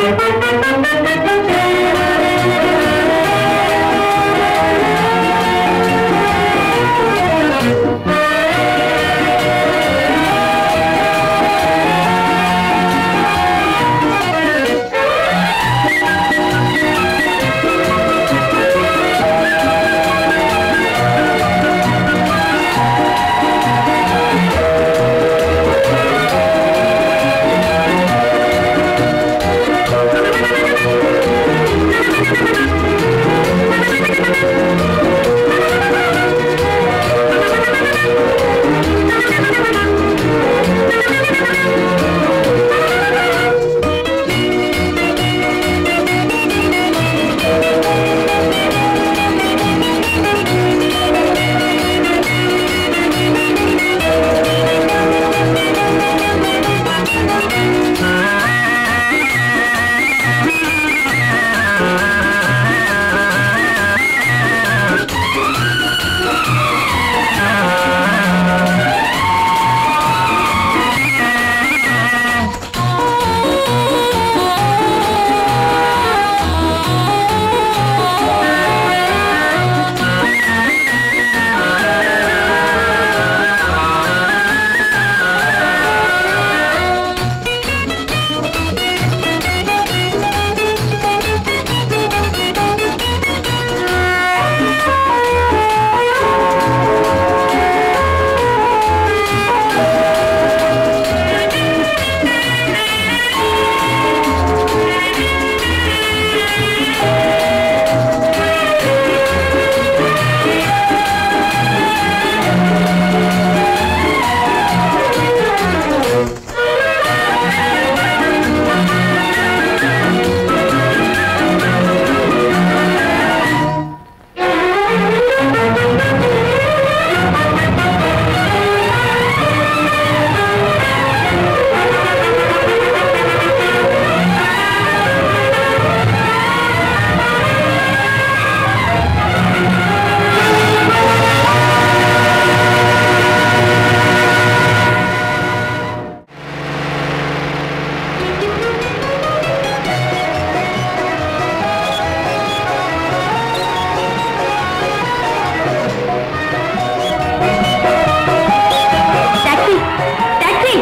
Taxi taxi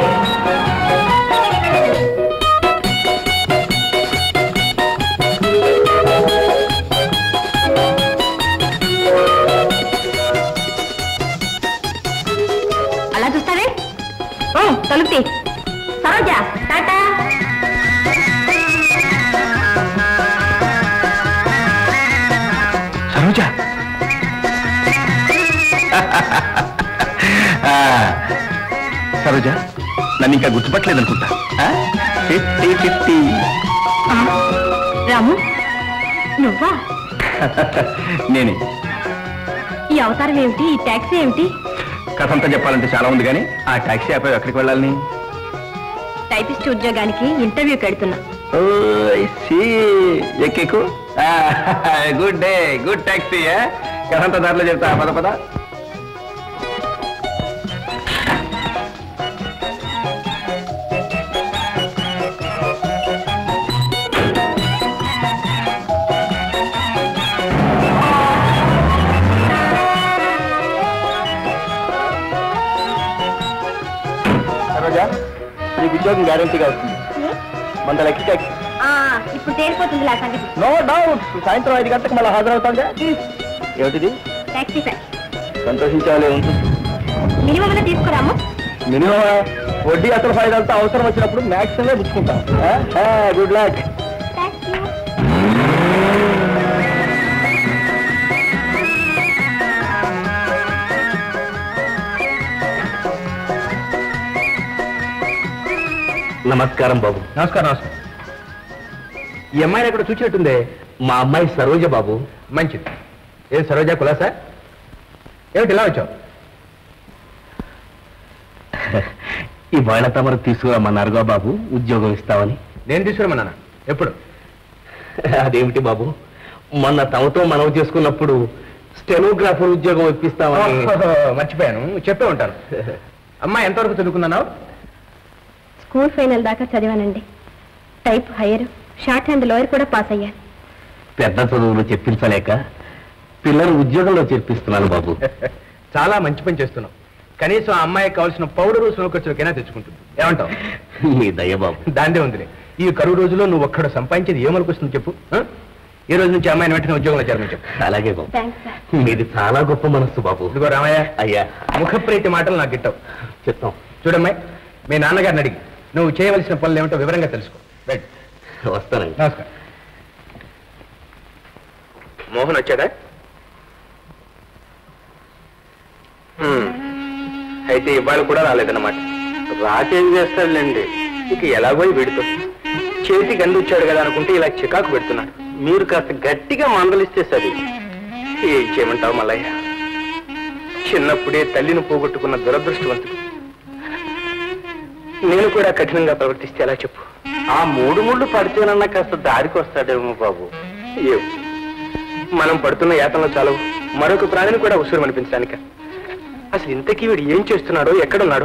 అలా చూస్తావే ఓ తలుపు తీ. సరోజ టాటా సరోజ ఆ, సరోజ నన్ను ఇంకా గుర్తుపట్టలేదు అనుకుంటా ఫిఫ్టీ ఫిఫ్టీ ఆ, రాము నువ్వా నేనే ఈ అవతారం ఏమిటి ఈ టాక్సీ ఏమిటి కథ అంతా చెప్పాలంటే చాలా ఉంది కానీ ఆ టాక్సీ ఆపై ఎక్కడికి వెళ్ళాలని టైపిస్ట్ ఉద్యోగానికి ఇంటర్వ్యూకి వెళ్తున్నా ఎక్కెక్కు గుడ్ డే గుడ్ టాక్సీ కథ అంతా దారిలో చెప్తా పద పద సరోజా నీకు ఉద్యోగం గ్యారంటీగా వస్తుంది మన లక్కీ ట్యాక్సీ ఇప్పుడు తేలిపోతుంది ఆ సంగతి నో డౌట్ సాయంత్రం ఐదు గంటలకు మళ్ళీ హాజరవుతాంగా ఏమిటిది టాక్సీ ఫైర్ సంతోషించాలి ఉంటుంది మినిమం అన్న తీసుకురాము మినిమం వడ్డీ అసలు ఫైదాలతో అవసరం వచ్చినప్పుడు మ్యాక్సిమం పుచ్చుకుంటాం గుడ్ లక్ థ్యాంక్ యూ నమస్కారం బాబు నమస్కారం నమస్కారం ఈ అమ్మాయిని ఎక్కడ చూసినట్టుందే మా అమ్మాయి సరోజ బాబు మంచిది ఏం సరోజా కులాసా ఏమిటి ఇలా వచ్చావు ఇవాళ తమరు తీసుకురమ్మన్నారుగా బాబు ఉద్యోగం ఇస్తామని నేను తీసుకురమన్నానా ఎప్పుడు అదేమిటి బాబు మొన్న తమతో మనవి చేసుకున్నప్పుడు స్టెనోగ్రాఫర్ ఉద్యోగం ఇప్పిస్తామని ఓహో, మర్చిపోయాను చెప్పే ఉంటాను అమ్మా ఎంతవరకు చదువుకున్నావు స్కూల్ ఫైనల్ దాకా చదివానండి type higher shorthand lower కూడా పాస్ అయ్యాను పెద్ద చదువులు చెప్పించలేక పిల్లలు ఉద్యోగంలో చేర్పిస్తున్నాను బాబు చాలా మంచి పని చేస్తున్నావు కనీసం ఆ అమ్మాయికి కావాల్సిన పౌడరు సోకర్చులకైనా తెచ్చుకుంటుంది ఏమంటావు మీ దయ బాబు దాందే ఉందిలే ఈ కరువు రోజుల్లో నువ్వు ఒక్కడ సంపాదించేది ఏమనుకొస్తుంది చెప్పు ఆ? ఈ రోజు నుంచి అమ్మాయిని వెంటనే ఉద్యోగంలో చేరమని చెప్పు అలాగే బాబు థ్యాంక్స్ సార్ మీది చాలా గొప్ప మనస్సు బాబు ఇదిగో రామయ్య అయ్యా ముఖప్రీతి మాటలు నాకు గిట్టవు చెప్తాం చూడమ్మాయి మీ నాన్నగారిని అడిగి నువ్వు చేయవలసిన పనులు ఏమిటో వివరంగా తెలుసుకో రైట్ వస్తానండి నమస్కారం మోహన్ వచ్చాడా హ్మ్. అయితే ఇవాళ కూడా రాలేదన్నమాట రాకేం చేస్తాడులేండి ఇక ఎలాగో వీడితో చేతికి అందించాడు కదా అనుకుంటే ఇలా చికాకు పెడుతున్నాడు మీరు కాస్త గట్టిగా మందలిస్తే సరి ఏం చేయమంటావు మల్లయ్య చిన్నప్పుడే తల్లిని పోగొట్టుకున్న దురదృష్టవంతుడు నేను కూడా కఠినంగా ప్రవర్తిస్తే ఎలా చెప్పు ఆ మూడు ముళ్ళు పడితేనన్నా కాస్త దారికి వస్తాడేమో బాబు ఏం మనం పడుతున్న యాతనలో చాలు మరొక ప్రాణిని కూడా ఉసురు అనిపించడానిక అసలు ఇంతకీ వీడు ఏం చేస్తున్నాడో ఎక్కడున్నాడు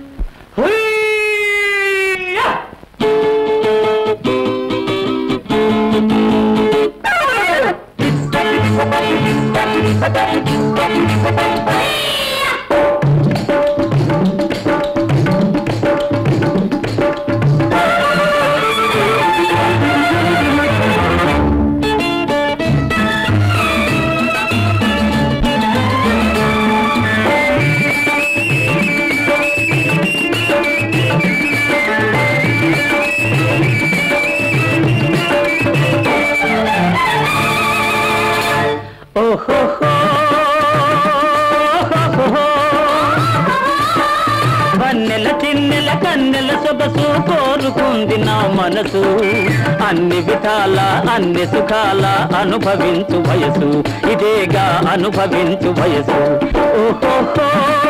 వన్నెల చిన్నెల కన్నెల సొగసు కోరుకుంది నా మనసు అన్ని విధాల అన్ని సుఖాల అనుభవించు వయసు ఇదేగా అనుభవించు వయసు ఓహోహో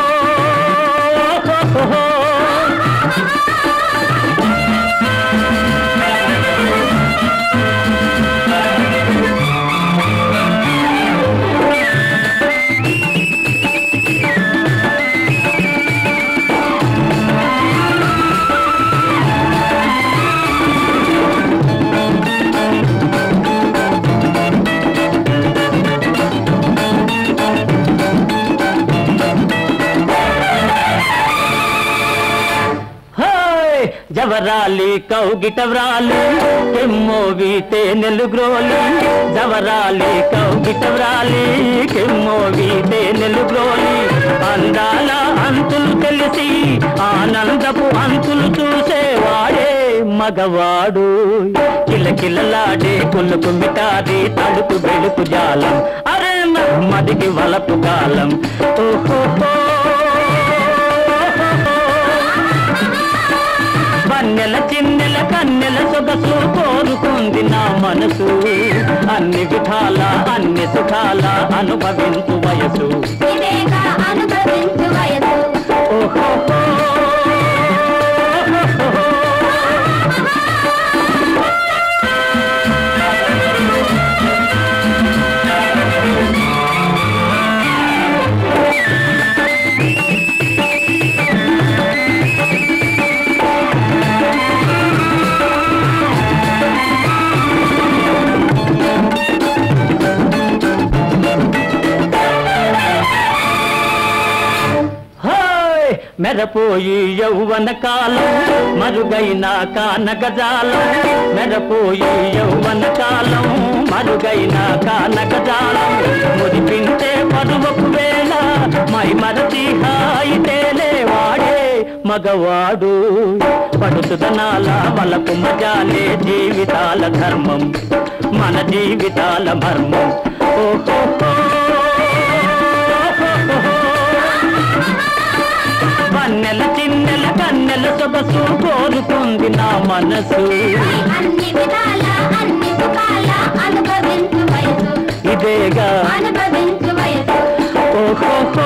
ఓహోహో. హాయ్ జవరాలి కౌగిట వ్రాలి కెమ్మోవి తేనెలు గ్రోలి జవరాలి కౌగిట వ్రాలి కెమ్మోవి తేనెలు గ్రోలి అందాల అంతులు తెలిసి ఆనందపు అంతులు చూసేవాడే మగవాడు కిలకిలలాడే కులుకు మిటాది తడుపు వెలుపు జాలం అరే మదికి వలపు కాలం ఓహో వన్నెల చిన్నెల కన్నెల సొగసు కోరుకుంది నా మనసు అన్ని విధాల అన్ని సుఖాల అనుభవించు వయసు ఇదేగా అనుభవించు వయసు ఓహోహో. హాయ్ మెరపోయి యౌవన కాలం మరుగైన కానక జాలం మెరపోయి యౌవన కాలం మరుగైన కానక జాలం మురిపించే పరువపు వేళ మై మరచి హాయి తేలే వాడే మగవాడు పడుతుదనాల వలపు మజాలే జీవితాల ధర్మం మన జీవితాల మర్మం ఓహో వన్నెల చిన్నెల కన్నెల సొగసు కోరుకుంది నా మనసు అన్ని విధాల అన్ని సుఖాల అనుభవించు వయసు ఇదేగా అనుభవించు వయసు ఓహోహో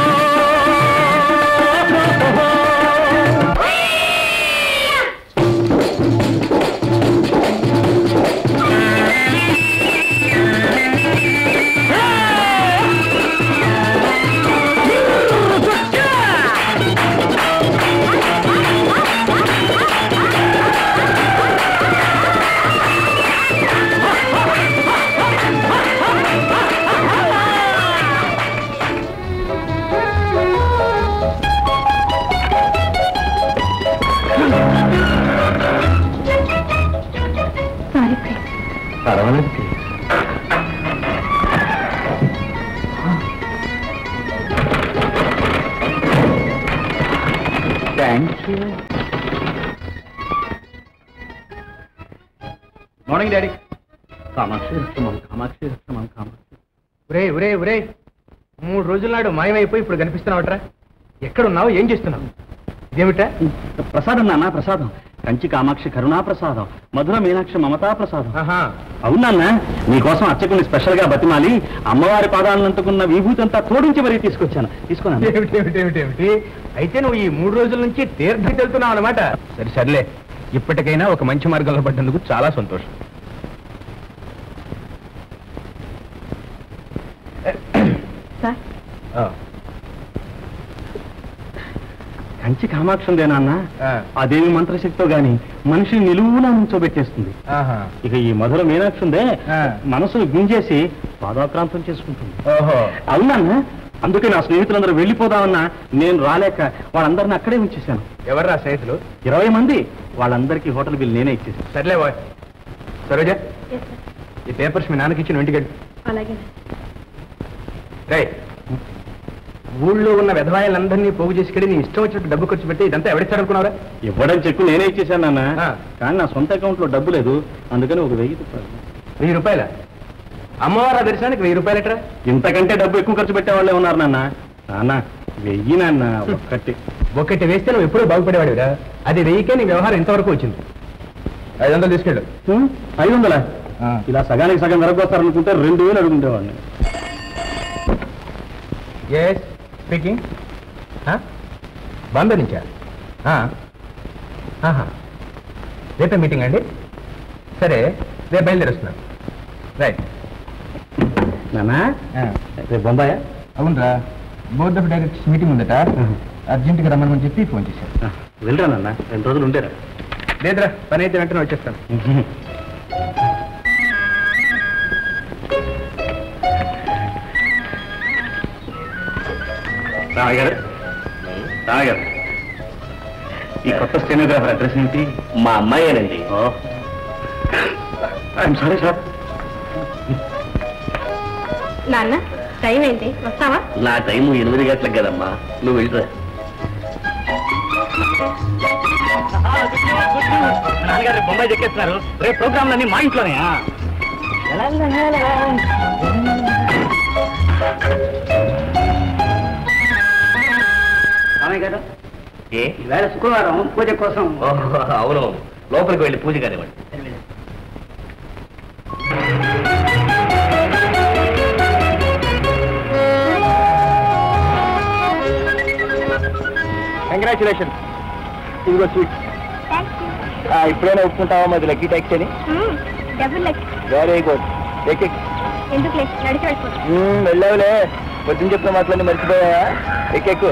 ఆ పర్వాలేదు thank you morning daddy Kamakshi రక్షమం కామాక్షి రక్షమం కామాక్షి ఒరే ఒరే ఒరే మూడు రోజుల నాడు మాయమైపోయి ఇప్పుడు కనిపిస్తున్నావట్రా ఎక్కడున్నావు ఏం చేస్తున్నావు ఇదేమిటా ప్రసాదం నాన్న ప్రసాదం కంచి కామాక్షి కరుణా ప్రసాదం మధుర మీనాక్షి మమతా ప్రసాదం ఆహా అవునన్నా నీకోసం అర్చకుని స్పెషల్ గా బతిమాలి అమ్మవారి పాదాలను అంటుకున్న విభూతి అంతా తోడించి మరీ తీసుకొచ్చాను తీసుకున్నాను ఏమిటి ఏమిటి ఏమిటి ఏమిటి అయితే నువ్వు ఈ మూడు రోజుల నుంచి తీర్థకి వెళ్తున్నావు అనమాట సరే సర్లే ఇప్పటికైనా ఒక మంచి మార్గంలో పడ్డందుకు చాలా సంతోషం సార్ ఆ, కంచి కామాక్షి ఉందే నాన్న ఆ, అదేమి మంత్రశక్తితో గాని మనిషిని నిలువునా నుంచోబెట్టేస్తుంది ఆహా. ఇక ఈ మధుర మీనాక్షి ఉందే ఆ. మనసును గుంజేసి పాదాక్రాంతం చేసుకుంటుంది ఓహో అవునన్నా అందుకే నా స్నేహితులందరూ వెళ్ళిపోదామన్నా నేను రాలేక వాళ్ళందరిని అక్కడే ఉంచేశాను ఎవర్రా స్నేహితులు ఇరవై మంది వాళ్ళందరికీ హోటల్ బిల్ నేనే ఇచ్చేసాను సర్లే బాయ్ సరోజ ఈ పేపర్స్ మీ నాన్నకి ఇచ్చిన ఇంటికి అలాగే రై ఊళ్ళో ఉన్న విధవాయిలందరినీ పోగు చేసుకెళ్ళి నీ ఇష్టం వచ్చినట్టు డబ్బు ఖర్చు పెట్టి ఇదంతా ఎవడిస్తారనుకున్నావురా ఇవ్వడం చెక్కు నేనే ఇచ్చేసాను నాన్న ఆ. కానీ నా సొంత అకౌంట్ లో డబ్బు లేదు అందుకని ఒక వెయ్యి రూపాయలు వెయ్యి రూపాయల అమ్మవారి దర్శనానికి వెయ్యి రూపాయలట్రా ఇంతకంటే డబ్బు ఎక్కువ ఖర్చు పెట్టే వాళ్ళే ఉన్నారు నాన్న నాన్న వెయ్యి నాన్న ఒక్కటి ఒక్కటి వేస్తే నువ్వు ఎప్పుడూ బాగుపడేవాడివిరా అది వెయ్యికే నీ వ్యవహారం ఇంతవరకు వచ్చింది ఐదు వందలు తీసుకెళ్ళు హ్మ్? ఐదు వందలా ఆ. ఇలా సగానికి సగం జరగొస్తారనుకుంటే రెండు వేలు అడుగుండేవాడిని ఎస్ స్పీకింగ్ బాంబే నుంచా ఆ. ఆహా. రేపే మీటింగ్ అండి సరే రేపు బయలుదేరుస్తున్నాను రైట్ నాన్న రేపు బొంబాయా అవునరా బోర్డ్ ఆఫ్ డైరెక్టర్స్ మీటింగ్ ఉందట అర్జెంటుగా రమ్మని చెప్పి ఫోన్ చేశాను ఆ, వెళ్ళరా నాన్న రెండు రోజులు ఉండేరా లేదురా పని అయితే వెంటనే వచ్చేస్తాను రాగారు రాగారు ఈ కొత్త స్టెనోగ్రాఫర్ అడ్రస్ ఏంటి మా అమ్మాయేనండి ఐఎమ్ సారీ సార్ నాన్న టైం ఏంటి వస్తావా నా టైము ఎనిమిది గంటలకు కదమ్మా నువ్వు వెళ్ళరా నాన్నగారు బొంబాయి చెక్కేస్తున్నారు రేపు ప్రోగ్రాంలన్నీ మా ఇంట్లోనే గారు ఏ ఈవేళ శుక్రవారం పూజ కోసం అవును లోపలికి వెళ్ళి పూజ కానివ్వండి కంగ్రాచులేషన్ ఇదిగో స్వీట్ ఇప్పుడైనా ఒప్పుకుంటావా మరి లక్కీ ట్యాక్సీ అని డబ్బులు లెక్క వెరీ గుడ్ ఎక్కి ఎందుకు లేదు నడిచి వెళ్ళిపోతా వెళ్ళావులే పొద్దున చెప్పిన మాటలన్నీ మర్చిపోయా ఎక్కెక్కు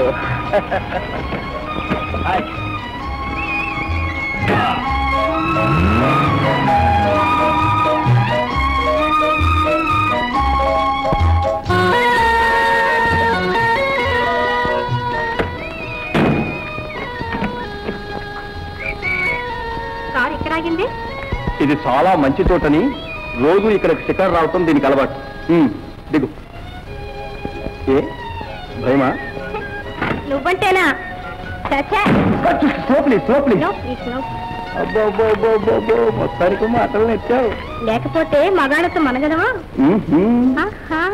కారు ఇక్కడ ఆగింది ఇది చాలా మంచి తోటని రోజు ఇక్కడికి షికారు రావటం దీనికి అలవాటు ఉమ్, దిగు ఏ భయమా నువ్వంటేనా చచ్చా సోప్లి సోప్లి నో ప్లీజ్ నో అబ్బో అబ్బో అబ్బో అబ్బో అబ్బో మొత్తానికి మాటలు నెచ్చావు లేకపోతే మగాళ్ళతో మనగదవా ఆహా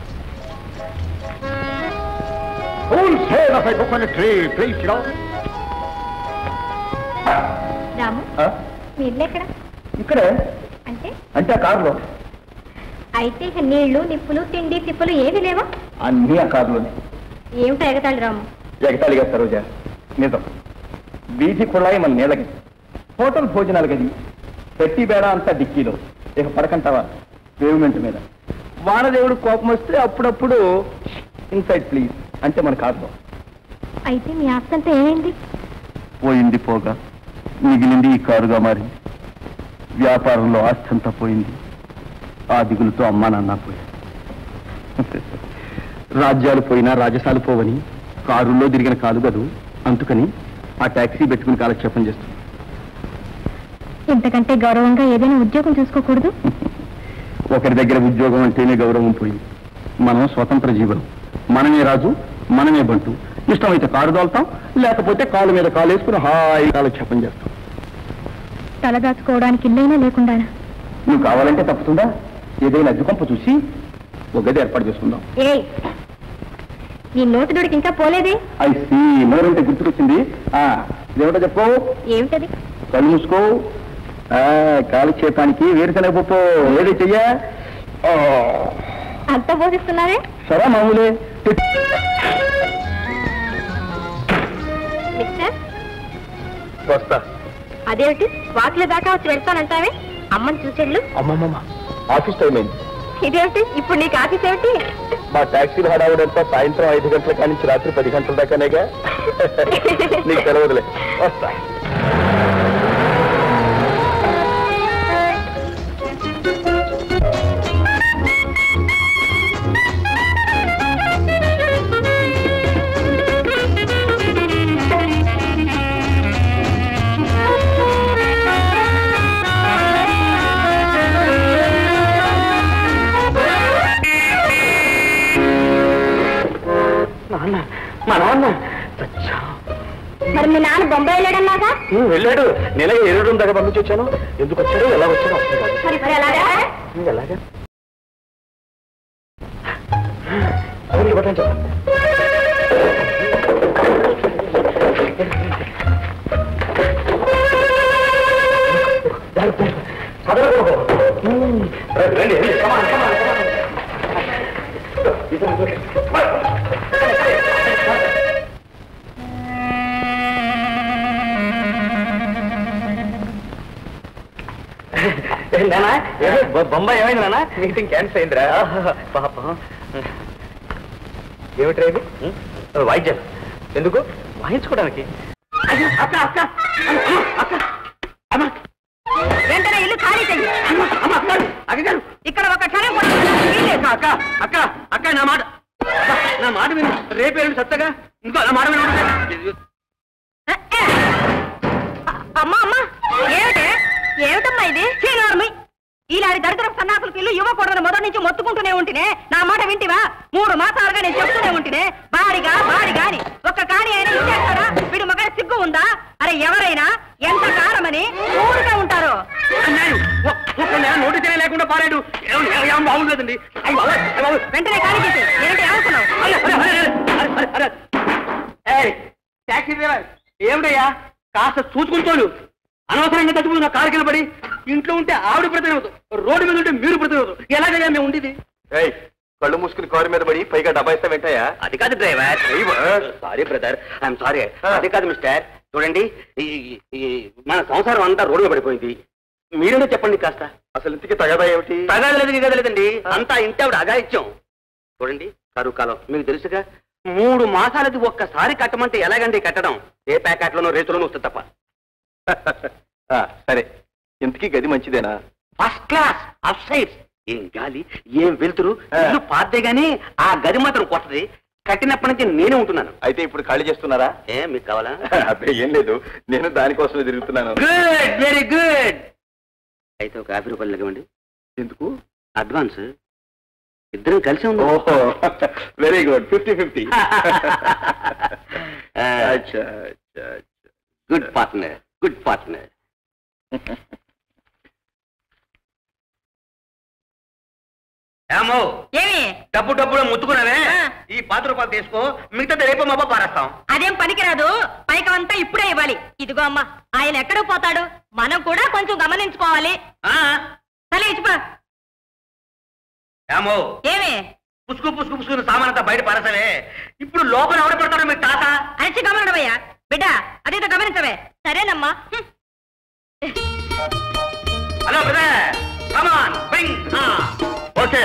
రాము మీ ఇల్లు ఎక్కడ ఇక్కడే అంటే అంటే ఆ కారులో అయితే ఇక నీళ్లు నిప్పులు తిండి తిప్పులు ఏవి లేవా అన్నీ ఆ కారులోనే ఏమిటో ఎగతాళి రాము ఎగతాళిగా సరోజ నిజం వీధి కుళాయి మన నీళ్ళకి హోటల్ భోజనాలు గది పెట్టి బేడ అంతా డిక్కీలో ఇక పడకంటావా పేమెంట్ మీద వానదేవుడు కోపం వస్తే అప్పుడప్పుడు ఇన్సైడ్ ప్లీజ్ అంటే మన కారులో అయితే మీ ఆస్తంతా ఏమైంది పోయింది పోగా మిగిలింది ఈ కారుగా మారింది వ్యాపారంలో ఆస్తి అంతా పోయింది ఆ దిగులతో అమ్మా నాన్న పోయారు రాజ్యాలు పోయినా రాజసాలు పోవని కారుల్లో తిరిగిన కాదు కదూ అందుకని ఆ టాక్సీ పెట్టుకుని కాలక్షేపం చేస్తుంది ఇంతకంటే గౌరవంగా ఏదైనా ఉద్యోగం చూసుకోకూడదు ఒకరి దగ్గర ఉద్యోగం అంటేనే గౌరవం పోయి మనం స్వతంత్ర జీవులం మనమే రాజు మనమే బంటు ఇష్టమైతే కారు దోల్తాం లేకపోతే కాలు మీద కాలు వేసుకుని హాయి కాలక్షేపం చేస్తాం తలదాచుకోవడానికి ఇల్లైనా లేకుండా నువ్వు కావాలంటే తప్పుతుందా ఏదైనా అడ్డుకొంప చూసి ఒక గది ఏర్పాటు చేసుకుందాం ఏ నీ నోటి దొడికి ఇంకా పోలేదే ఐసి నోరంటే గుర్తుకొచ్చింది ఆ ఇదేమిటో చెప్పు ఏమిటది కళ్ళు మూసుకో ఆ, కాలక్షేపానికి వేరుశనగ పప్పు ఏది చెయ్యా ఆ, అంత బోధిస్తున్నారే సరే మామూలే మిస్టర్ వస్తా అదేమిటి వాకిల దాకా వచ్చి వెళ్తానంటావే అమ్మని చూసేళ్ళు అమ్మమ్మ ఆఫీస్ టైం అయింది ఇదేమిటి ఇప్పుడు నీకు ఆఫీస్ ఏమిటి మా టాక్సీలు హడావుడంతా సాయంత్రం ఐదు గంటల కాడి నుంచి రాత్రి పది గంటల దాకానేగా నీకు తెలవదులే వస్తా నాన్న మా నాన్న చచ్చా. మరి మీ నాన్న బొంబాయి వెళ్ళాడన్నాగా ఉమ్, వెళ్ళాడు నెల ఏడు రూమ్ దాకా పంపించి వచ్చాను ఎందుకు వచ్చాడు ఎలా వచ్చాడు అర్థం కాదు. మరి మరి అలాగా ఉమ్, ఎలాగా అది నీ బట్టలు చెప్పు. జాగ్రత్త, చదవకు. ఉమ్, రండి, రండి, come on, come on, come on. నానా బొంబాయి ఏమైంది నానా మీటింగ్ క్యాన్సిల్ అయిందిరా పాపం ఏమిట్రా ఇది వాయిద్యం ఎందుకు వాయించుకోవడానికి అయ్యో, అక్క అక్క అమ్మ, అక్క అమ్మ వెంటనే ఇల్లు ఖాళీ చెయ్యి అమ్మ, అమ్మ, అక్క అక్కగారు ఇక్కడ ఒక క్షణం కూడా వీల్లేదు. అక్క అక్క అక్క నా మాట అక్క, నా మాట విను రేపేళ్ళు సత్తగా ఇంకో నా మాట విను అమ్మా అమ్మా ఏమిటే ఏమిటమ్మా ఇది చీనార్మి ఈలాడి దరిద్ర సన్నాసులకు ఇల్లు ఇవ్వకూడదని మొదటి నుంచి మొత్తుకుంటూనే ఉంటేనే నా మాట వింటివా మూడు మాసాలుగా నేను చెప్తూనే ఉంటేనే బాడిగా బాడిగా అని ఒక్క కాని అయినా ఇచ్చేస్తారా వీడు మగ సిగ్గు ఉందా అరే ఎవరైనా ఎంత కారమని ఊరుగా ఉంటారు అన్నాడు ఒ- ఒక్క నెల నోటీస్ లేకుండా పారాడు ఏం- ఏం- ఏం బాగుండదండి అయ్యి బాబోయ్, అయ్యి బాబోయ్. వెంటనే ఖాళీ చేసి ఏంటి అనుకున్నావు అరే, అరే, అరే, అరే, అరే, అరే. ఏయ్, టాక్సీ డ్రైవర్ ఏమిటయ్యా కాస్త చూసుకుంటాడు అనవసరంగా తట్టుకుని నా కారు కింద పడి ఇంట్లో ఉంటే ఆవిడ ప్రతిరోజు రోడ్డు మీద ఉంటే మీరు ప్రతిరోజు ఎలాగయ్యా మేము ఉండేది కళ్ళు మూసుకుని కారు మీద పడి పైగా డబ్బా ఇస్తా వెంటయ్యా అది కాదు driver sorry brother I'm sorry అది కాదు మిస్టర్ చూడండి ఈ- ఈ- మన సంసారం అంతా రోడ్డు మీద పడిపోయింది మీరేదో చెప్పండి కాస్త అసలు ఇంతకీ తగదా ఏమిటి తగలేదు కదలేదండి అంతా ఇంటి ఆవిడ అగాయిత్యం చూడండి కరువు కాలం మీకు తెలుసుగా మూడు మాసాలది ఒక్కసారి కట్టమంటే ఎలాగండి కట్టడం ఏ ప్యాకెట్లోనో రేతులోనో వస్తుంది తప్ప ఆ, సరే ఇంతకీ గది మంచిదేనా ఫస్ట్ క్లాస్ అప్ సైడ్స్ ఏం గాలి ఏం వెలుతురు ఆ. ఇల్లు పాతే గానీ ఆ గది మాత్రం కొత్తది కట్టినప్పటి నుంచి నేనే ఉంటున్నాను అయితే ఇప్పుడు ఖాళీ చేస్తున్నారా ఏ మీకు కావాలా అబ్బే ఏం లేదు నేను దానికోసమే తిరుగుతున్నాను గుడ్ వెరీ గుడ్ అయితే ఒక యాభై రూపాయలు ఇవ్వండి ఎందుకు అడ్వాన్స్ ఇద్దరం కలిసి ఉందాం ఓహో వెరీ గుడ్ ఫిఫ్టీ ఫిఫ్టీ అచ్చా అచ్చా గుడ్ పార్ట్నర్ గుడ్ పార్ట్నర్ ఏమో ఏమి డబ్బు డబ్బులు ముత్తుకున్నావే ఆ. ఈ పాత రూపాయలు తీసుకో మిగతా రేపు మా పారేస్తాం అదేం పనికిరాదు పైకమంతా ఇప్పుడే ఇవ్వాలి ఇదిగో అమ్మా ఆయన ఎక్కడ పోతాడు మనం కూడా కొంచెం గమనించుకోవాలి ఆ, సరే ఇచ్చిపో ఏమో ఏమి పుసుకు పుసుకు పుసుకుని సామానంతా బయట పారేసావే ఇప్పుడు లోపల ఎవడ పడతాడు మీ తాత అరచి గమనడమయ్యా బిడ్డ అదేదో గమనించవే సరేనమ్మా హ్మ్. Hello brother come on bring okay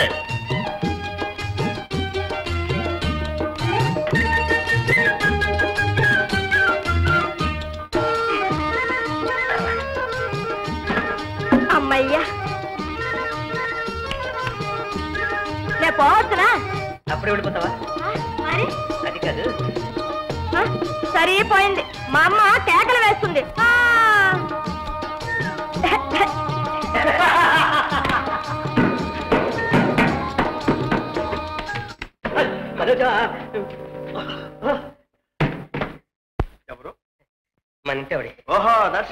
అమ్మయ్యా నేను పోవచ్చునా అప్పుడే వెళ్ళిపోతావా మరి అది కాదు ఆ, సరిపోయింది మా అమ్మ కేకలు వేస్తుంది ఆ.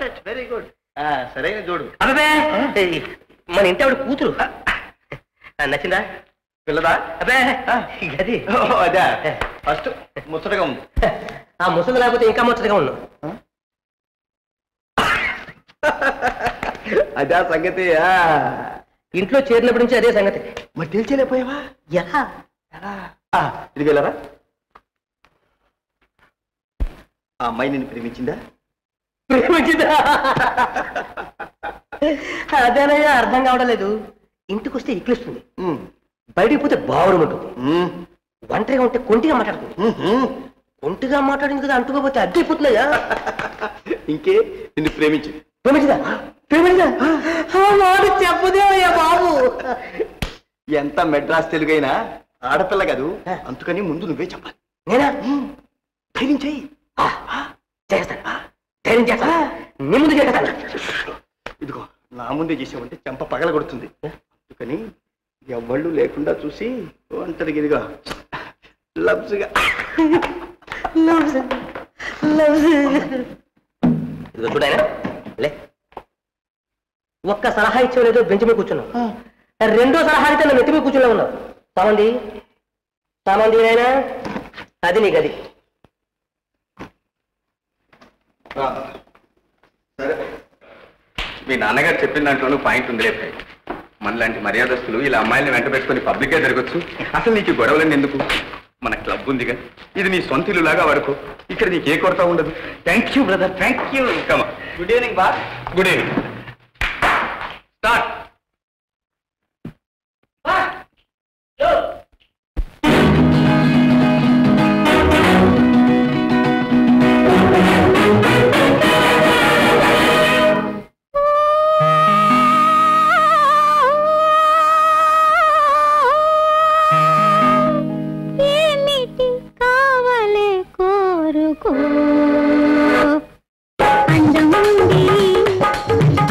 పర్ఫెక్ట్ వెరీ గుడ్ సరైన జోడు అబ్బే మన ఇంటి ఆవిడ కూతురు ఆ, నచ్చిందా పిల్లదా అబ్బే గది ఓ, అదా ఫస్ట్ ముచ్చటగా ఉంది ఆ ముసలి లేకపోతే ఇంకా ముచ్చటగా ఉన్నావు అదా సంగతి ఆ. ఇంట్లో చేరినప్పటి నుంచి అదే సంగతి మరి తెలిసేలేకపోయావా ఎలా ఆ, ఇది వెళ్ళరా ఆ అమ్మాయి నిన్ను ప్రేమించిందా ప్రేమించిందా అదేనయ్యా అర్థం కావడం లేదు ఇంటికి వస్తే ఇక్కిలిస్తుంది ఉమ్, బయటికి పోతే బావడం ఉంటుంది ఉమ్, ఒంటరిగా ఉంటే కొంటిగా మాట్లాడుతుంది ఉమ్, ఉమ్. కొంటిగా మాట్లాడింది కదా అంటుకోపోతే అద్దెపోతున్నాయా ఇంకే నిన్ను ప్రేమించి ప్రేమించిందా ప్రేమించిందా ఆ మాట చెప్పదేవయ్యా బాబు ఎంత మెడ్రాస్ తెలుగైనా ఆడపిల్ల కాదు అందుకని ముందు నువ్వే చెప్పాలి నేనా ధైర్యం చెయ్యి ఆ, ఆ, చేస్తాను ఆ, ధైర్యం చేస్తాను నీ ముందు చేస్తాను ఇదిగో నా ముందే చేసావంటే చెంప పగల కొడుతుంది అందుకని ఎవ్వళ్ళు లేకుండా చూసి ఒంటరికి ఇదిగో లబ్స్గా ఇదిగో చూడాయన లే ఒక్క సలహా ఇచ్చేవాలేదు బెంచ్ మీద కూర్చున్నావు రెండో సలహా అయితే నన్ను ఎత్తి మీద కూర్చున్నా ఉన్నావు సామంది సామంది నాయనా అది నీ గది సరే మీ నాన్నగారు చెప్పిన దాంట్లోనూ పాయింట్ ఉంది రేపు మనలాంటి మర్యాదస్తులు ఇలా అమ్మాయిల్ని వెంట పెట్టుకుని పబ్లికే జరగచ్చు అసలు నీకు ఈ గొడవలన్నీ ఎందుకు మన క్లబ్ ఉందిగా ఇది నీ సొంత ఇల్లులాగా వరకు ఇక్కడ నీకు ఏ కొరత ఉండదు thank you brother thank you కమా గుడ్ ఈవినింగ్ బా గుడ్ ఈవినింగ్ స్టార్ట్ ఏమిటి కావలే కోరుకో అందముంది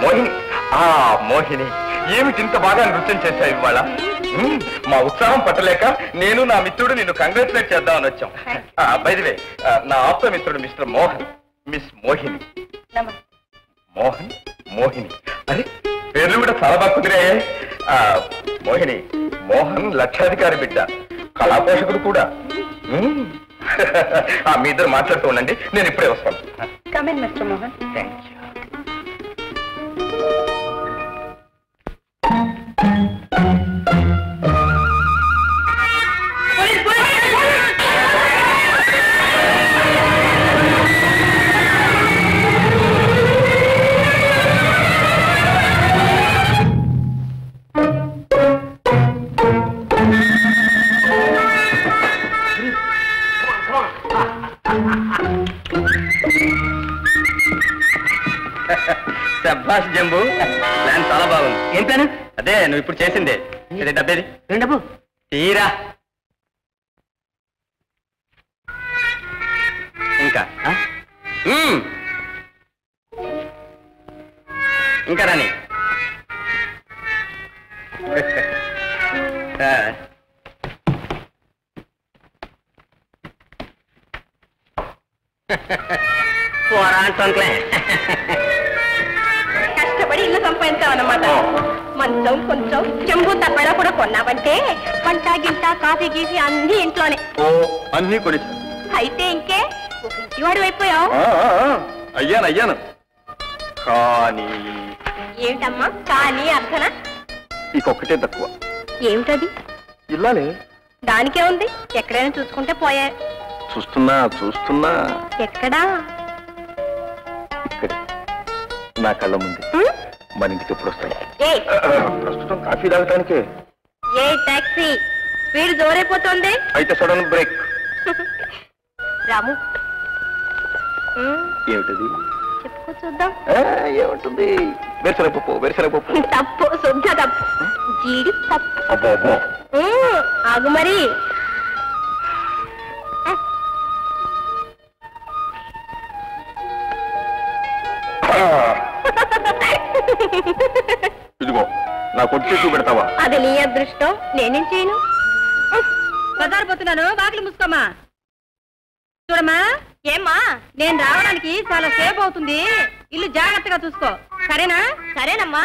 మోహిని ఆ మోహిని ఏమిటి ఇంత బాగా నృత్యం చేశావు ఇవాళ మ్మ్, మా ఉత్సాహం పట్టలేక నేను నా మిత్రుడు నిన్ను కంగ్రాచులేట్ చేద్దామని వచ్చాం బైదివే నా ఆప్త మిత్రుడు మిస్టర్ మోహన్ మిస్ మోహిని మోహన్ మోహిని అరే పేర్లు కూడా చాలా బాగా కుదిరాయే ఆ, మోహిని మోహన్ లక్షాధికారి బిడ్డ కళాపోషకుడు కూడా మ్మ్. ఆ, మీ ఇద్దరు మాట్లాడుతూ ఉండండి నేను ఇప్పుడే వస్తాను come in mister Mohan thank you శభాష్ జంబు ప్లాన్ చాలా బాగుంది ఏం ప్లాన్ అదే నువ్వు ఇప్పుడు చేసిందే అదే డబ్బేది డబ్బు తీరా ఇంకా ఆ? మ్మ్. ఇంకా రాని ఆ. పోరా అంటుంటే కష్టపడి ఇల్లు సంపాదించావన్నమాట మంచం కొంచెం చెంబు తప్పడ కూడా కొన్నావంటే వంట గింట కాఫీ గీసి అన్ని ఇంట్లోనే ఓ అన్నీ కొనిచ్చాను అయితే ఇంకే ఒక ఇంటివాడు అయిపోయావు ఆ, ఆ, ఆ, అయ్యాను అయ్యాను కానీ ఏమిటమ్మా కానీ అర్థన ఇంకొక్కటే తక్కువ ఏమిటది ఇల్లాలే దానికే ఉంది ఎక్కడైనా చూసుకుంటే పోయా చూస్తున్నా చూస్తున్నా ఎక్కడా ఇక్కడే నా కళ్ళ ముందు ఉం? మన ఇంటికి ఎప్పుడు వస్తాయి ఏ ప్రస్తుతం కాఫీ తాగటానికే ఏ టాక్సీ స్పీడ్ జోరైపోతుంది అయితే సడన్ బ్రేక్ రాము ఉం, ఏమిటది చెప్పుకో చూద్దాం ఆ, ఏముంటుంది వెరసరపప్పు వెరసరపప్పు తప్పు శుద్ధ తప్పు జీడి తప్పు అబ్బో అబ్బో ఉం, ఆగు మరి ఇదిగో నా కొట్టి చూపెడతావా అది నీ అదృష్టం నేనేం చేయను బజారు పోతున్నాను వాకిలి మూసుకోమా చూడమ్మా ఏమ్మా నేను రావడానికి చాలా సేపు అవుతుంది ఇల్లు జాగ్రత్తగా చూసుకో సరేనా సరేనమ్మా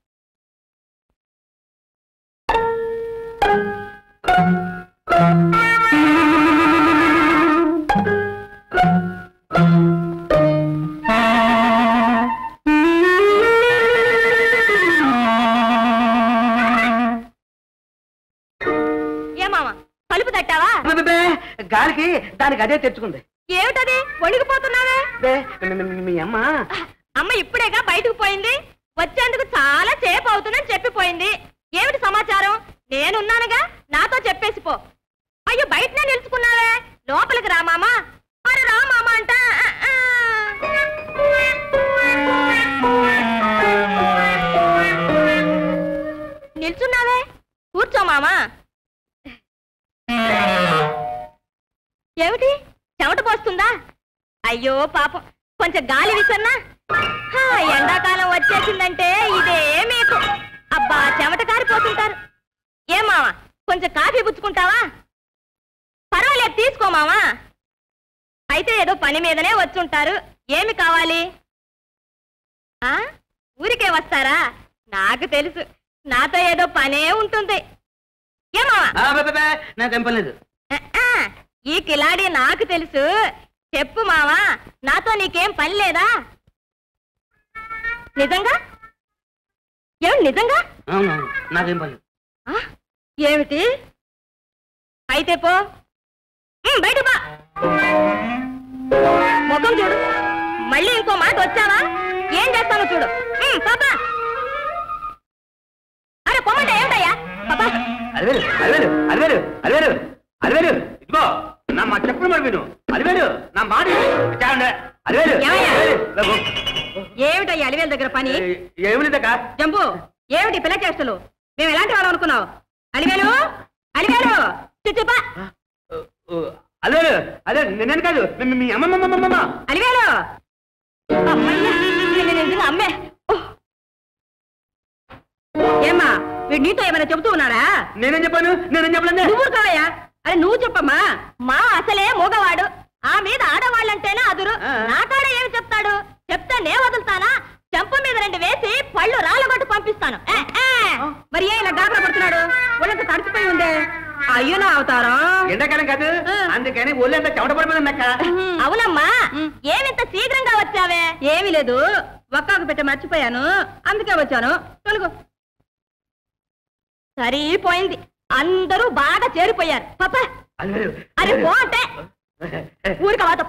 ఏమామా కలుపు తట్టావా గాలికి దానికి అదే తెచ్చుకుంది ఏమిటది వణికిపోతున్నావే బే, మీ- మీ- మీ అమ్మ అమ్మ ఇప్పుడేగా బయటకు పోయింది వచ్చేందుకు చాలా సేపు అవుతుందని చెప్పిపోయింది ఏమిటి సమాచారం నేనున్నానుగా నాతో చెప్పేసి పో అయ్యో బయటనే నిలుచుకున్నావే లోపలికి రా మామా మరి రా మామా అంట ఆ, ఆ. నిల్చున్నావే కూర్చో మామా ఏమిటి చెమట పోస్తుందా అయ్యో పాపం కొంచెం గాలి విసన్నా హా, ఎండాకాలం వచ్చేసిందంటే ఇదే మీకు అబ్బా చెమట కారిపోతుంటారు ఏం మావా కొంచెం కాఫీ పుచ్చుకుంటావా పర్వాలేదు తీసుకో మావా అయితే ఏదో పని మీదనే వచ్చుంటారు ఏమి కావాలి ఆ ఊరికే వస్తారా నాకు తెలుసు నాతో ఏదో పనే ఉంటుంది ఏమావా ఆ, బే, బే, బే, నాకేం పని లేదు ఆ, ఈ కిలాడి నాకు తెలుసు చెప్పు మావా నాతో నీకేం పని లేదా నిజంగా ఏమిటి నిజంగా అవునవును నాకేం పని లేదు ఆ, ఏమిటి అయితే పో ఉమ్, బయట పా ముఖం చూడు మళ్ళీ ఇంకో మాట వచ్చావా ఏం చేస్తానో చూడు ఉమ్, పాపా అరే పొమ్మంటే ఏమిటయ్యా పాపా అలివేలు అలివేలు అలివేలు అలివేలు అలివేలు ఇదిగో నా మా చెప్పుడు మరి విను అలివేలు నా మాట విను. చాలండి. అలివేలు ఏమయ్యా? అలివేలు, లేవు. ఏమిటయ్యా అలివేల దగ్గర పని ఏ- ఏమి లేదక్క జంబు ఏమిటి పిల్ల చేష్టలు మేము ఎలాంటి వాళ్ళం అనుకున్నావు అలివేలు అలివేలు చిచ్చుపా అలివేలు అదే నేను కాదు మీ- మీ- మీ అమ్మమ్మ అలివేలు అమ్మయ్యా నిన్ను నిజంగా అమ్మే ఓ, ఏమ్మా వీడు నీతో ఏమైనా చెబుతూ ఉన్నారా నేనేం చెప్పాను నేనేం చెప్పలేదు నువ్వు కావయ్యా అరే నువ్వు చెప్పమ్మా మా అసలే మూగవాడు ఆ మీద ఆడవాళ్ళంటేనే అదురు ఆ. నాకాడ ఏమి చెప్తాడు చెప్తే నే వదులుతానా చెంప మీద రెండు వేసి పళ్ళు రాళ్ళగొట్టు పంపిస్తాను ఏ, ఏ. మరి ఏ ఇలా గాబరా పడుతున్నాడు ఒళ్ళంత తడిచిపోయి ఉందే అయ్యో నా అవతారం ఎండాకాలం కాదు ఆ. అందుకని ఒళ్ళంతా చెమట పడిపోయిందక్క అవునమ్మా ఏమింత శీఘ్రంగా వచ్చావే ఏమీ లేదు ఒక్కాకు పెట్ట మర్చిపోయాను అందుకే వచ్చాను తొలుగు సరిపోయింది అందరూ బాగా చేరిపోయారు పాప అరే పో అంటే ఊరిక వాత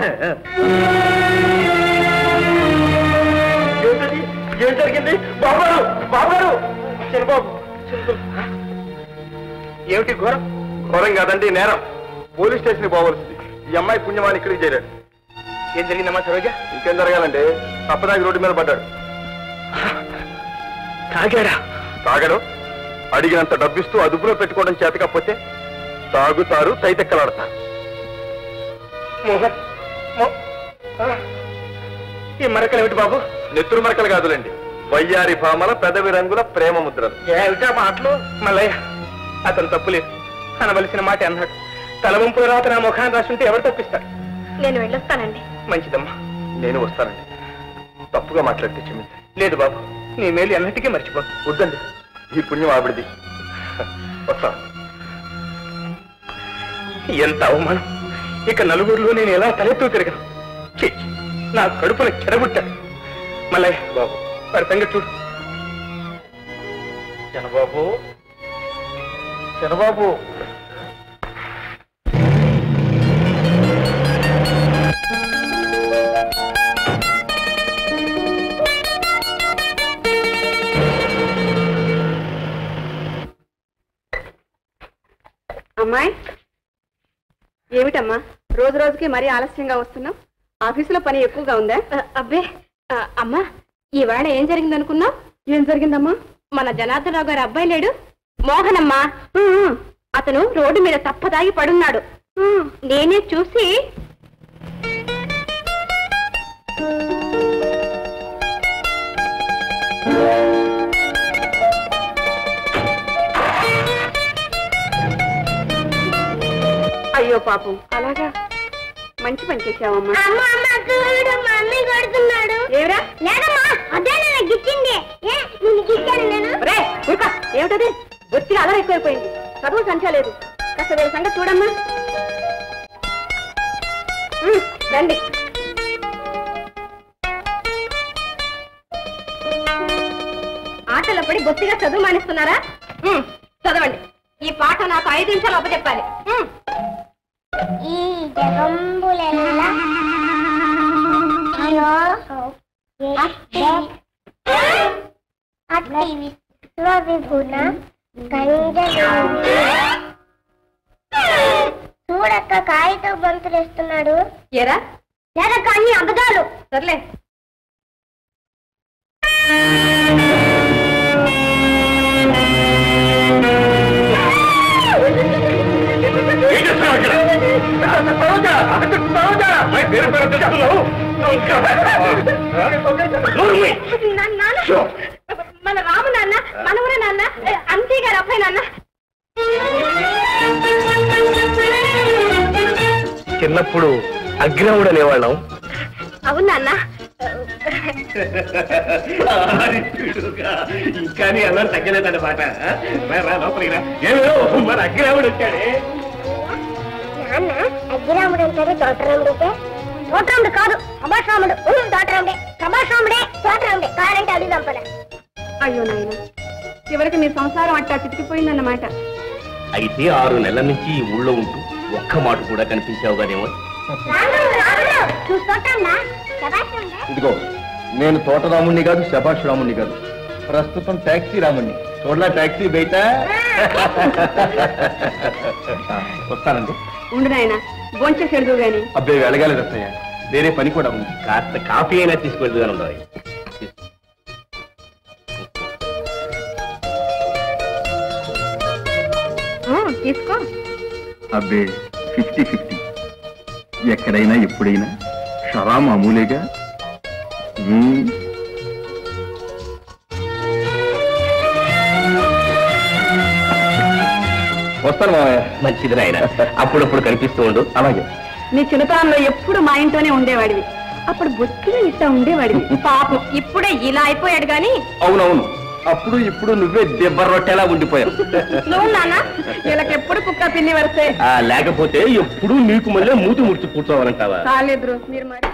ఏంటది? ఏం జరిగింది బాబారు బాబారు చిన్నబాబు ఏమిటి ఘోరం ఘోరం కాదండి నేరం పోలీస్ స్టేషన్ పోవలసింది ఈ అమ్మాయి పుణ్యమాని ఇక్కడికి చేరాడు ఏం జరిగిందమ్మా సరోజ ఇంకేం జరగాలంటే తప్పదాగి రోడ్డు మీద పడ్డాడు తాగాడా తాగడు అడిగినంత డబ్బిస్తూ అదుపులో పెట్టుకోవడం చేత కాకపోతే తాగుతారు తైతెక్కలాడతారు మోహన్ మో- ఆ. ఈ మరకలు ఏమిటి బాబు నెత్తురు మరకలు కాదులేండి వయ్యారి భామల పెదవి రంగుల ప్రేమ ముద్రలు ఏమిటా మాటలు మల్లయ్య అతను తప్పులేదు అనవలసిన మాట అన్నాడు తలవంపు రాత నా ముఖాన్ని రాసుంటే ఎవరు తప్పిస్తాడు నేను వెళ్ళొస్తానండి మంచిదమ్మా నేను వస్తానండి తప్పుగా మాట్లాడితే క్షమించండి లేదు బాబు నీ మేలు ఎన్నటికీ మర్చిపో వద్దండి ఈ పుణ్యం ఆవిడది వస్తాను ఎంత అవమానం ఇక నలుగురిలో నేను ఎలా తలెత్తూ తిరగను ఛీ, నా కడుపున చెడగొట్టాడు మల్లయ్య బాబు వారి సంగతి చూడు చనబాబు చనబాబు అమ్మాయి ఏమిటమ్మా రోజు రోజుకి మరీ ఆలస్యంగా వస్తున్నావు ఆఫీసులో పని ఎక్కువగా ఉందా అబ్బే అమ్మా ఈవేళ ఏం జరిగింది అనుకున్నా ఏం జరిగిందమ్మా మన జనార్దన్ రావు గారి అబ్బాయి లేడు మోహనమ్మా అతను రోడ్డు మీద తప్పదాగి పడున్నాడు నేనే చూసి అయ్యో పాపం అలాగా మంచి పని చేశావమ్మా అమ్మ అమ్మ చూడు మమ్మీ కొడుతున్నాడు ఏమిరా లేదమ్మా అదే నేను గిచ్చింది ఏ నిన్ను గిచ్చాను నేను రే ఉరుక ఏమిటది బొత్తిగా అలా ఎక్కువైపోయింది చదువు సంఖ్య లేదు కాస్త వీళ్ళ సంగతి చూడమ్మా ఉమ్, రండి ఆటలో పడి బొత్తిగా చదువు మానేస్తున్నారా ఉమ్, చదవండి ఈ పాట నాకు ఐదు నిమిషాలు అప్పచెప్పాలి ఉమ్. ఈ జగంబులెల్ల అయ్యో అట్టి అట్టి విశ్వ విభున చూడక్క కాగితం బంతులేస్తున్నాడు ఏరా లేదక్క అన్ని అబద్ధాలు సర్లే ఏం చేస్తున్నావు ఇక్కడ? సరోజ! సరోజ! మై పేరు పేరు తెలుస్తున్నావు? నోరు మూయ్. నాన్న, నాన్న. మన రాము నాన్న మనవరే నాన్న అంతే గారు అబ్బాయి నాన్న చిన్నప్పుడు అగ్రముడు అనేవాళ్ళం అవును నాన్న ఇంకా నీ అల్లరి తగ్గలేదన్నమాట లోపలికి ఏమో మన అగ్రముడు వచ్చాడే నాన్న అగ్గిరాముడు అంటారు తోటరాముడు అంటే తోటరాముడు కాదు సభాశ్రాముడు తోటరాముడే సభాశ్రాముడే తోటరాముడే కారంటే అది చంపలే అయ్యో నాయన చివరికి మీ సంసారం అట్టా చితికిపోయిందన్నమాట అయితే ఆరు నెలల నుంచి ఈ ఊళ్ళో ఉంటూ ఒక్క మాట కూడా కనిపించావు కదేమో రాముడు రాముడు నువ్వు తోటరాముడా సభాశ్రాముడే ఇదిగో నేను తోటరాముణ్ణి కాదు శభాష్ రాముణ్ణి కాదు ప్రస్తుతం టాక్సీ రాముణ్ణి చూడలా టాక్సీ బయట వస్తానండి ఉండు నాయన బొంచె చెడుదు గాని అబ్బాయి వెళ్ళగాలి రత్తయ్య వేరే పని కూడా ఉంది కాస్త కాఫీ అయినా తీసుకెళ్తుందని ఉండవు ఆ, తీసుకో అబ్బే ఫిఫ్టీ ఫిఫ్టీ ఎక్కడైనా ఎప్పుడైనా షరా మామూలేగా మ్మ్. వస్తాను మామయ్య మంచిది నాయన అప్పుడప్పుడు కనిపిస్తూ ఉండు అలాగే నీ చిన్నతనంలో ఎప్పుడు మా ఇంట్లోనే ఉండేవాడివి అప్పుడు బొత్తిగా ఇట్టా ఉండేవాడివి పాపం ఇప్పుడే ఇలా అయిపోయాడు గాని అవునవును అప్పుడు ఇప్పుడు నువ్వే దెబ్బ రొట్టెలా ఉండిపోయావు నువ్వు నాన్న వీళ్ళకెప్పుడు కుక్క పిన్ని వస్తే ఆ, లేకపోతే ఎప్పుడూ నీకు మళ్ళీ మూతి ముడిచి కూర్చోవాలంటావా చాలేదురు మీరు మరి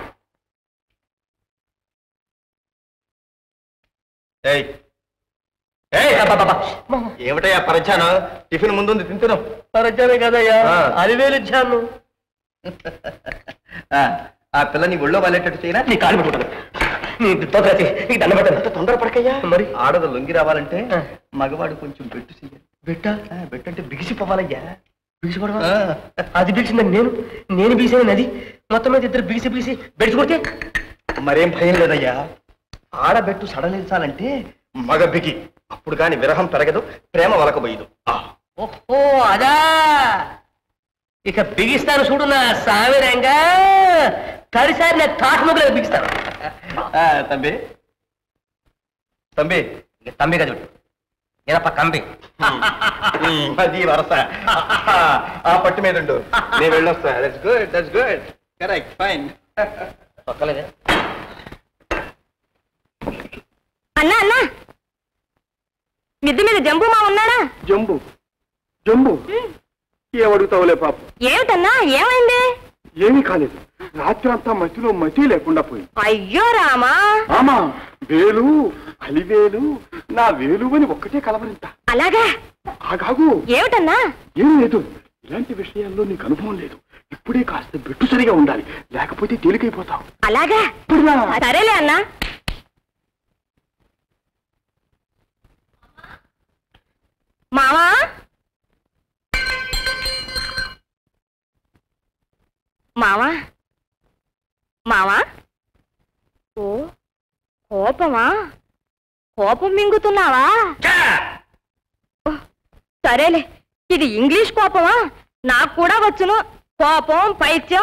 ఏయ్ ఏయ్ అబ్బబ్బబ్బ. ఏమిటయ్యా పరిచాను టిఫిన్ ముందుంది తింటున్నాం పరచానే కదయ్యా ఆ. అలివేలు ఇచ్చాను ఆ పిల్ల నీ ఒళ్ళో వాళ్ళేటట్టు చేయనా నీ కాలు పట్టుకుంటాను నీ తోకరాచి ఈ దండ పెట్టను తొందర పడకయ్యా మరి ఆడదు లొంగి రావాలంటే ఆ. మగవాడు కొంచెం బెట్టు చెయ్యాలి బిడ్డ ఆ, బెట్టు అంటే బిగిసిపోవాలయ్యా బిగిసిపడవా ఆ. అది బిగిసిందని నేను నేను బిగిసాను అది మొత్తం మీద ఇద్దరు బిగిసి బిగిసి బెడిచి కొడితే మరేం భయం లేదయ్యా ఆడబెట్టు సడలించాలంటే మగ బిగి అప్పుడు కాని విరహం పెరగదు ప్రేమ వలకబోయదు ఆ. ఓహో అదా ఇక బిగిస్తాను చూడు నా సామిరంగా తడిసారి నా తాటి మొగ్గులకు బిగిస్తాను ఆ, తంబి తంబి ఇక తంబి కదా చూడు ఎనప కంబి అది వరస ఆ పట్టు మీద ఉండు నేను వెళ్ళొస్తా that's good that's good correct fine పక్కలేదే అన్నా అన్నా మిద్ది మీద జంబు మా ఉన్నాడా జంబు జంబు ఏమడుగుతావులే పాప ఏమిటన్నా ఏమైంది ఏమీ కాలేదు రాత్రి అంతా మతిలో మతి లేకుండా పోయింది అయ్యో రామా ఆమా వేలు అలివేలు నా వేలు అని ఒక్కటే కలవరింత అలాగా ఆగాగు ఏమిటన్నా ఏం లేదు ఇలాంటి విషయాల్లో నీకు అనుభవం లేదు ఇప్పుడే కాస్త బెట్టు సరిగా ఉండాలి లేకపోతే తేలికైపోతావు అలాగా ఇప్పుడురా. సరేలే అన్నా మావా మావా మావా ఓ కోపమా కోపం మింగుతున్నావా ఓ, సరేలే ఇది ఇంగ్లీష్ కోపమా నాకు కూడా వచ్చును కోపం పైత్యం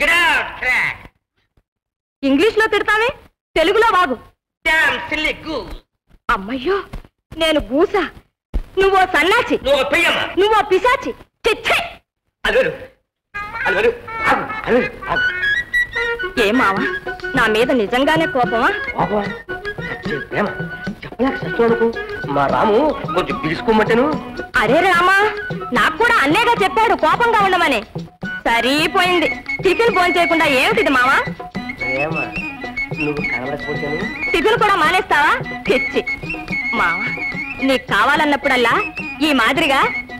ఇంగ్లీష్ లో తిడతావే తెలుగులో బాగు అమ్మయ్యో నేను గూస నువ్వో సన్నాచి నువ్వు పెయ్యమ్మ నువ్వో పిశాచి చిచ్చే అల్వేరు అల్వేరు ఆగు అల్వేరు ఆగు ఏ మావా నా మీద నిజంగానే కోపమా కోపం సచ్చే ప్రేమ చెప్పలేక సచ్చు అనుకో మా రాము కొంచెం పిలుచుకోమంటాను అరే రామా నాకు కూడా అన్నేగా చెప్పాడు కోపంగా ఉండమని సరిపోయింది టిఫిన్ ఫోన్ చేయకుండా ఏమిటిది మావా ప్రేమ నువ్వు కనబడకపోతాను టిఫిన్ కూడా మానేస్తావా తెచ్చి మావా నీకు కావాలన్నప్పుడల్లా ఈ మాదిరిగా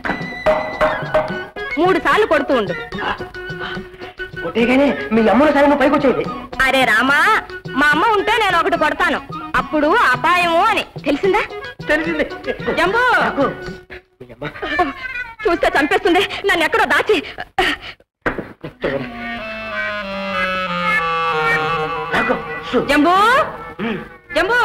మూడు సార్లు కొడుతూ ఉండు కొట్టేగానే మీ అమ్మల సరే నువ్వు పైకి వచ్చేది అరే రామా మా అమ్మ ఉంటే నేను ఒకటి కొడతాను అప్పుడు అపాయము అని తెలిసిందా తెలిసింది జంబు నాకు మీ అమ్మ ఓ, చూస్తే చంపేస్తుంది నన్ను ఎక్కడో దాచి నాకు సు. జంబు ఉమ్. జంబు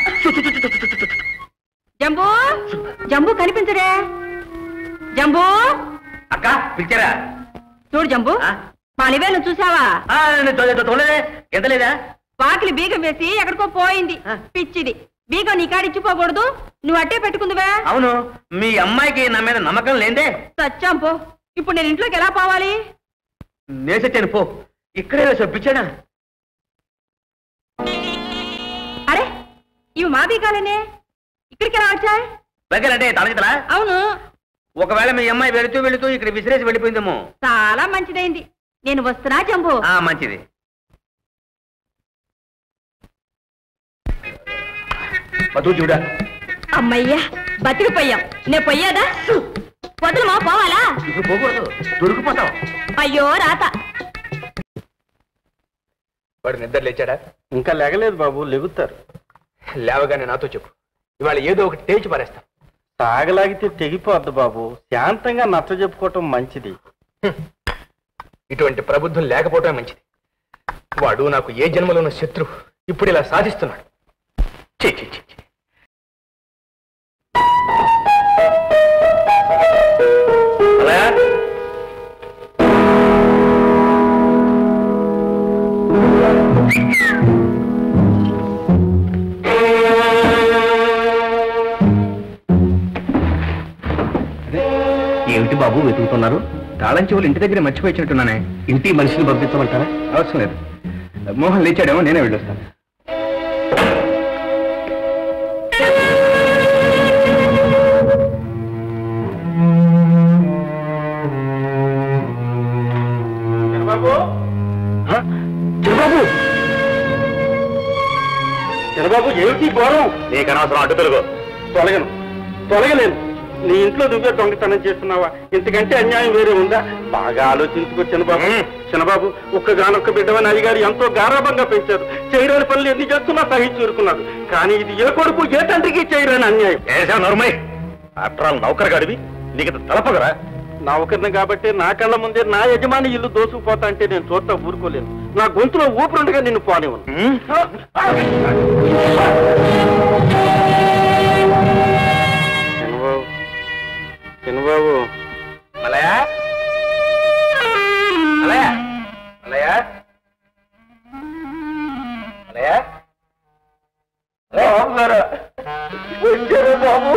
జంబు జంబు కనిపించడే జంబు అక్క పిలిచారా చూడు జంబు ఆ? పలివేలు చూసావా ఆ, నేను తోలే- తోలేదే ఎంత లేదా వాకిలి బీగం వేసి ఎక్కడికో పోయింది ఆ. పిచ్చిది బీగం నీ కాడిచ్చిపోకూడదు నువ్వు అట్టే పెట్టుకుందువే అవును మీ అమ్మాయికి నా మీద నమ్మకం లేదే సచ్చాం పో ఇప్పుడు నేను ఇంట్లోకి ఎలా పోవాలి నేసెచ్చాను పో ఇక్కడే చొప్పించాడా అరే ఇవి మా బీగాలేనే ఇక్కడికి ఎలా వచ్చాయి దగ్గరంటే తలచితలా అవును ఒకవేళ మీ అమ్మాయి వెళుతూ వెళుతూ ఇక్కడ విసిరేసి వెళ్ళిపోయిందేమో చాలా మంచిదైంది నేను వస్తున్నా జంబు ఆ మంచిది మధు చూడా అమ్మయ్యా బతికిపోయాం నేను పోయాదా వదులుమా పోవాలా ఇప్పుడు పోకూడదు దొరికిపోతాం అయ్యో రాత వాడు నిద్ర లేచాడా ఇంకా లేగలేదు బాబు లెగుతారు లేవగానే నాతో చెప్పు ఇవాళ ఏదో ఒకటి తేల్చి పారేస్తాం తాగలాగితే తెగిపోద్దు బాబు శాంతంగా నచ్చ చెప్పుకోవటం మంచిది ఇటువంటి ప్రబుద్ధం లేకపోవటమే మంచిది వాడు నాకు ఏ జన్మలోనూ శత్రు ఇప్పుడు ఇలా సాధిస్తున్నాడు ఛీ, ఛీ, ఛీ, ఛీ. అలా ఏమిటి ఏమిటి బాబు వెతుకుతున్నారు తాళం చెవులు ఇంటి దగ్గర మర్చిపోయినట్టున్నానే ఇంటి మనిషిని పంపించమంటారా అవసరం లేదు మోహన్ లేచాడేమో నేనే వెళ్ళొస్తాను చంద్రబాబు చిరబాబు చంద్రబాబు ఏమిటి ఘోరం నీకు అనవసరం అడ్డు తెలుగు తొలగను తొలగలేను నీ ఇంట్లో నువ్వే దొంగతనం చేస్తున్నావా ఇంతకంటే అన్యాయం వేరే ఉందా బాగా ఆలోచించుకో చిన్నబాబు మ్మ్. చిన్నబాబు ఒక్కగానొక్క బిడ్డవని అయ్యగారు ఎంతో గారాభంగా పెంచారు చేయరాని పనులు ఎన్ని చేస్తున్నా సహించి ఊరుకున్నాడు కానీ ఇది ఏ కొడుకు ఏ తండ్రికి చేయరాని అన్యాయం ఏసా నోర్మై అట్రాలు నౌకరు గడివి నీకు ఇది తలపగరా నా ఒకరిని కాబట్టి నా కళ్ళ ముందే నా యజమాని ఇల్లు దోసుకుపోతా అంటే నేను చూస్తా ఊరుకోలేను నా గొంతులో ఊపిరుండగా నిన్ను పోనివ్వను చిన్నబాబు చిన్నబాబు మలయా మలయా మలయా మలయా బాబు గారా వచ్చారా బాబు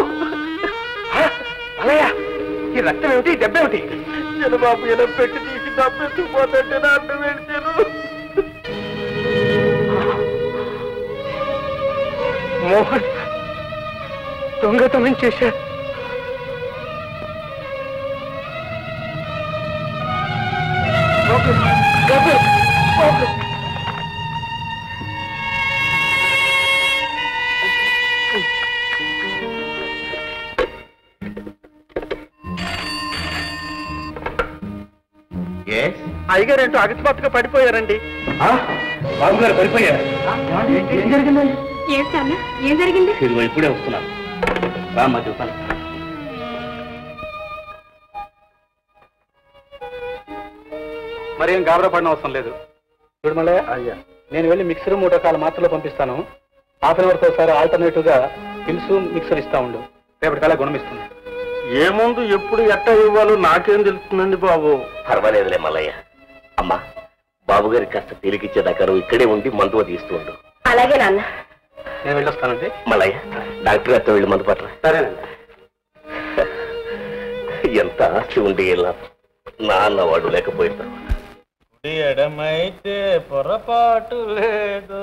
మలయా ఈ రక్తం ఏమిటి ఈ దెబ్బ ఏమిటి చిన్నబాబు ఇలా పెట్టి తీసి తప్పెత్తుకుపోతుంటే నా అడ్డు పెడిచాను మోహన్ దొంగతనం చేశా అయ్యగారు ఏంటో అకస్మాత్తుగా పడిపోయారండి బాబు గారు పడిపోయారు ఏం జరిగిందండి ఏం సార్ ఏం జరిగింది ఇదిగో ఇప్పుడే వస్తున్నాను రామ్మా చూపాను మరేం గాబరా పడిన అవసరం లేదు చూడు మళ్ళీ అయ్యా నేను వెళ్ళి మిక్సర్ మూడు రకాల మాత్రలు పంపిస్తాను హాఫ్ అన్ అవర్తో ఒకసారి ఆల్టర్నేటివ్ గా పిల్స్ మిక్సర్ ఇస్తా ఉండు రేపటికల్లా గుణమిస్తుంది ఏ ముందు ఎప్పుడు ఎట్ట ఇవ్వాలో నాకేం తెలుస్తుందండి బాబు పర్వాలేదులే మల్లయ్య అమ్మా బాబు గారికి కాస్త తేలికిచ్చేదాకా నువ్వు ఇక్కడే ఉండి మందు తీస్తూ ఉండు అలాగే నాన్న నేను వెళ్ళొస్తానండి మల్లయ్య డాక్టర్ గారితో వెళ్ళి మందు పట్టరా సరేనండి ఎంత ఆస్తి ఉండి ఇలా నాన్న వాడు లేకపోయినా ఎడమైతే పొరపాటు లేదు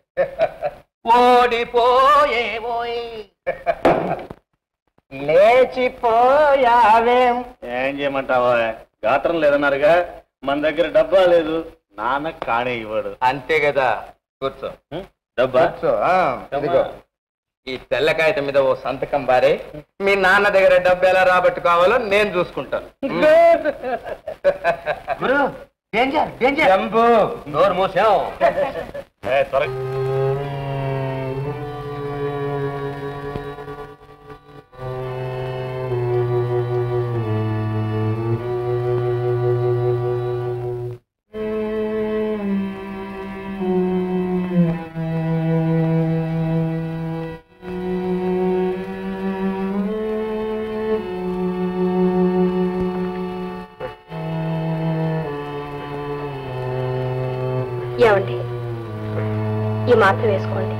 ఓడిపోయేవోయ్ లేచిపోయావేం ఏం చేయమంటావా గాత్రం లేదన్నారుగా మన దగ్గర డబ్బా లేదు నాన్న కాణే ఇవ్వడు అంతే కదా కూర్చో డబ్బా కూర్చో ఆ, ఇదిగో ఈ తెల్ల కాగితం మీద ఓ సంతకం బారే మీ నాన్న దగ్గర డబ్బు ఎలా రాబట్టుకోవాలో నేను చూసుకుంటాను జంబు నోరు మూసాం త్వరగా ఏమండి ఈ మాత్ర వేసుకోండి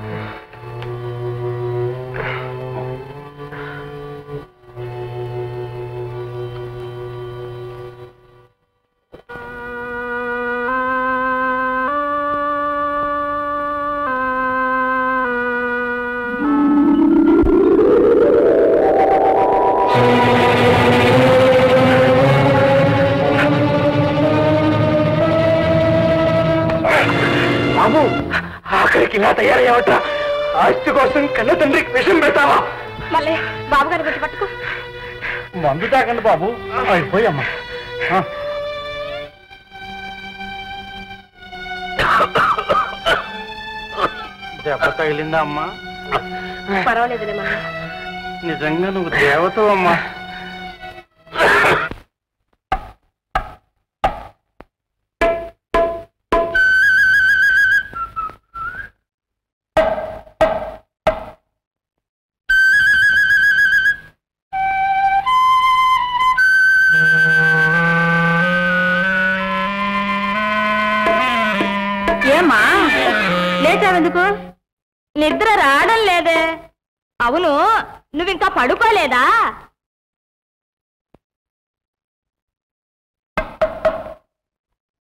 బాబు ఆఖరికి ఇలా తయారయ్యావట ఆస్తి కోసం కన్న తండ్రికి విషం పెడతావా మళ్ళీ బాబు గారి గుర్తు పట్టుకో మందు తాకండి బాబు అయిపోయమ్మా దెబ్బ తగిలిందా అమ్మా పర్వాలేదులే మళ్ళీ నిజంగా నువ్వు దేవతవు అమ్మా ఏమ్మా లేచావెందుకు నిద్ర రావడం లేదే అవును నువ్వింకా పడుకోలేదా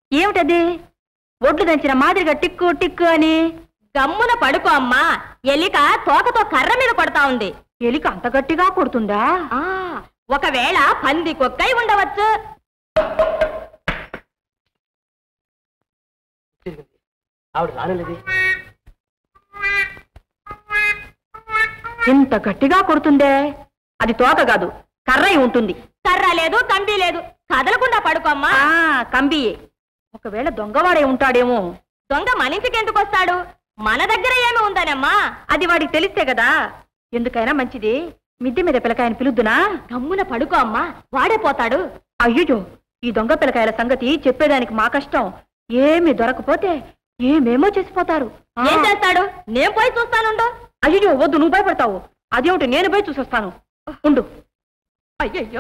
ఏమిటది ఒడ్లు దంచిన మాదిరిగా టిక్కు టిక్కు అని గమ్మున పడుకో అమ్మా ఎలిక తోకతో కర్ర మీద కొడతా ఉంది ఎలిక అంత గట్టిగా కొడుతుందా ఒకవేళ పంది కొక్కై ఉండవచ్చు ఆవిడ రానేది ఇంత గట్టిగా కొడుతుందే అది తోక కాదు కర్రై ఉంటుంది కర్ర లేదు కంబి లేదు కదలకుండా పడుకోమ్మా కంబి ఒకవేళ దొంగవాడే ఉంటాడేమో దొంగ మన ఇంటికి ఎందుకు వస్తాడు మన దగ్గర ఏమి ఉందనమ్మా అది వాడికి తెలిస్తే కదా ఎందుకైనా మంచిది మిద్దె మీద పిల్లకాయని పిలుద్దునా గమ్మున పడుకో అమ్మా వాడే పోతాడు అయ్యో ఈ దొంగ పిల్లకాయల సంగతి చెప్పేదానికి మా కష్టం ఏమి దొరకపోతే ఏమేమో చేసిపోతారు ఏం చేస్తాడు నేను పోయి చూస్తానుండు అయ్యో వద్దు నువ్వు భయపడతావు అదేమిటి నేను పోయి చూసొస్తాను ఉండు అయ్యయ్యో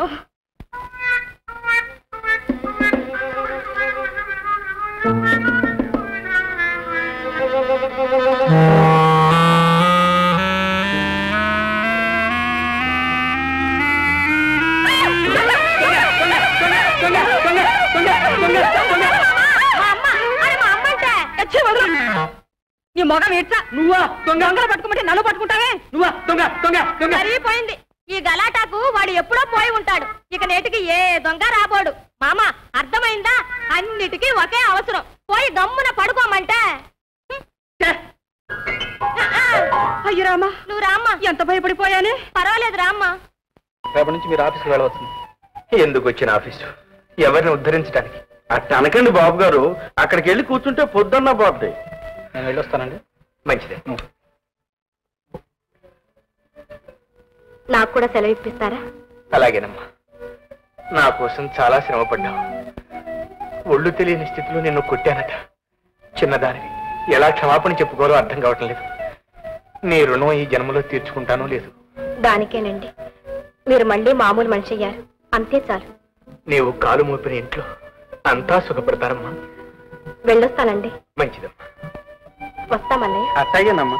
నీ మొగం ఏడ్చా నువ్వా దొంగ దొంగలు పట్టుకుంటే నన్ను పట్టుకుంటావే నువ్వా దొంగ దొంగ దొంగ సరిపోయింది ఈ గలాటాకు వాడు ఎప్పుడో పోయి ఉంటాడు ఇక నేటికి ఏ దొంగ రాబోడు మామ అర్థమైందా అన్నిటికీ ఒకే అవసరం పోయి గమ్మున పడుకోమంటే అయ్యో రామా నువ్వు రామ్మా ఎంత భయపడిపోయానే పర్వాలేదు రామ్మా రేపటి నుంచి మీరు ఆఫీస్కి వెళ్ళవచ్చుంది ఎందుకు వచ్చిన ఆఫీసు ఎవరిని ఉద్ధరించడానికి అట్ట అనకండి బాబు గారు అక్కడికి వెళ్ళి కూర్చుంటే పొద్దున్న బాబుదే నేను వెళ్ళొస్తానండి మంచిదే నాకు కూడా సెలవు ఇప్పిస్తారా అలాగేనమ్మా నా కోసం చాలా శ్రమ పడ్డావు ఒళ్ళు తెలియని స్థితిలో నిన్ను కొట్టానట చిన్నదానివి ఎలా క్షమాపణ చెప్పుకోవాలో అర్థం కావటం లేదు నీ రుణం ఈ జన్మలో తీర్చుకుంటానో లేదు దానికేనండి మీరు మళ్ళీ మామూలు మనిషి అయ్యారు అంతే చాలు నీవు కాలు మోపిన ఇంట్లో అంతా సుఖపడతారమ్మా వెళ్ళొస్తానండి మంచిదమ్మా వస్తామన్నయ్య అట్టాగేనమ్మా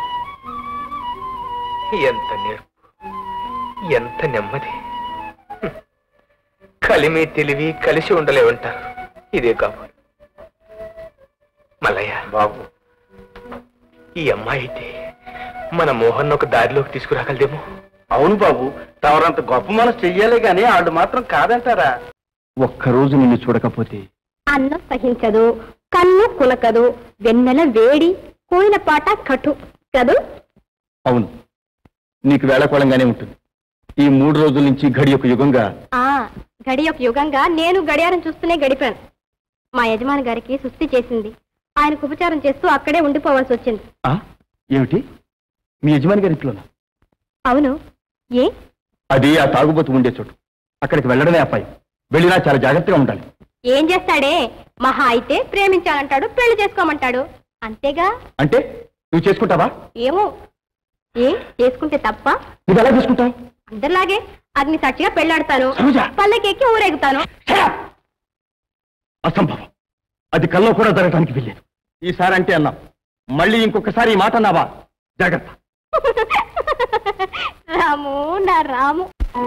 ఎంత నేర్పు ఎంత నెమ్మది హ్మ్. కలిమి తెలివి కలిసి ఉండలేవంటారు ఇదే కాబోలు మల్లయ్య బాబు ఈ అమ్మాయి అయితే మన మోహన్ ఒక దారిలోకి తీసుకురాగలదేమో అవును బాబు తమరంత గొప్ప మనసు చెయ్యాలి గాని వాళ్ళు మాత్రం కాదంటారా ఒక్కరోజు నిన్ను చూడకపోతే అన్నం సహించదు కన్ను కులకదు వెన్నెల వేడి కోయిల పాట కటు కదూ అవును నీకు వేళకోళంగానే ఉంటుంది ఈ మూడు రోజుల నుంచి గడి ఒక యుగంగా ఆ గడి ఒక యుగంగా నేను గడియారం చూస్తూనే గడిపాను మా యజమాని గారికి సుస్థి చేసింది ఆయనకు ఉపచారం చేస్తూ అక్కడే ఉండిపోవాల్సి వచ్చింది ఆ? ఏమిటి మీ యజమాని గారి ఇంట్లోనా అవును ఏ అది ఆ తాగుబోతు ఉండే చోటు అక్కడికి వెళ్ళడమే అపాయం వెళ్ళినా చాలా జాగ్రత్తగా ఉండాలి ఏం చేస్తాడే మహా అయితే ప్రేమించాలంటాడు పెళ్లి చేసుకోమంటాడు అంతేగా అంటే నువ్వు చేసుకుంటావా ఏమో ఏ చేసుకుంటే తప్ప నువ్వు ఎలా చేసుకుంటావు అందరిలాగే అగ్ని సాక్షిగా పెళ్లాడతాను సరోజ! పల్లెకెక్కి ఊరేగుతాను అసంభవం అది కల్లో కూడా జరగటానికి వెళ్ళలేదు ఈసారి అంటే అన్నాం మళ్ళీ ఇంకొకసారి ఈ మాట అన్నావా జాగ్రత్త రాము నా రాము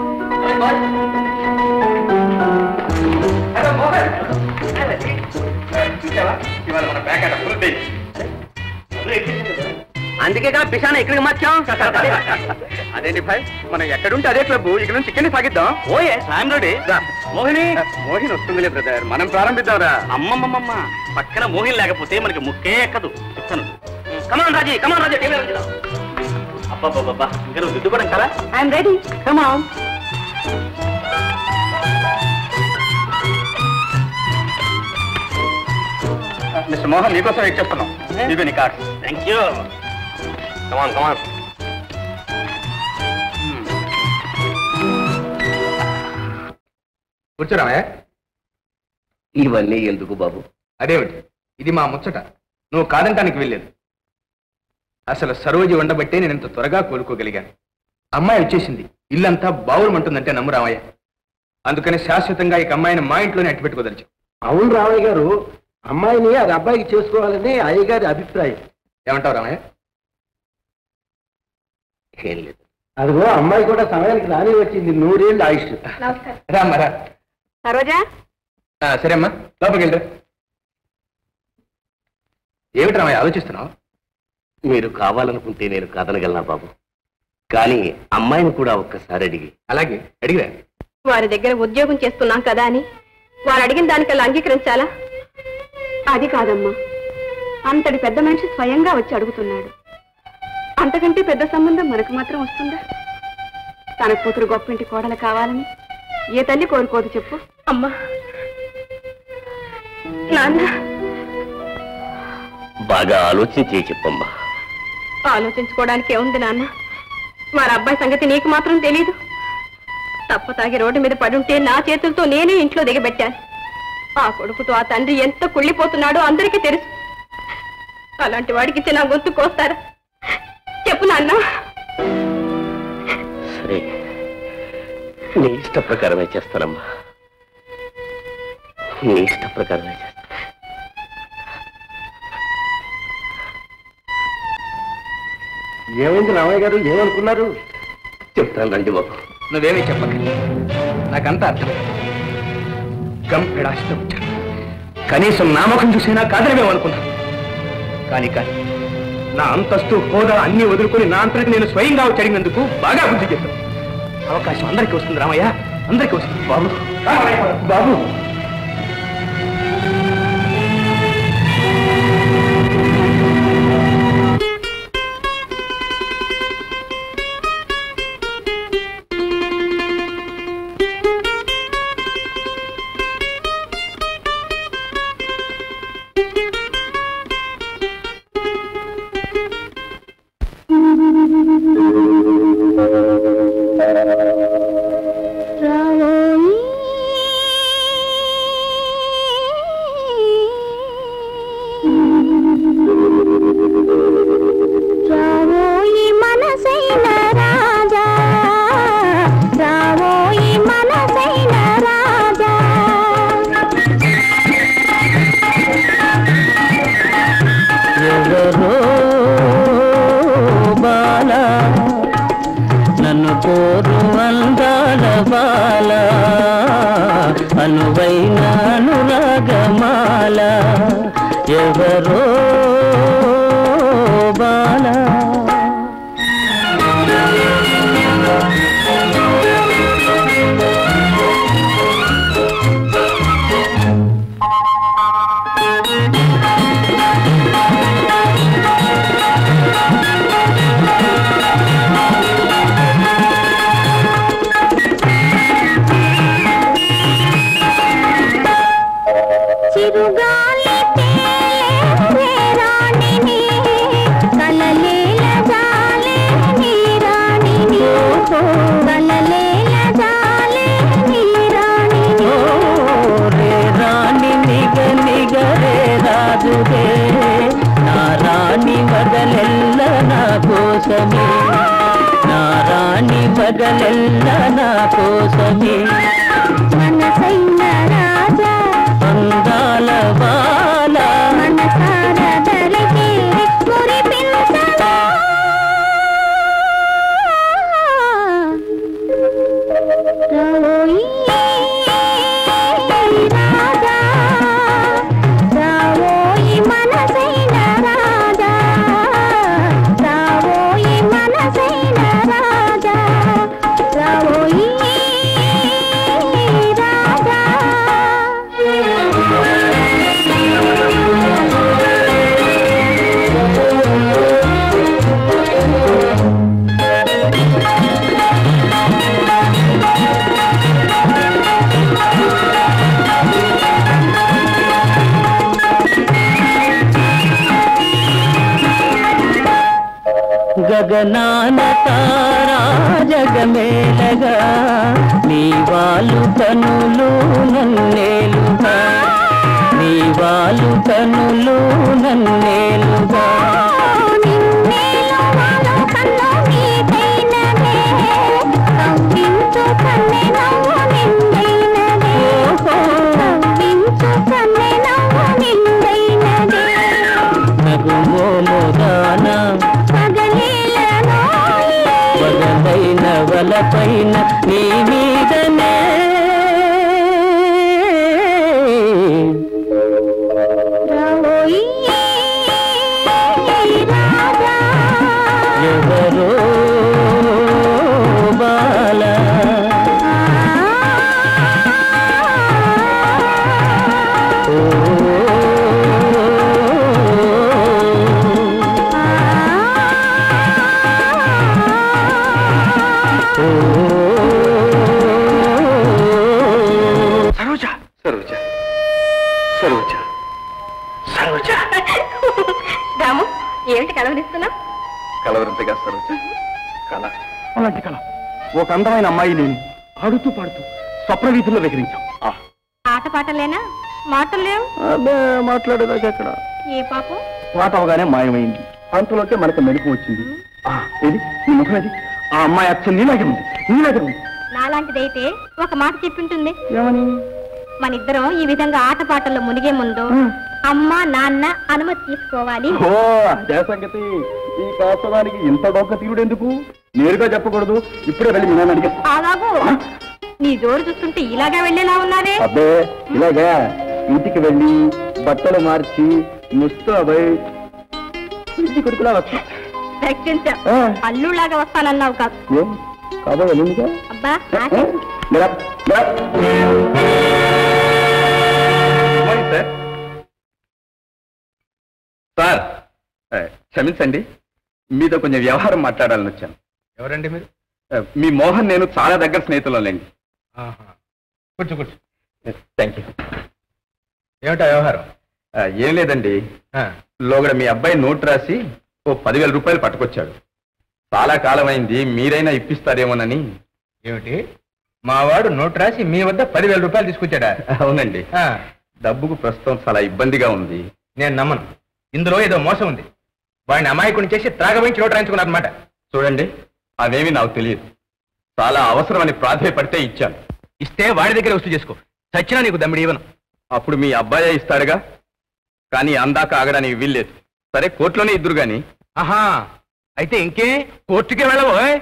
అందుకేగా పిశాన ఇక్కడికి మార్చాం అదేంటి భాయ్ మనం ఎక్కడుంటే అదే క్లబ్ ఇక్కడ నుంచి చికెన్ సాగిద్దాం ఓయే సాయం రెడీ మోహిని మోహిని వస్తుందిలే బ్రదర్ మనం ప్రారంభిద్దాంరా అమ్మమ్మమ్మ పక్కన మోహిన్ లేకపోతే మనకి ముక్కే ఎక్కదు చెప్తాను కమాన్ రాజీ కమాన్ రాజీ టీవీ అబ్బాబ్బాబ్బా ఇంకా నువ్వు దిద్దుకోవడం కదా I'm ready come on mister Mohan నీకోసం వెయిట్ చేస్తున్నాం ఇదిగో నీ card thank you come on come on కూర్చోరామయ్య ఇవన్నీ ఎందుకు బాబు అదేమిటి ఇది మా ముచ్చట నువ్వు కాదంటానికి వెళ్ళలేదు అసలు సరోజి ఉండబట్టే నేను ఇంత త్వరగా కోలుకోగలిగాను అమ్మాయి వచ్చేసింది ఇల్లంతా బావురమంటుందంటే నమ్ము రామయ్య అందుకని శాశ్వతంగా ఇక అమ్మాయిని మా ఇంట్లోనే అట్టి పెట్టుకోదలిచాం అవును రామయ్య గారు అమ్మాయిని అది అబ్బాయికి చేసుకోవాలని అయ్యగారి అభిప్రాయం ఏమంటావు రామయ్య ఏం లేదు అదిగో అమ్మాయి కూడా సమయానికి రాని వచ్చింది నూరేళ్ళు ఆయుష్ రామ్మా రా సరోజా ఆ, సరే అమ్మా లోపలికి వెళ్ళరు ఏమిటి రామయ్య ఆలోచిస్తున్నావు మీరు కావాలనుకుంటే నేను కాదనగలనా బాబు కానీ అమ్మాయిని కూడా ఒక్కసారి అడిగి అలాగే అడిగిరా వారి దగ్గర ఉద్యోగం చేస్తున్నాం కదా అని వారు అడిగిన దానికల్లా అంగీకరించాలా అది కాదమ్మా అంతటి పెద్ద మనిషి స్వయంగా వచ్చి అడుగుతున్నాడు అంతకంటే పెద్ద సంబంధం మనకు మాత్రం వస్తుందా తన కూతురు గొప్పింటి కోడలు కావాలని ఏ తల్లి కోరుకోదు చెప్పు అమ్మా నాన్న బాగా ఆలోచించి చెప్పమ్మా ఆలోచించుకోవడానికి ఏముంది నాన్న వారి అబ్బాయి సంగతి నీకు మాత్రం తెలీదు తప్ప తాగి రోడ్డు మీద పడుంటే నా చేతులతో నేనే ఇంట్లో దిగబెట్టాను ఆ కొడుకుతో ఆ తండ్రి ఎంత కుళ్ళిపోతున్నాడో అందరికీ తెలుసు అలాంటి వాడికి ఇచ్చి నా గొంతు కోస్తారా చెప్పు నాన్న సరే నీ ఇష్ట ప్రకారమే చేస్తానమ్మా నీ ఇష్ట ప్రకారమే చేస్తాను ఏమైంది రామయ్య గారు ఏమనుకున్నారు చెప్తాను రండి బాబు నువ్వేమీ చెప్పక నాకంతా అర్థం గంపెడాస్తో వచ్చాను కనీసం నామకం చూసినా కాదనివేమనుకున్నాను కానీ కానీ నా అంతస్తు హోదా అన్ని వదులుకొని నా అంతటికి నేను స్వయంగా వచ్చి అడిగినందుకు బాగా బుద్ధి చెప్పాను అవకాశం అందరికీ వస్తుంది రామయ్య అందరికీ వస్తుంది బాబు బాబు రావోయి మనసైన రాజా రావోయి మనసైన రాజా ఎవరో బాల నన్ను కోరు అందాల బాల అనువైన అనురాగమాల ఎవరో బాల చిరుగాలి తేలే రాణిని కలలేల జాలే నీ రాణిని కలలేల జాలే నీ రాణిని రే రాణి నిగ నిగ రే రాజుదే నా రాణి వగలెల్ల నా కోసమే నా రాణి వగలెల్ల నా కోసమే మనసైన రాజా అందాల బాల మనసార దరికే మురిపించవా రావోయి రాజా రావోయి మనసైన రాజా రావోయి మనసైన రాజా రావోయి గగనాన తారా జగమేలగా నీ వాళ్ళు కనులు నన్నేలుగా నీ వాళ్ళు కనులు నన్నేలుగా నగుమోముదాన వగలైన వలపైన నీ మీదనే ఎవరో బాల సరోజ సరోజ సరోజ సరోజ రాము ఏమిటి కలవనిస్తున్నావు కలవరంతగా సరోజ కళ అలాంటి కళ ఒక అందమైన అమ్మాయి నేను ఆడుతూ పాడుతూ స్వప్న వీధుల్లో విహరించాం ఆ, ఆట పాటలేనా మాటలు లేవు అబ్బే మాట్లాడేదాకా ఎక్కడ ఏ పాపం పాట అవగానే మాయమైంది అంతలోకే మనకు మెడుపు వచ్చింది ఆ, ఏది నీ ముఖం ఏది ఆ అమ్మాయి అచ్చం నీలాగే ఉంది నీలాగే ఉంది నాలాంటిదైతే ఒక మాట చెప్పింటుంది ఏమని మన ఇద్దరం ఈ విధంగా ఆట పాటల్లో మునిగే ముందు అమ్మ నాన్న అనుమతి తీసుకోవాలి ఓ అదే సంగతి ఈ కాస్తదానికి ఇంత డొక్క తీరుడు ఎందుకు నేరుగా చెప్పకూడదు ఇప్పుడే వెళ్ళి మీ నాన్న అడిగా అలాగూ నీ జోరు చూస్తుంటే ఇలాగా వెళ్ళేలా ఉన్నారే అబ్బే ఇలాగా ఇంటికి వెళ్ళి బట్టలు మార్చి ముస్తాబై ఇంటి కొడుకులా వచ్చా రక్షించా ఆ. అల్లులాగా వస్తానన్నావు కాదు ఏం కాబోయే ఎల్లుండిగా అబ్బా నాకే సార్ సార్ ఏ, క్షమించండి మీతో కొంచెం వ్యవహారం మాట్లాడాలని వచ్చాను ఎవరండి మీరు ఏ, మీ మోహన్ నేను చాలా దగ్గర స్నేహితులండి కూర్చో కూర్చో థ్యాంక్ యూ ఏమిటా వ్యవహారం ఏం లేదండి ఆ, లోగడ మీ అబ్బాయి నోట్ రాసి ఓ పదివేల రూపాయలు పట్టుకొచ్చాడు చాలా కాలం అయింది మీరైనా ఇప్పిస్తారేమోనని ఏమిటి మా వాడు నోట్ రాసి మీ వద్ద పదివేల రూపాయలు తీసుకొచ్చాడా అవునండి ఆ, డబ్బుకు ప్రస్తుతం చాలా ఇబ్బందిగా ఉంది నేను నమ్మను ఇందులో ఏదో మోసం ఉంది వాడిని అమాయకుని చేసి త్రాగమించి నోట్ రాయించుకున్నారనమాట చూడండి అవేమి నాకు తెలియదు చాలా అవసరమని ప్రాధాయపడితే ఇచ్చాను ఇస్తే వాడి దగ్గర వస్తూ చేసుకో చచ్చినా నీకు దమ్మిడి ఇవ్వను అప్పుడు మీ అబ్బాయే ఇస్తాడుగా కానీ అందాక ఆగడానికి వీల్లేదు సరే కోర్టులోనే ఇద్దరు గాని ఆహా అయితే ఇంకే కోర్టుకే వెళ్ళవు ఓయ్.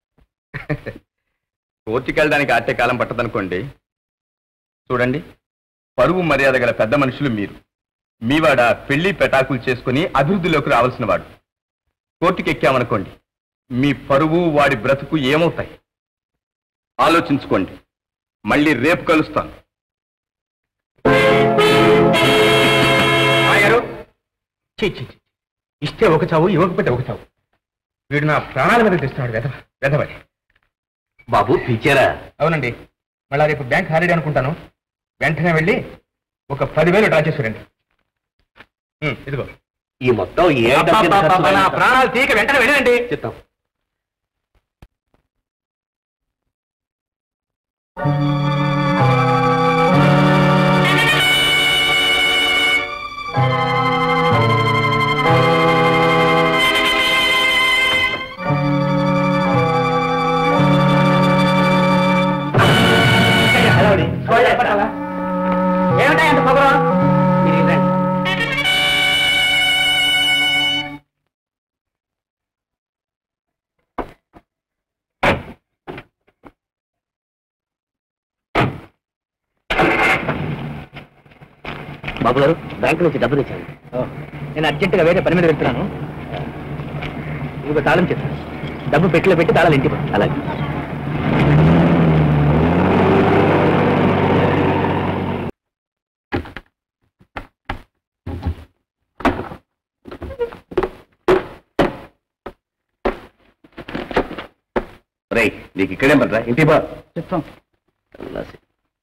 కోర్టుకి వెళ్ళడానికి ఆటే కాలం పట్టదనుకోండి చూడండి పరువు మర్యాద గల పెద్ద మనుషులు మీరు మీవాడ పెళ్లి పెటాకులు చేసుకుని అభివృద్ధిలోకి రావాల్సిన వాడు కోర్టుకి ఎక్కామనుకోండి మీ పరువు వాడి బ్రతుకు ఏమవుతాయి ఆలోచించుకోండి మళ్ళీ రేపు కలుస్తాను ఆగారు ఛీ, ఛీ, ఛీ. ఇస్తే ఒక చావు ఇవ్వకపోతే ఒక చావు వీడు నా ప్రాణాల మీద తెస్తున్నాడు వెధవ వెధవని బాబు పిలిచారా అవునండి మళ్ళా రేపు బ్యాంక్ హాలిడే అనుకుంటాను వెంటనే వెళ్ళి ఒక పదివేలు డ్రా చేసి రండి ఉమ్, ఇదిగో ఈ మొత్తం ఏ డబ్బు ఎంత ఖర్చు అబ్బబ్బబ్బ, నా అయిందో ప్రాణాలు తీక వెంటనే వెళ్ళండి చెప్తాం ఏమిటా ఎంత పొగరం మీరు ఇవ్వండి బాబు గారు బ్యాంకు నుంచి డబ్బు తెచ్చాను నేను అర్జెంటుగా వేరే పని మీద వెళ్తున్నాను ఇదిగో తాళం చెప్తాను డబ్బు పెట్టిలో పెట్టి తాళాలు ఇంటికి పో. అలాగే రేయ్ నీకు ఇక్కడే పడరా ఇంటి బా చెప్తాం సన్నాసి.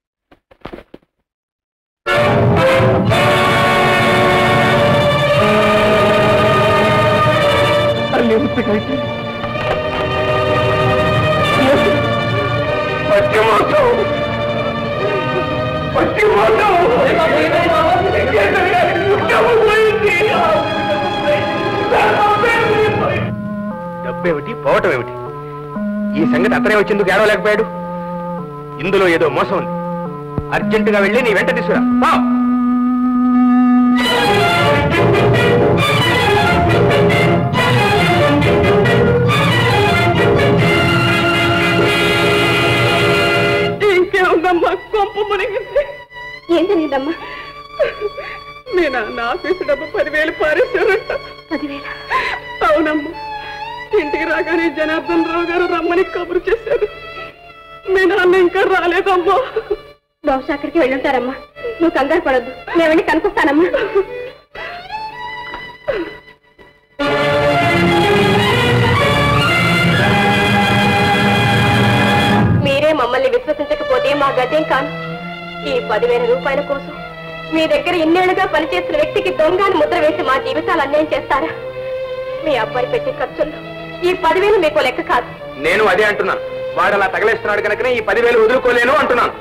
డబ్బు ఏమిటి పోవటం ఏమిటి ఈ సంగతి అతనే వచ్చేందుకు ఏడవలేకపోయాడు ఇందులో ఏదో మోసం ఉంది అర్జెంటుగా వెళ్ళి నీ వెంట తీసుకురా పో. ఇంకేముందమ్మా కొంప మునిగింది ఏం తెలియదమ్మా నేను నా ఆఫీసు డబ్బు పదివేలు పారేశారంట పదివేల అవునమ్మా ఇంటికి రాగానే జనార్దన్ రావు గారు రమ్మని కబురు చేశారు మీ నాన్న ఇంకా రాలేదమ్మా బహుశా అక్కడికి వెళ్ళుంటారమ్మా నువ్వు కంగారు పడద్దు నేను వెళ్ళి కనుకొస్తానమ్మా మీరే మమ్మల్ని విశ్వసించకపోతే మా గతేం కాను ఈ పదివేల రూపాయల కోసం మీ దగ్గర ఇన్నేళ్లుగా పనిచేస్తున్న వ్యక్తికి దొంగని ముద్ర వేసి మా జీవితాలు అన్యాయం చేస్తారా మీ అబ్బాయి పెట్టే ఖర్చుల్లో ఈ పదివేలు మీకు లెక్క కాదు నేను అదే అంటున్నాను వాడు అలా తగలేస్తున్నాడు కనుకనే ఈ పదివేలు వదులుకోలేను అంటున్నాను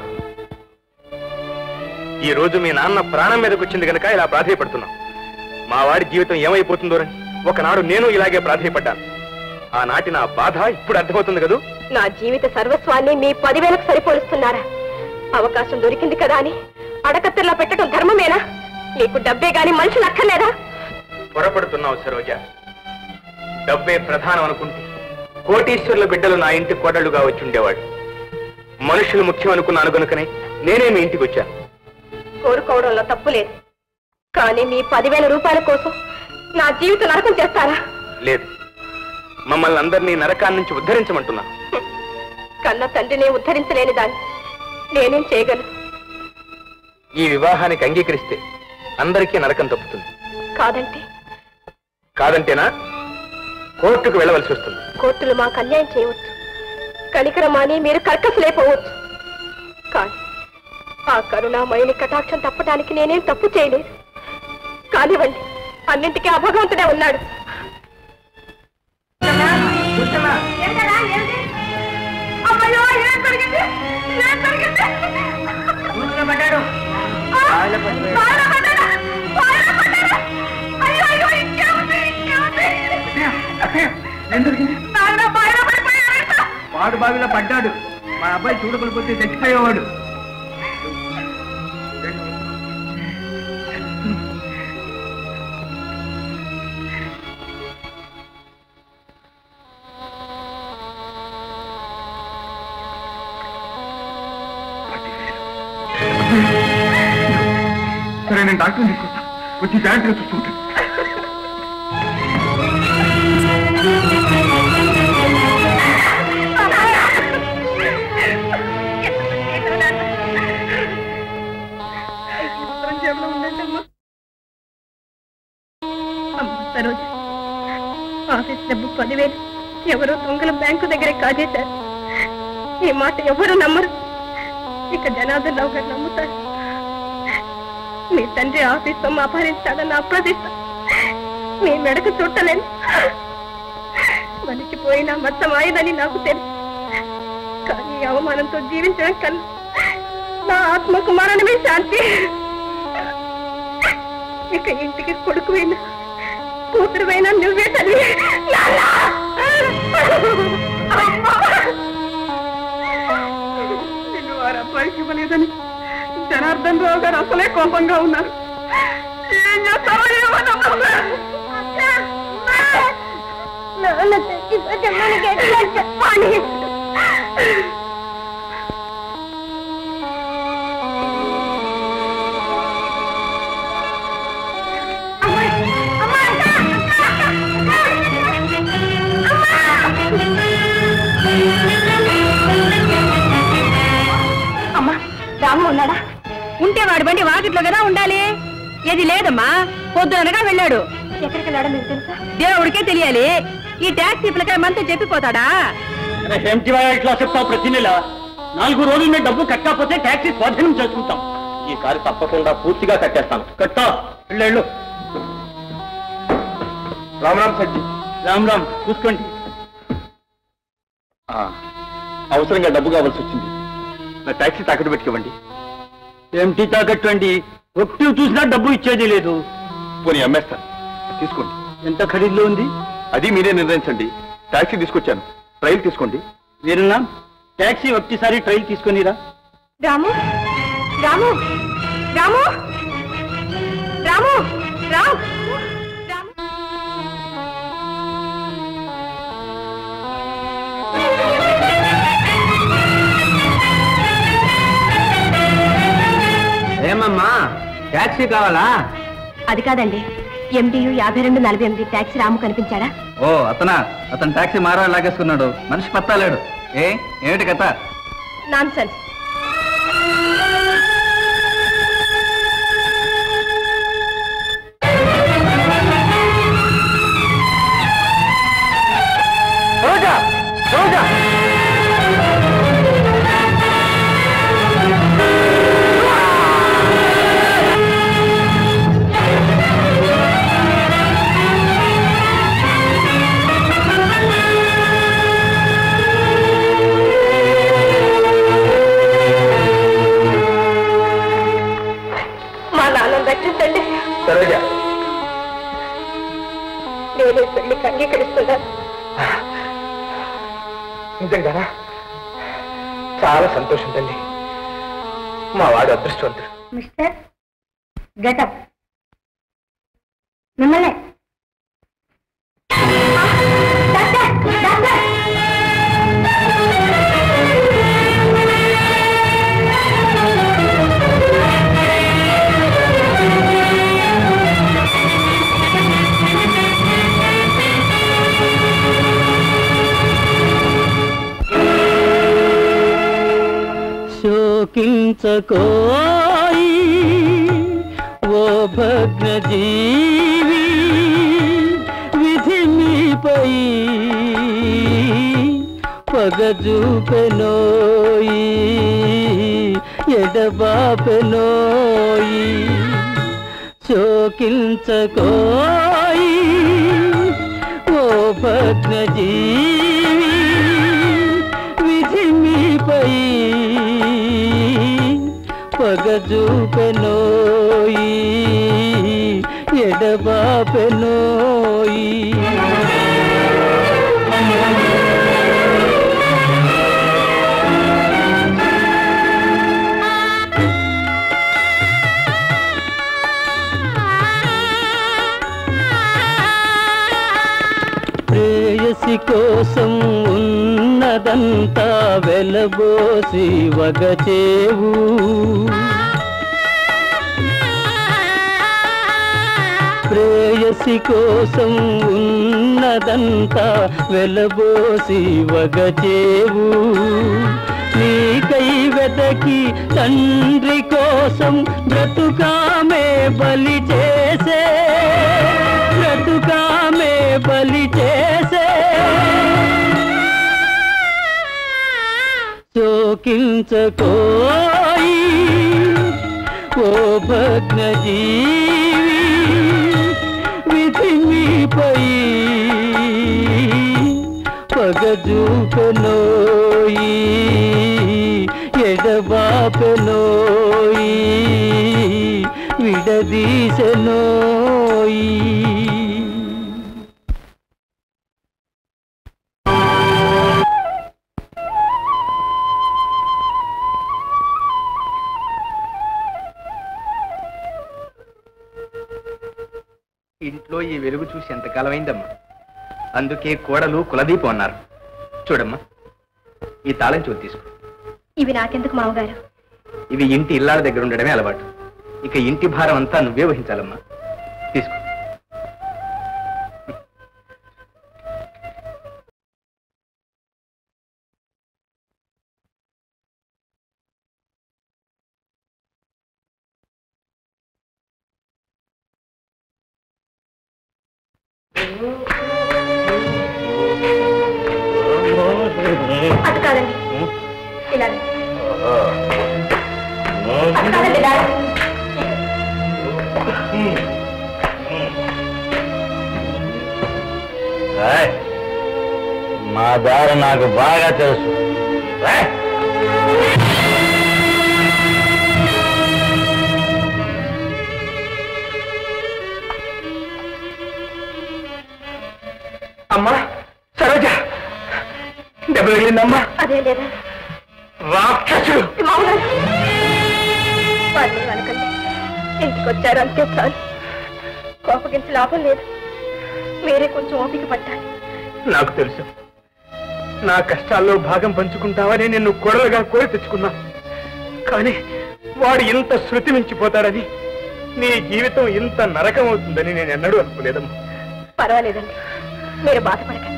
ఈ రోజు మీ నాన్న ప్రాణం మీదకి వచ్చింది కనుక ఇలా ప్రాధాయపడుతున్నాం మా వాడి జీవితం ఏమైపోతుందోరని ఒకనాడు నేను ఇలాగే ప్రాధాయపడ్డాను ఆనాటి నా బాధ ఇప్పుడు అర్థమవుతుంది కదూ నా జీవిత సర్వస్వాన్ని మీ పదివేలకు సరిపోలుస్తున్నారా అవకాశం దొరికింది కదా అని అడకత్తెరలో పెట్టడం ధర్మమేనా నీకు డబ్బే గాని మనుషులు అక్కర్లేదా పొరపడుతున్నావు సరోజ డబ్బే ప్రధానం అనుకుంటే కోటీశ్వరుల బిడ్డలు నా ఇంటి కోడళ్లుగా వచ్చి ఉండేవాడు మనుషులు ముఖ్యం అనుకున్నాను కనుకనే నేనే మీ ఇంటికి వచ్చాను కోరుకోవడంలో తప్పు లేదు కానీ మీ పదివేల రూపాయల కోసం నా జీవితం నరకం చేస్తారా లేదు మమ్మల్ని అందరినీ నరకాన్ని నుంచి ఉద్ధరించమంటున్నా కన్న తండ్రిని ఉద్ధరించలేని దాన్ని నేనేం చేయగలను ఈ వివాహానికి అంగీకరిస్తే అందరికీ నరకం తప్పుతుంది కాదంటే కాదంటేనా కోర్టుకు వెళ్ళవలసి వస్తుంది కోర్టులు మాకు అన్యాయం చేయవచ్చు కనికరమాని మీరు కర్కసలేపోవచ్చు కానీ ఆ కరుణామయుని కటాక్షం తప్పడానికి నేనేం తప్పు చేయలేదు కానివ్వండి అన్నింటికీ ఆ భగవంతుడే ఉన్నాడు వాడు బావిలో పడ్డాడు మా అబ్బాయి చూడకపోతే చచ్చిపోయేవాడు సరే నేను డాక్టర్ తీసుకొస్తా వచ్చి జాగ్రత్తగా చూసుకుంటాను సరోజ ఆఫీస్ డబ్బు పదివేలు ఎవరో దొంగల బ్యాంకు దగ్గరే కాజేశారు ఈ మాట ఎవరు నమ్మరు ఇక జనార్దన్ రావు గారు నమ్ముతారు మీ తండ్రి ఆఫీస్ సొమ్ము అపహరించాడన్న అప్రదిష్ట మీ మెడకు చుట్టలేను మనిషిపోయినా మొత్తం ఆయుధని నాకు తెలుసు కానీ ఈ అవమానంతో జీవించడం కన్నా నా ఆత్మకు మరణమే శాంతి ఇక ఇంటికి కొడుకు అయినా కూతురు అయినా నువ్వే తల్లి నాన్నా! అమ్మా! నిన్ను వారు అబ్బాయికి ఇవ్వలేదని జనార్దన్ రావు గారు అసలే కోపంగా ఉన్నారు ఏం చేస్తావో ఏమో నమ్మమ్మా! నాన్న చచ్చిపోతే మనకి ఎట్లా చెప్పాలి అమ్మా రాము ఉన్నాడా ఉంటే వాడి బండి వాకిట్లో కదా ఉండాలి ఏది లేదమ్మా పొద్దునగా వెళ్ళాడు ఎక్కడికి వెళ్ళాడో మీకు తెలుసా దేవుడికే తెలియాలి ఈ ట్యాక్సీ పిల్లకాయ మనతో చెప్పిపోతాడా ఇట్లా చెప్తావు ప్రతి నెల నాలుగు రోజుల మీద డబ్బు కట్టకపోతే ట్యాక్సీ స్వాధీనం చేసుకుంటాం ఈసారి తప్పకుండా పూర్తిగా కట్టేస్తాను కట్టా వెళ్ళు రామ్ రామ్ సజ్జి రామ్ రామ్ చూసుకోండి ఆ, అవసరంగా డబ్బు కావాల్సి వచ్చింది నా టాక్సీ తాకట్టు పెట్టుకోవండి ఏమిటి తాకట్టు అండి ఒట్టి చూసినా డబ్బు ఇచ్చేది లేదు పోనీ అమ్మేస్తాను తీసుకోండి ఎంత ఖరీదులో ఉంది అది మీరే నిర్ణయించండి టాక్సీ తీసుకొచ్చాను ట్రైల్ తీసుకోండి వీరున్నా ట్యాక్సీ ఒక్కసారి ట్రైల్ తీసుకొనిరా రాము రాము రాము రాము రాము రాము ఏమమ్మా ట్యాక్సీ కావాలా అది కాదండి ఎండియు యాభై రెండు నలభై ఎనిమిది ట్యాక్సీ రాము కనిపించాడా ఓ అతనా అతను టాక్సీ మారా లాగేసుకున్నాడు మనిషి పత్తాలేడు ఏ ఏమిటి కథ నాన్ సెన్స్ రోజా రోజా మా నాన్న రక్షించండి సరోజ నేనే పెళ్లికి అంగీకరిస్తున్నాను నిజంగానా చాలా సంతోషం తల్లి మా వాడు అదృష్టవంతుడు మిస్టర్ గెటప్ మిమ్మల్ని డాక్టర్ డాక్టర్ శోకించకోయి ఓ భగ్న జీవి విధి మీపై పగజూపెనోయి ఎడబాపెనోయి శోకించకోయి ఓ భగ్న జీవి విధి మీపై పగజూపెనోయి ఎడబాపెనోయి ప్రేయసి కోసం ఉన్నదంతా వెలబోసి వగచేవు ప్రేయసి కోసం ఉన్నదంతా వెలబోసి వగచేవు నీకై వెదకి తండ్రి కోసం బ్రతుకామే బలి చేసే బ్రతుకామే బలి చేసే శోకించకోయి ఓ భగ్న జీవి విధి మీపై పగజూపనోయి ఎడబాపనోయి విడదీసనోయి ఇంట్లో ఈ వెలుగు చూసి ఎంతకాలం అయిందమ్మా అందుకే కోడలు కులదీపం అన్నారు చూడమ్మా ఈ తాళం చూసి తీసుకో ఇవి నాకెందుకు మామగారు ఇవి ఇంటి ఇల్లాల దగ్గర ఉండడమే అలవాటు ఇక ఇంటి భారం అంతా నువ్వే వహించాలమ్మా తీసుకో అటు కాదండి ఇలా అటు కాదండి ఇలా మా దారి నాకు బాగా తెలుసు అమ్మా సరోజ దెబ్బ తగిలిందమ్మా అదే లేదా రాక్షసుడు మామగారు వాళ్ళు అనకండి ఇంటికి వచ్చారు అంతే చాలు కోపగించి లాభం లేదు మీరే కొంచెం ఓపిక పట్టాలి నాకు తెలుసు నా కష్టాల్లో భాగం పంచుకుంటావని నిన్ను కొడలుగా కోరి తెచ్చుకున్నా కానీ వాడు ఇంత శృతి మించిపోతాడని నీ జీవితం ఇంత నరకం అవుతుందని నేను ఎన్నడూ అనుకోలేదమ్మా పర్వాలేదండి మీరు బాధపడకండి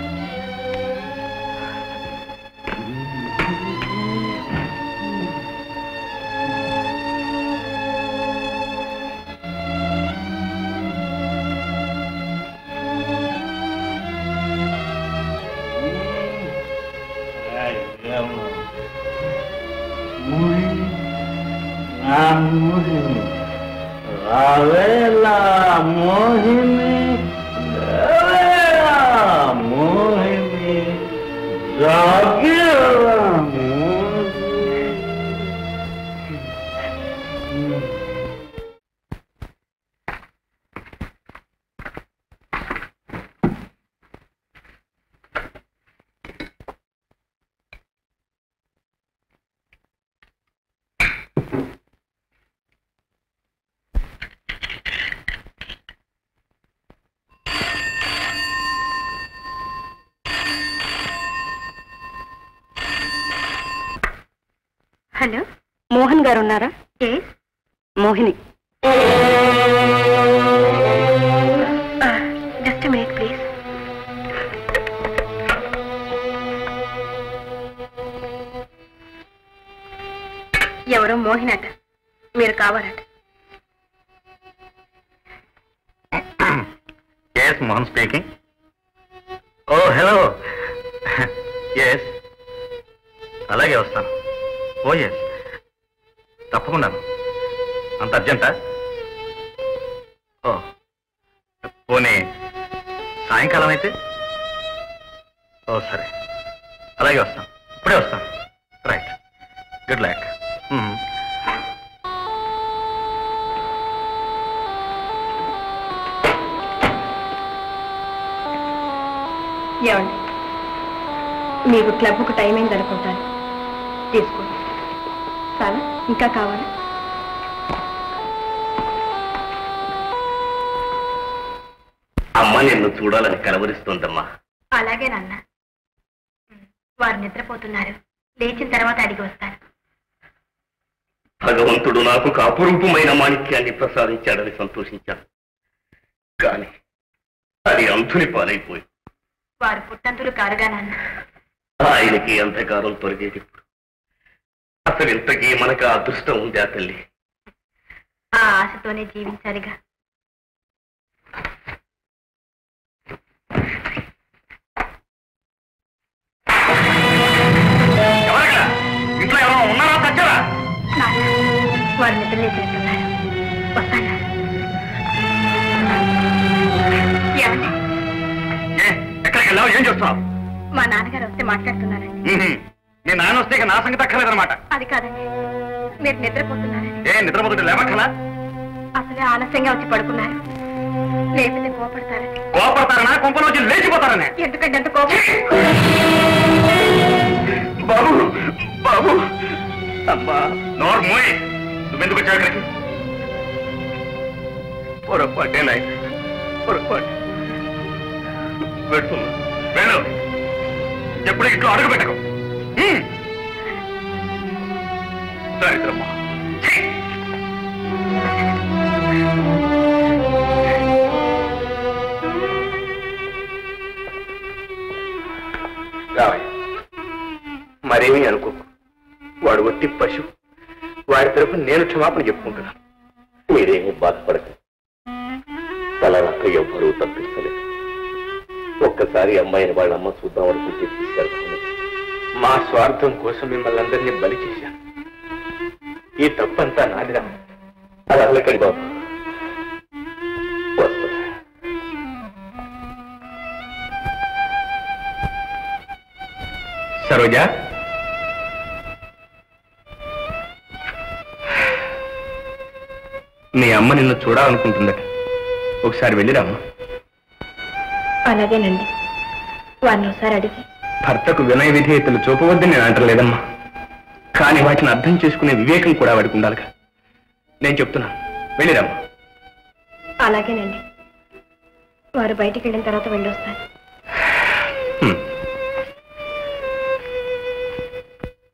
రావేలా మోహిని రావేలా మోహిని జాగేలా మోహిని హలో మోహన్ గారు ఉన్నారా ఏ మోహిని జస్ట్ మినిట్ ప్లీజ్ ఎవరో మోహినట మీరు కావాలట ఎస్ మోహన్ స్పీకింగ్ ఓ హలో ఎస్ అలాగే వస్తాను ఓ ఎస్ తప్పకుండా అంత అర్జెంటా ఓ పోనీ సాయంకాలం అయితే ఓ సరే అలాగే వస్తాను ఇప్పుడే వస్తాను రైట్ గుడ్ లక్ ఏమండి మీకు క్లబ్కు టైం అయింది అనుకుంటాను తీసుకోండి చాలా ఇంకా కావాలా అమ్మ నిన్ను చూడాలని కలవరిస్తోందమ్మా అలాగే నాన్న వారు నిద్రపోతున్నారు లేచిన తర్వాత అడిగి వస్తాను భగవంతుడు నాకు ఒక అపురూపమైన మాణిక్యాన్ని ప్రసాదించాడని సంతోషించాను కానీ అది అంతుని పాలైపోయి వారు పుట్టంతులు కారుగా నాన్న ఆయనకి అంధకారం తొలగేది ఇప్పుడు అసలు ఇంతకీ మనకు ఆ అదృష్టం ఉందా తల్లి ఆ ఆశతోనే జీవించాలిగా ఎవరక్కడ ఇంట్లో ఎవరో ఉన్నారా తచ్చారా నాన్న వారు నిద్ర లేచినట్టున్నారు వస్తాను ఏమండి ఏ ఎక్కడికి వెళ్ళావు ఏం చేస్తున్నావు మా నాన్నగారు వస్తే మాట్లాడుతున్నారండి మ్మ్హ్మ్. నీ నాన్న వస్తే ఇక నా సంగతి అక్కర్లేదన్నమాట అది కాదండి మీరు నిద్రపోతున్నారని ఏ నిద్రపోతుంటే లేవక్కలా అసలే ఆలస్యంగా వచ్చి పడుకున్నారు లేపితే కోపడతారని కోపడతారనా కొంపలో వచ్చి లేచిపోతారనే ఎందుకంటే అంత కోపం బాబు బాబు అమ్మా నోరు మోయి నువ్వెందుకు వచ్చావు ఇక్కడికి పొరపాటే నాయన పొరపాటు పెడుతున్నా వెళ్ళు ఎప్పుడు ఇంట్లో అడుగు పెట్టకు హ్మ్. దరిద్రమ్మా ఛీ! రావయ్య మరేమీ అనుకోకు వాడు ఒట్టి పశువు వాడి తరఫున నేను క్షమాపణ చెప్పుకుంటున్నాను మీరేమీ బాధపడక తలనక్క ఎవ్వరూ తప్పిస్తలేదు ఒక్కసారి అమ్మాయిని వాళ్ళ అమ్మ చూద్దాం అనుకుంటే తీసుకెళ్తాను మా స్వార్థం కోసం మిమ్మల్ని అందరినీ బలి చేశాను ఈ తప్పంతా నాదిరా అలా వెళ్ళకండి బాబు వస్తా సరోజ మీ అమ్మ నిన్ను చూడాలనుకుంటుందట ఒకసారి వెళ్ళిరామ్మా అలాగేనండి వారిని ఒకసారి అడిగి భర్తకు వినయ విధేయతలు చూపవద్దని నేను అంటలేదమ్మా కానీ వాటిని అర్థం చేసుకునే వివేకం కూడా వాడికి ఉండాలిగా నేను చెప్తున్నాను వెళ్ళిరామ్మా అలాగేనండి వారు బయటికి వెళ్ళిన తర్వాత వెళ్ళొస్తాను హ్మ్.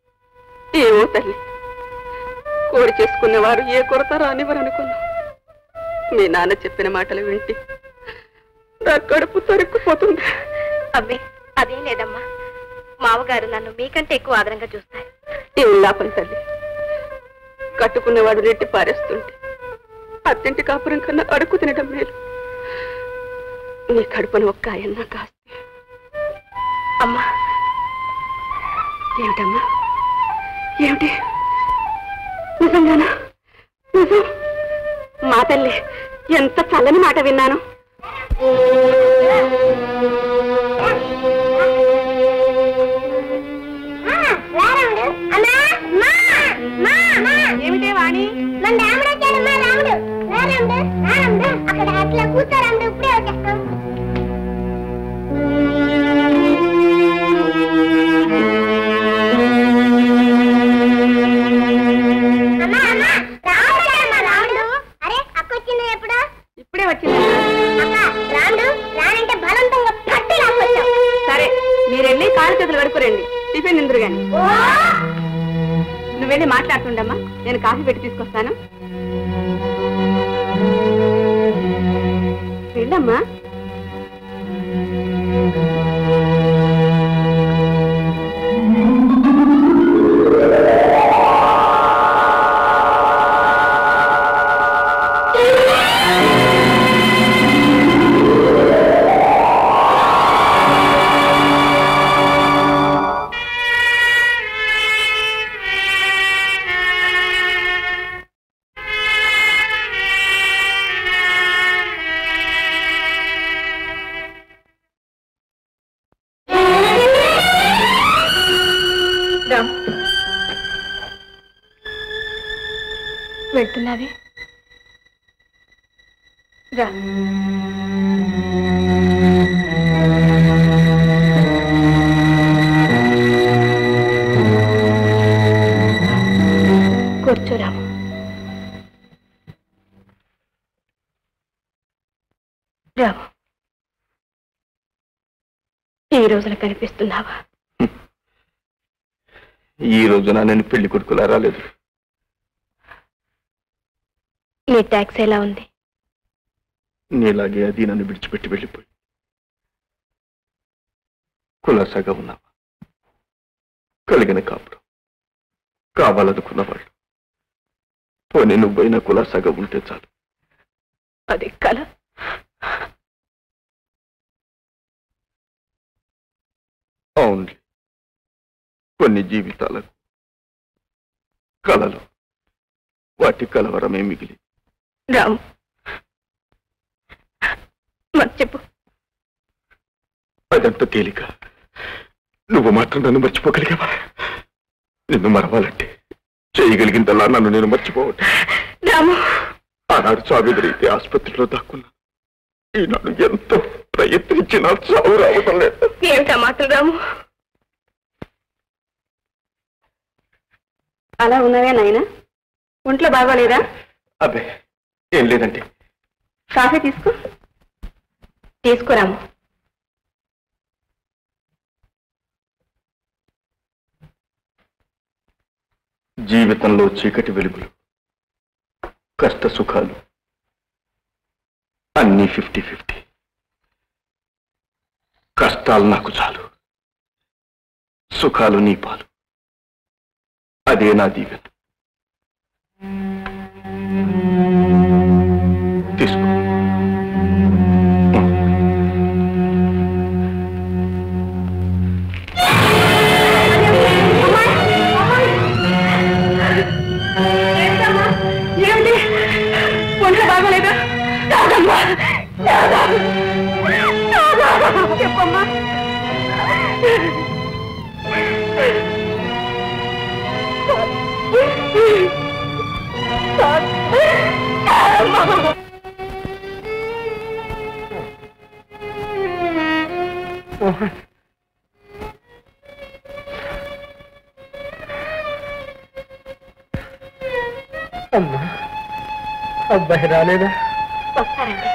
ఏమో తల్లి కోరి చేసుకునేవారు ఏ కొరత రానివ్వరు అనుకున్నాం మీ నాన్న చెప్పిన మాటలు వింటి నా కడుపు తరుక్కుపోతుంది అబ్బే అదేం లేదమ్మా మావగారు నన్ను మీకంటే ఎక్కువ ఆదరంగా చూస్తారు ఏం లాభం తల్లి కట్టుకున్నవాడు నెట్టి పారేస్తుంటే అత్తింటి కాపురం కన్నా అడుగు తినడం మేలు నీ కడుపున ఒక్క ఆయన్న కాస్తే అమ్మా ఏమిటమ్మా ఏమిటి నిజంగానా నిజం మా తల్లి ఎంత చల్లని మాట విన్నాను ఏమిటే వాణి మన రాముడు వచ్చాడమ్మా రాముడు రా రాముడు రా రాముడు అక్కడ అట్లా కూర్చో రాముడు ఇప్పుడే వచ్చేస్తాం అమ్మా అమ్మా రాముడు వచ్చాడమ్మా రాముడు అరే అక్క వచ్చింది ఎప్పుడు ఇప్పుడే వచ్చింది అక్క రాముడు రానంటే బలవంతంగా పట్టి లాక్కొచ్చాం సరే మీరెళ్ళి కాళ్ళు చేతులు కడుక్కురండి టిఫిన్ ఇందురు గాని ఓ నువ్వు వెళ్ళి మాట్లాడుతుండమ్మా నేను కాఫీ పెట్టి తీసుకొస్తాను వెళ్ళమ్మా రామ్ వెళ్తున్నావే రా కూర్చోరాము రాము ఈ రోజున కనిపిస్తున్నావా ఈ రోజున నేను పెళ్లి కొడుకులా రాలేదు నీ ట్యాక్స్ ఎలా ఉంది నీలాగే అది నన్ను విడిచిపెట్టి వెళ్ళిపోయి కులాసాగా ఉన్నావా కలిగిన కాపురం కావాలనుకున్నవాళ్ళు పోనీ నువ్వైనా కులాసాగా ఉంటే చాలు అది కల అవును కొన్ని జీవితాలకు కలలు వాటి కలవరమే మిగిలి రాము మరి చెప్పు అదంత తేలిక నువ్వు మాత్రం నన్ను మర్చిపోగలిగావా నిన్ను మరవాలంటే చేయగలిగిందల్లా నన్ను నేను మర్చిపోవటం రాము ఆనాడు చావు ఎదురైతే ఆసుపత్రిలో దాక్కున్నా ఈనాడు ఎంతో ప్రయత్నించినా చావు రావటం లేదు ఏమిటా మాటలు రాము అలా ఉన్నావే నాయనా ఒంట్లో బాగోలేదా అబ్బే ఏం లేదండి కాఫీ తీసుకో తీసుకురాము జీవితంలో చీకటి వెలుగులు కష్ట సుఖాలు అన్నీ ఫిఫ్టీ ఫిఫ్టీ కష్టాలు నాకు చాలు సుఖాలు నీ పాలు అదే నా దీవెన తీసుకో ఏమిటి ఒంట్లో బాగోలేదా కాదమ్మా కాదా చెప్పమ్మా అమ్మా అబ్బాయి రాలేదా వస్తారండి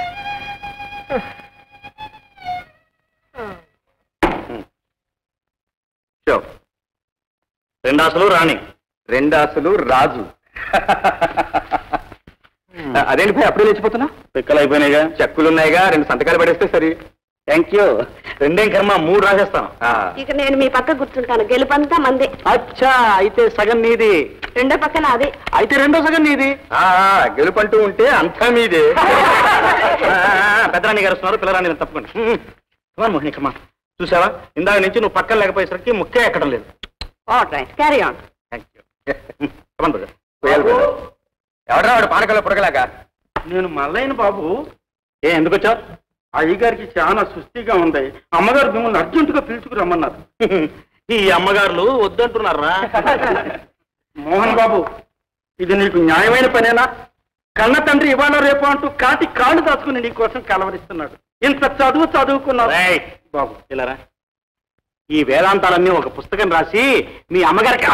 రెండాసలు రాణి రెండాసులు రాజు అదేంటి భయ్ అప్పుడే లేచిపోతున్నా పిక్కలు అయిపోయినాయిగా చెక్కులు ఉన్నాయిగా రెండు సంతకాలు పడేస్తే సరి థ్యాంక్ యూ రెండేం కర్మ మూడు రాసేస్తాను ఆ, ఇక నేను మీ పక్క కూర్చుంటాను గెలుపంతా మందే అచ్చా అయితే సగం నీది రెండో పక్కన అదే అయితే రెండో సగం నీది ఆ, ఆ, గెలుపంటూ ఉంటే అంతా మీదే పెద్దరాణి గారు వస్తున్నారు పిల్లరాణి తప్పకుండా కమాన్ మోహిని కమా చూసావా ఇందాక నుంచి నువ్వు పక్కన లేకపోయేసరికి ముక్కే ఎక్కడం లేదు right carry on thank you come on brother పోయాలి పోయాలి. ఎవడ్రా వాడు పానకల్లో పుడకలాగా నేను మల్లయ్య బాబు ఏ ఎందుకు వచ్చావు అయ్యగారికి చాలా సుస్థిగా ఉంది అమ్మగారు మిమ్మల్ని అర్జెంటుగా పిలుచుకురమ్మన్నారు ఈ అమ్మగారులు వద్దంటున్నారా మోహన్ బాబు ఇది నీకు న్యాయమైన పనేనా కన్న తండ్రి ఇవాళ రేపు అంటూ కాటి కాళ్ళు దాచుకుని నీ కోసం కలవరిస్తున్నాడు ఇంత చదువు చదువుకున్నావు బాబు ఇలారా ఈ వేదాంతాలన్నీ ఒక పుస్తకం రాసి మీ అమ్మగారికి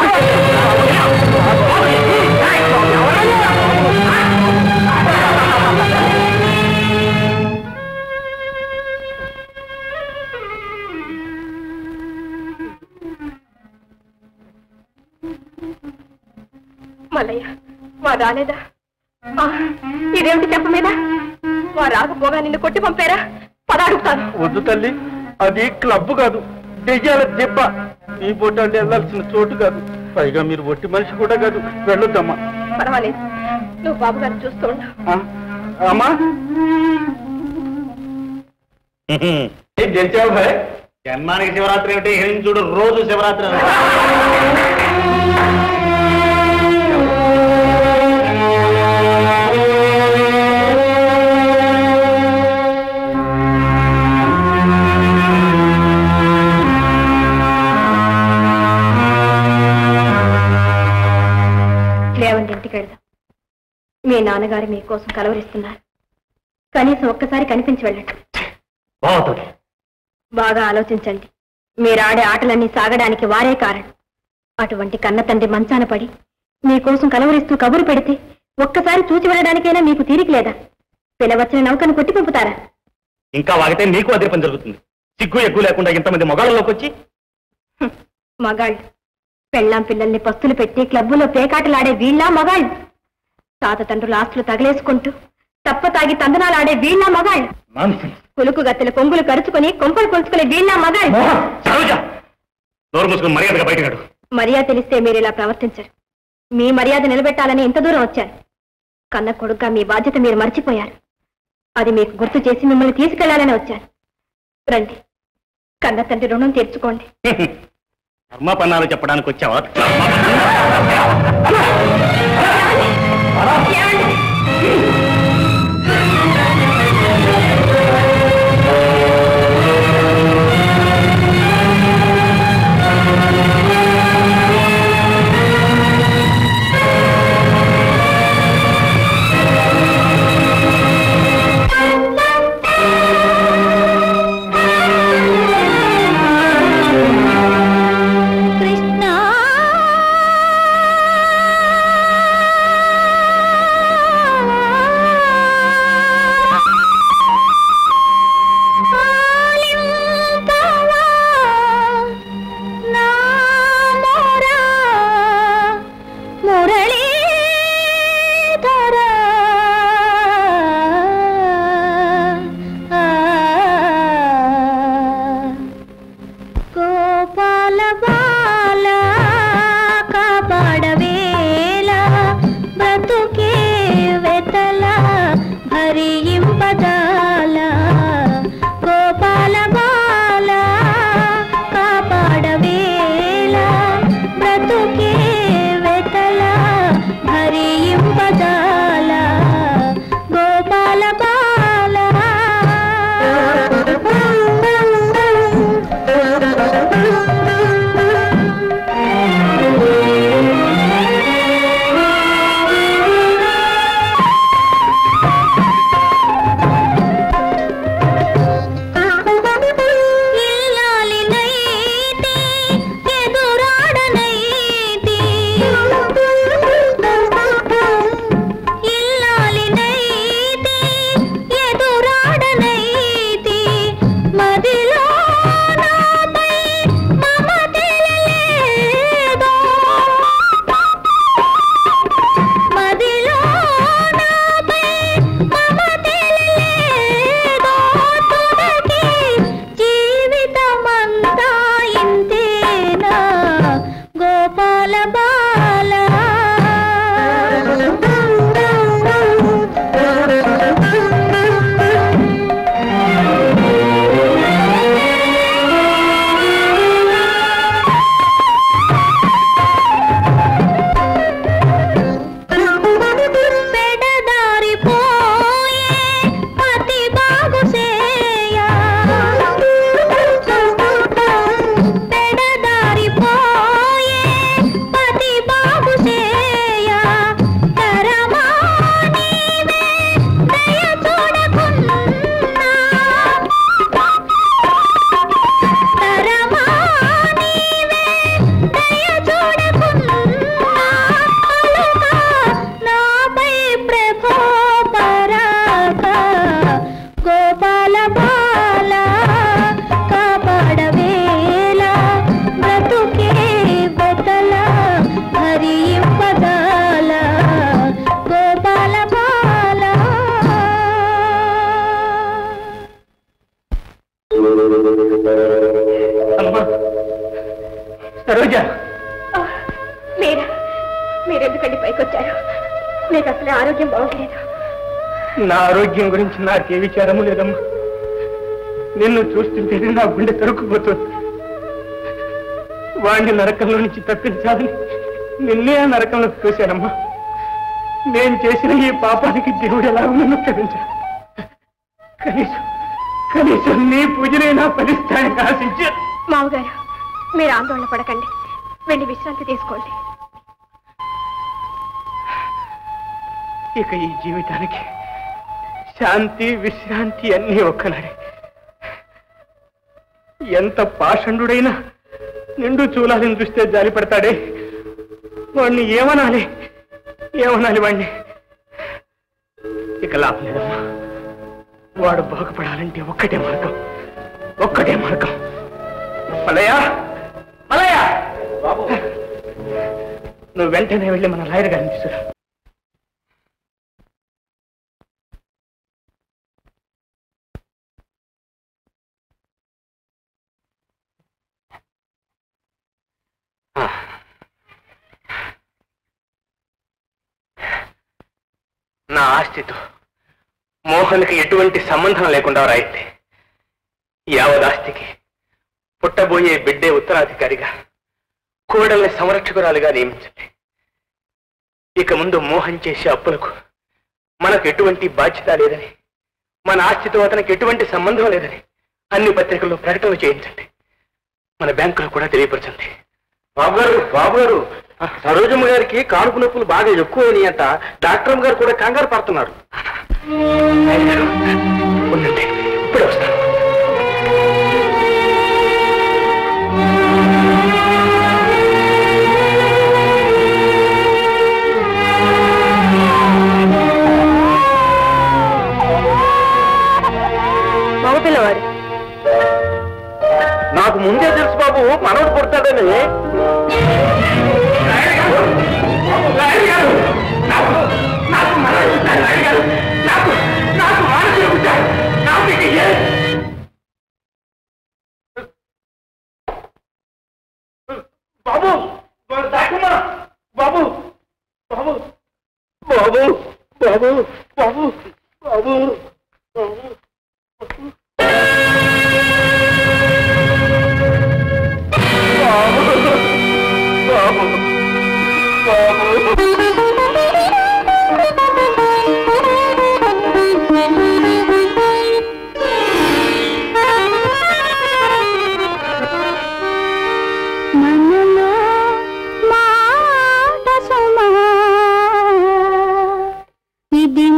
మల్లయ్య వా రాలేదా ఆ, ఇదేమిటి చెప్ప మీద వా రాకపోగా నిన్ను కొట్టి పంపారా పద అడుగుతాను వద్దు తల్లి అది క్లబ్ కాదు దెయ్యాల దెబ్బ మీ బొట్టాలు వెళ్ళాల్సిన చోటు కాదు పైగా మీరు ఒట్టి మనిషి కూడా కాదు వెళ్ళొద్దమ్మా పర్వాలేదు నువ్వు బాబు గారిని చూస్తూ ఉండు ఆ? అమ్మా గెలిచావు భయ్ జన్మానికి శివరాత్రి ఏమిటి ఏం చూడు రోజు శివరాత్రి లేవండి ఇంటికి వెళ్దాం మీ నాన్నగారు మీకోసం కలవరిస్తున్నారు కనీసం ఒక్కసారి కనిపించి వెళ్ళండి బాగుంటుంది బాగా ఆలోచించండి మీరు ఆడే ఆటలన్నీ సాగడానికి వారే కారణం అటువంటి కన్న తండ్రి మంచాన పడి మీకోసం కలవరిస్తూ కబురు పెడితే ఒక్కసారి చూసి వెళ్ళడానికైనా మీకు తీరిక లేదా పిలవచ్చిన నౌకను కొట్టి పంపుతారా ఇంకా వాగితే నీకు అదే పని జరుగుతుంది సిగ్గు ఎక్కువ లేకుండా ఇంతమంది మొగాళ్ళలోకి వచ్చి హ్మ్, మగాళ్ళు పెళ్ళాం పిల్లల్ని పస్తులు పెట్టి క్లబ్బులో పేకాటలాడే వీళ్ళ మగాళ్ళు తాత తండ్రుల ఆస్తులు తగలేసుకుంటూ తప్ప తాగి తందనాలాడే వీళ్ళ మగాళ్ళు కులుకు గత్తెల కొంగులు కరుచుకొని కొంపలు కొలుచుకునే వీళ్ళ మగాళ్ళు సరోజ నోరు మూసుకుని మర్యాదగా బయటగాడు మర్యాద తెలిస్తే మీరు ఇలా ప్రవర్తించరు మీ మర్యాద నిలబెట్టాలని ఇంత దూరం వచ్చాను కన్న కొడుగ్గా మీ బాధ్యత మీరు మర్చిపోయారు అది మీకు గుర్తు చేసి మిమ్మల్ని తీసుకెళ్లాలని వచ్చాను రండి కన్న తండ్రి రుణం తీర్చుకోండి ధర్మపన్నాలు చెప్పడానికి వచ్చావా కృష్ణ సరోజా మీరా మీరెందుకండి పైకి వచ్చారు మీకు అసలు ఆరోగ్యం బాగోలేదు నా ఆరోగ్యం గురించి నాకే విచారము లేదమ్మా నిన్ను చూస్తుంటేనే నా గుండె తరుక్కుపోతుంది వాడిని నరకంలో నుంచి తప్పించాలని నిన్నే ఆ నరకంలోకి చూశానమ్మా నేను చేసిన ఈ పాపానికి దేవుడు ఎలా నన్ను క్షమించాడు కనీసం కనీసం నీ పూజనైనా ఫలిస్తాయని ఆశించాను మామగారు మీరు ఆందోళన పడకండి వెళ్ళి విశ్రాంతి తీసుకోండి ఇక ఈ జీవితానికి శాంతి విశ్రాంతి అన్నీ ఒక్కనాడే ఎంత పాషండుడైనా నిండు చూలాలని చూస్తే జాలి పడతాడే వాడిని ఏమనాలి ఏమనాలి వాడిని ఇక లాభం లేదమ్మా వాడు బాగుపడాలంటే ఒక్కటే మార్గం ఒక్కటే మార్గం మలయా మలయా బాబు నువ్వు వెంటనే వెళ్ళి మన లాయర్ గారిని తీసుకురా నా ఆస్తితో మోహన్కి ఎటువంటి సంబంధం లేకుండా రాయింది యావదాస్తికి పుట్టబోయే బిడ్డే ఉత్తరాధికారిగా కోడల్ని సంరక్షకురాలుగా నియమించండి ఇక ముందు మోహన్ చేసే అప్పులకు మనకు ఎటువంటి బాధ్యత లేదని మన ఆస్తితో అతనికి ఎటువంటి సంబంధం లేదని అన్ని పత్రికల్లో ప్రకటనలు చేయించండి మన బ్యాంకులో కూడా తెలియపరచండి బాబు గారు బాబు గారు సరోజమ్మ గారికి కానుపు నొప్పులు బాగా ఎక్కువ అంట డాక్టర్ గారు కూడా కంగారు పడుతున్నారు ఉండండి ఇప్పుడే వస్తాను మగపిల్లవాడు నాకు ముందే తెలుసు బాబు మనోడు పుడతాడని బాబు దాకుమా బాబు బాబు బాబు బాబు బాబు బాబు బాబు బాబు బాబు మనలో మాట సుమా ఇది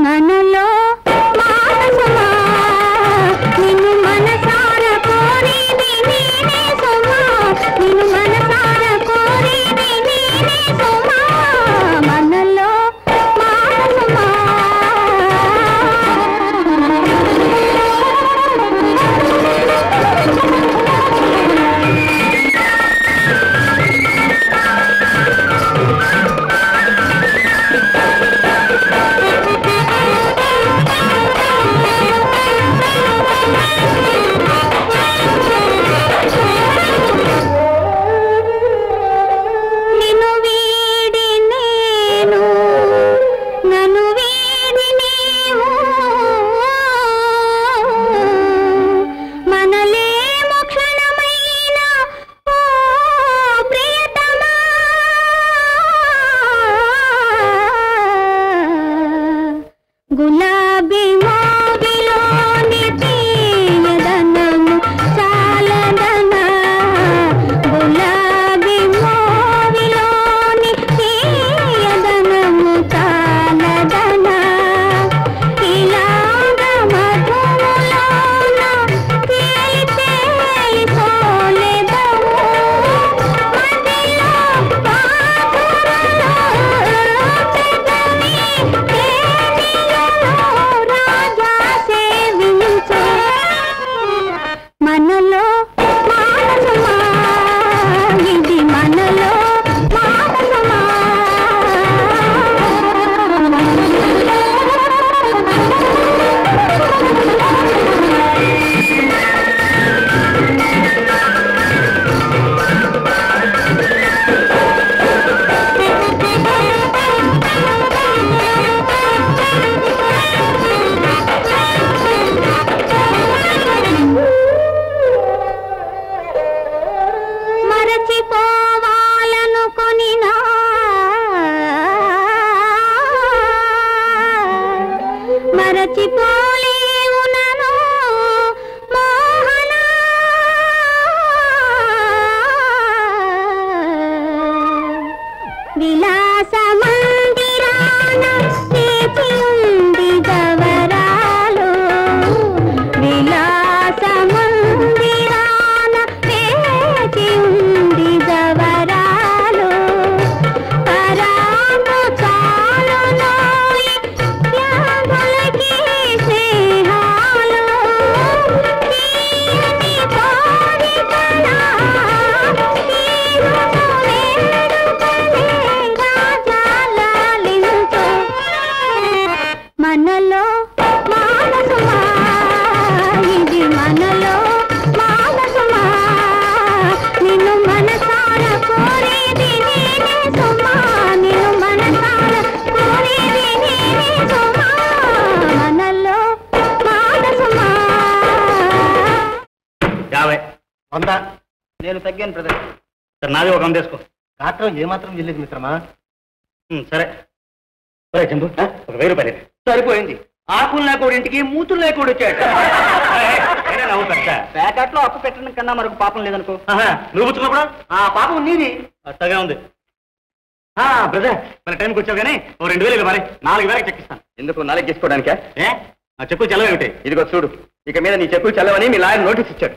వంద నేను తగ్గాను బ్రదర్ సరే నాది ఒక వంద వేసుకో గాత్రం ఏమాత్రం వెళ్ళేది మిత్రమా ఉమ్, సరే సరే చంపు ఒక వెయ్యి రూపాయలు ఇవ్వు. సరిపోయింది ఆకులు లేకోడింటికి మూతులు లేకోడు వచ్చాడు అయినా నవ్వు పెద్ద. ప్యాకెట్లో అప్పు పెట్టడం కన్నా మరొక పాపం లేదనుకో ఆహా, నువ్వు పుచ్చుకున్నప్పుడు ఆ పాపం నీది అట్టగా ఉంది ఆ, బ్రదర్ మన టైంకి వచ్చావు కానీ ఓ రెండు వేలు ఇవ్వు మరి నాలుగు వేలకు చెక్కిస్తాను ఎందుకు నాలుగు తీసుకోవడానికా ఏ నా చెప్పు చెల్లవేమిటి ఇదిగో చూడు ఇక మీద నీ చెప్పులు చల్లవని మీ లాయర్ నోటీస్ ఇచ్చాడు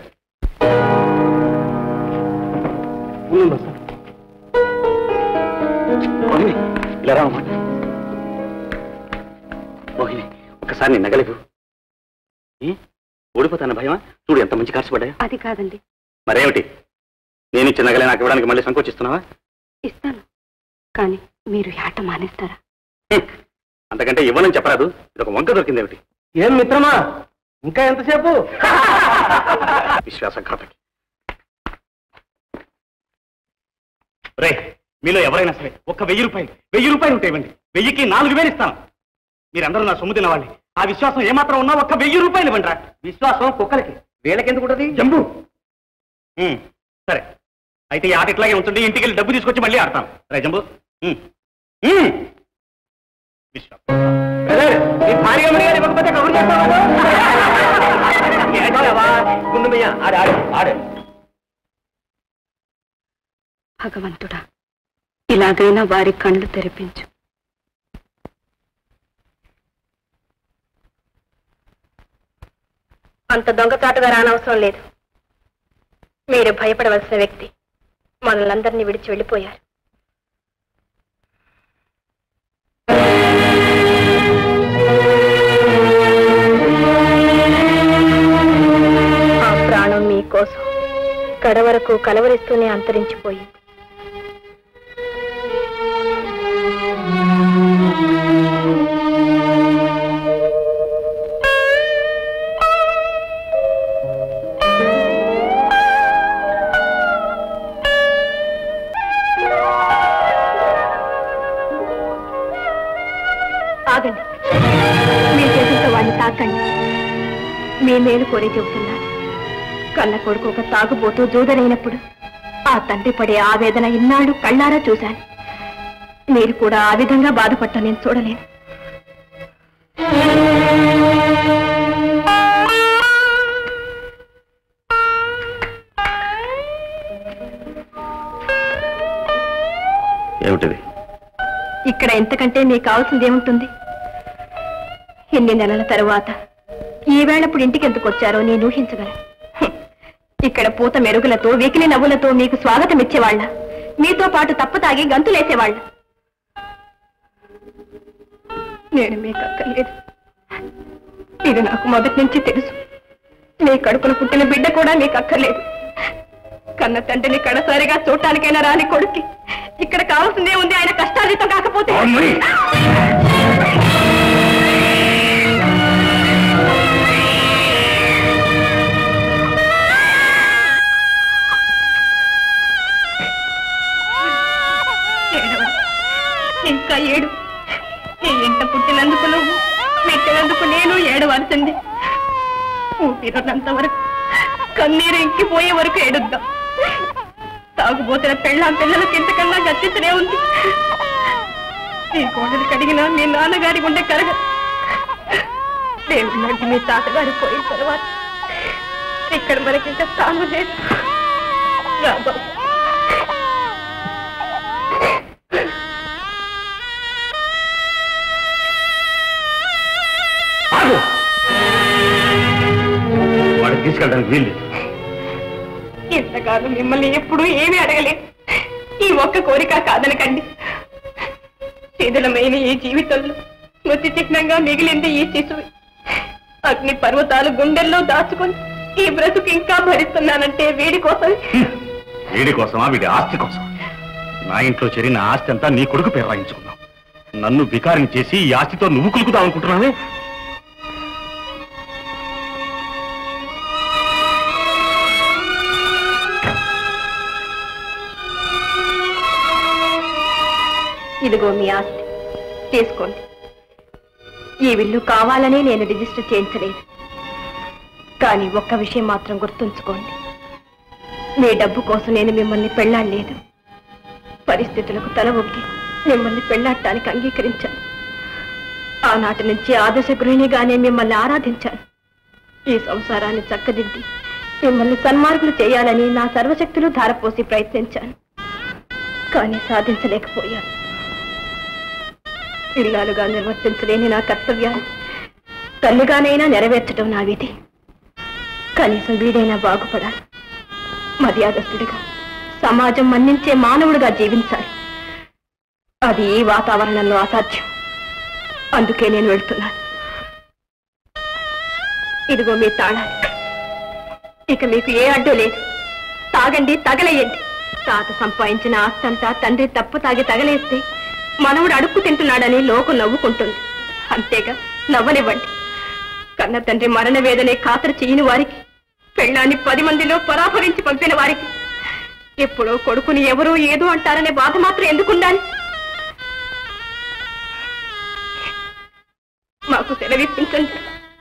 మోహిని ఇలా రా అమ్మా. మోహిని ఒకసారి నీ నగలిపు ఏ? ఓడిపోతాను భయమా చూడు ఎంత మంచి ఖర్చు పడ్డాయో అది కాదండి మరేమిటి నేను ఇచ్చిన నగలే నాకు ఇవ్వడానికి మళ్ళీ సంకోచిస్తున్నావా ఇస్తాను కానీ మీరు ఆట మానేస్తారా హ్మ్. అంతకంటే ఇవ్వనని చెప్పరాదు ఇది ఒక వంక దొరికింది ఏమిటి ఏం మిత్రమా ఇంకా ఎంతసేపు విశ్వాసఘాతకి రే మీలో ఎవరైనా సరే ఒక్క వెయ్యి రూపాయలు వెయ్యి రూపాయలు ఉంటే ఇవ్వండి వెయ్యికి నాలుగు వేలు ఇస్తాను మీరందరూ నా సొమ్ము తినవాళ్ళి ఆ విశ్వాసం ఏమాత్రం ఉన్నా ఒక్క వెయ్యి రూపాయలు ఇవ్వండి రా విశ్వాసం కుక్కలకి వీళ్ళకెందుకు ఉంటుంది జంబు ఉమ్, సరే అయితే ఈ ఆట ఇట్లాగే ఉంచండి ఇంటికి వెళ్ళి డబ్బు తీసుకొచ్చి మళ్ళీ ఆడతాం రే జంబు ఉమ్, ఉమ్. విశ్వాసం నీ భార్య మర్యాద ఇవ్వకపోతే కబురు చేస్తావా గుండుమయ్య ఆడు ఆడు ఆడు భగవంతుడా ఇలాగైనా వారి కళ్ళు తెరిపించు అంత దొంగచాటుగా రానవసరం లేదు మీరు భయపడవలసిన వ్యక్తి మనల్ని విడిచి వెళ్ళిపోయారు ఆ ప్రాణం మీకోసం కడవరకు కలవరిస్తూనే అంతరించిపోయింది ఆగండి మీ చేతులతో వాడిని తాకండి మీ మేలు కోరే చెబుతున్నాను కన్న కొడుకు ఒక తాగుబోతూ జూదరైనప్పుడు ఆ తండ్రి పడే ఆవేదన ఇన్నాళ్ళు కళ్ళారా చూశాను మీరు కూడా ఆ విధంగా బాధపడటం నేను చూడలేను ఏమిటిది ఇక్కడ ఎంతకంటే మీకు కావాల్సింది ఏముంటుంది ఎన్ని నెలల తరువాత ఈ వేళప్పుడు ఇంటికి ఎందుకు వచ్చారో నేను ఊహించగలను హ్మ్. ఇక్కడ పూత మెరుగులతో వెకిలి నవ్వులతో మీకు స్వాగతం ఇచ్చేవాళ్ళ మీతో పాటు తప్పు తాగి గంతులేసేవాళ్ళ నేను మీకు అక్కర్లేదు ఇది నాకు మొదటి నుంచి తెలుసు మీ కడుపున పుట్టిన బిడ్డ కూడా మీకు అక్కర్లేదు కన్న తండ్రిని కడసారిగా చూడటానికైనా రాని కొడుక్కి ఇక్కడ కావాల్సిందే ఉంది ఆయన కష్టార్జితం కాకపోతే ఏడవకు. ఇంకా ఏడు నీ ఇంట పుట్టినందుకు నువ్వు మెట్టినందుకు నేను ఏడవలసింది ఊపిరున్నంత వరకు కన్నీరు ఇంకిపోయే వరకు ఏడుద్దాం తాగుబోతున్న పెళ్ళాం పిల్లలకి ఇంతకన్నా గట్టించనే ఉంది ఈ కోడలు కడిగినా మీ నాన్నగారి గుండె కరగ దేవుడి లాంటి మీ తాతగారు పోయిన తర్వాత ఇక్కడ మనకి ఇంకా స్థానం లేదు రా బాబు. ఆగు వాడిని తీసుకెళ్ళడానికి వీలు లేదు ఇంతకాలం మిమ్మల్ని ఎప్పుడూ ఏమీ అడగలేదు ఈ ఒక్క కోరిక కాదనకండి శిథిలమైన ఈ జీవితంలో స్మృతి చిహ్నంగా మిగిలింది ఈ శిశువు అగ్ని పర్వతాలు గుండెల్లో దాచుకొని ఈ బ్రతుకు ఇంకా భరిస్తున్నానంటే వీడి కోసం వీడి కోసమా వీడి ఆస్తి కోసం నా ఇంట్లో చేరిన ఆస్తి అంతా నీ కొడుకు పేరు రాయించుకున్నావు నన్ను వికారం చేసి ఈ ఆస్తితో నువ్వు కులుకుతావు అనుకుంటున్నావే ఇదిగో మీ ఆస్తి తీసుకోండి ఈ విల్లు కావాలనే నేను రిజిస్టర్ చేయించలేదు కానీ ఒక్క విషయం మాత్రం గుర్తుంచుకోండి మీ డబ్బు కోసం నేను మిమ్మల్ని పెళ్ళాడలేదు పరిస్థితులకు తల ఒగ్గి మిమ్మల్ని పెళ్ళాడటానికి అంగీకరించాను ఆనాటి నుంచి ఆదర్శ గృహిణిగానే మిమ్మల్ని ఆరాధించాను ఈ సంసారాన్ని చక్కదిద్ది మిమ్మల్ని సన్మార్గులు చేయాలని నా సర్వశక్తులు ధారపోసి ప్రయత్నించాను కానీ సాధించలేకపోయాను ఇల్లాలుగా నిర్వర్తించలేని నా కర్తవ్యాన్ని తల్లిగానైనా నెరవేర్చడం నా విధి కనీసం వీడైనా బాగుపడాలి మర్యాదస్తుడిగా సమాజం మన్నించే మానవుడిగా జీవించాలి అది ఈ వాతావరణంలో అసాధ్యం అందుకే నేను వెళ్తున్నాను ఇదిగో మీ తాళాలు ఇక మీకు ఏ అడ్డు లేదు తాగండి తగలేయండి తాత సంపాదించిన ఆస్తంతా తండ్రి తప్పు తాగి తగలేస్తే మనవుడు అడుక్కు తింటున్నాడని లోకం నవ్వుకుంటుంది అంతేగా నవ్వనివ్వండి కన్న తండ్రి మరణ వేదనే ఖాతరు చేయని వారికి పెళ్ళాన్ని పది మందిలో పరాభరించి పంపిన వారికి ఎప్పుడో కొడుకుని ఎవరో ఏదో అంటారనే బాధ మాత్రం ఎందుకుండాలి మాకు సెలవిప్పించండి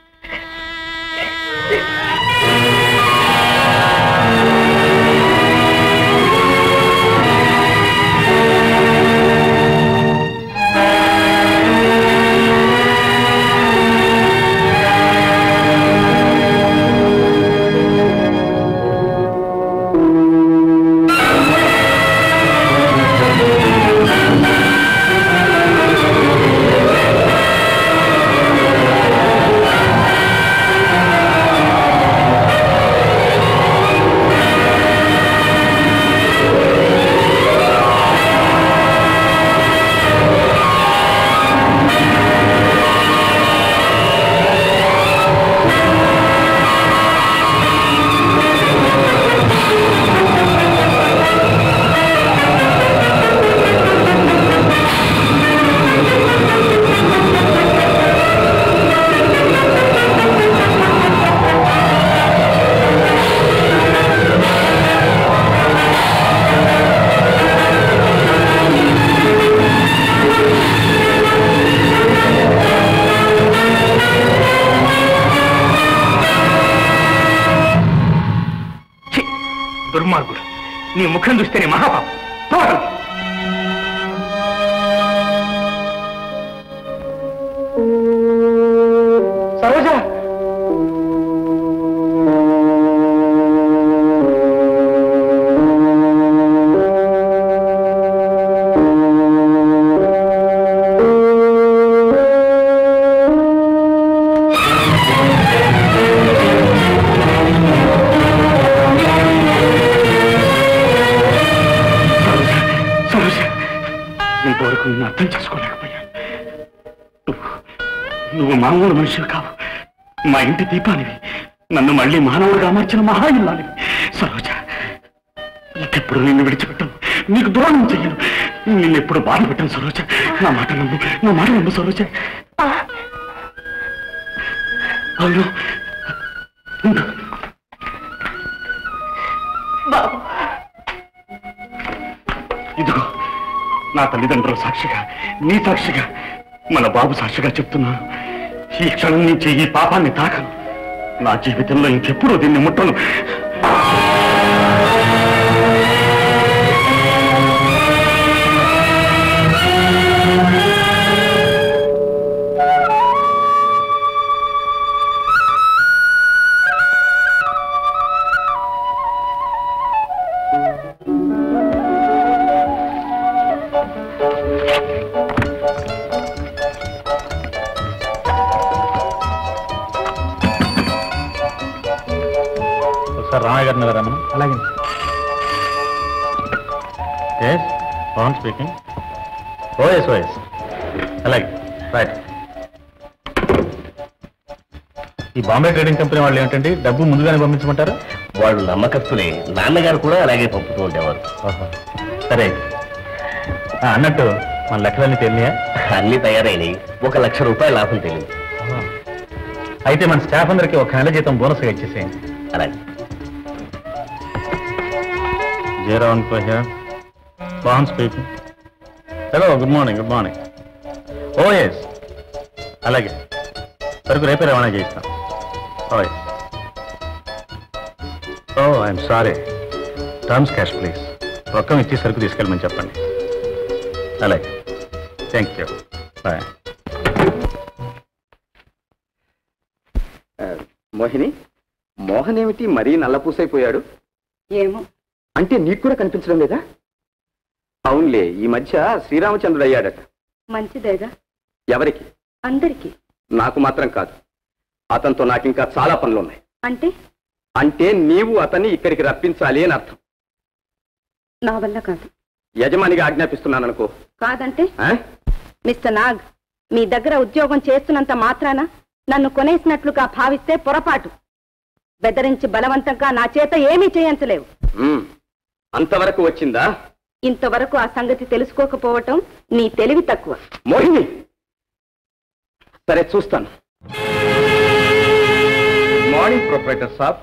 ఛీ! దుర్మార్గుడు నీ ముఖం చూస్తేనే మహాపాపం పోవడం. సరోజ సరోజ ఇంతవరకు నిన్ను అర్థం చేసుకోలేకపోయాను నువ్వు నువ్వు మామూలు మనిషివి కావు మా ఇంటి దీపానివి నన్ను మళ్ళీ మానవుడిగా మార్చిన మహా ఇల్లానివి సరోజ ఇంకెప్పుడు నిన్ను విడిచిపెట్టను నీకు దూరం చెయ్యను నిన్ను ఎప్పుడు బాధ పెట్టను సరోజ నా మాట నమ్ము నా మాట నమ్ము సరోజ అవును ఉండు. బాబు ఇదిగో నా తల్లిదండ్రుల సాక్షిగా నీ సాక్షిగా మన బాబు సాక్షిగా చెప్తున్నాను ఈ క్షణం నుంచి ఈ పాపాన్ని తాకను నా జీవితంలో ఇంకెప్పుడు దీన్ని ముట్టను ఒకసారి రామయ్య గారిని రమ్మను అలాగే yes Pavan speaking oh yes oh yes అలాగే రైట్ ఈ బాంబే ట్రేడింగ్ కంపెనీ వాళ్ళు ఏమిటండి డబ్బు ముందుగానే పంపించమంటారా వాళ్ళు నమ్మకస్తులే నాన్నగారు కూడా అలాగే పంపుతూ ఉండేవారు ఓహో సరే ఆ, అన్నట్టు మన లెక్కలన్నీ తెలియయా అన్ని తయారైనవి ఒక లక్ష రూపాయల లాభం తెలియదు అయితే మన స్టాఫ్ అందరికి ఒక నెల జీతం బోనస్గా ఇచ్చేసేయండి అలాగే జయరావన్ కోహ్యా Pavan speaking hello good morning good morning oh yes అలాగే సరుకు రేపే రవాణా చేయిస్తాం oh yes oh I'm sorry terms cash please రొక్కం ఇచ్చి సరుకు తీసుకెళ్ళమని చెప్పండి అలాగే thank you bye Mohini Mohan ఏమిటి మరీ నల్లపూసైపోయాడు ఏమో అంటే నీకు కూడా కనిపించడం లేదా అవునులే ఈ మధ్య శ్రీరామచంద్రుడు అయ్యాడట మంచిదేగా ఎవరికి అందరికీ నాకు మాత్రం కాదు అతనితో నాకింకా చాలా పనులున్నాయి అంటే అంటే నీవు అతన్ని ఇక్కడికి రప్పించాలి అని అర్థం నా వల్ల కాదు యజమానిగా ఆజ్ఞాపిస్తున్నాను అనుకో కాదంటే ఆ? మిస్టర్ నాగ్ మీ దగ్గర ఉద్యోగం చేస్తున్నంత మాత్రాన నన్ను కొనేసినట్లుగా భావిస్తే పొరపాటు బెదిరించి బలవంతంగా నా చేత ఏమీ చేయించలేవు ఉమ్, అంతవరకు వచ్చిందా ఇంతవరకు ఆ సంగతి తెలుసుకోకపోవటం నీ తెలివి తక్కువ మోహిని సరే చూస్తాను మార్నింగ్ ప్రొపరేటర్ సాబ్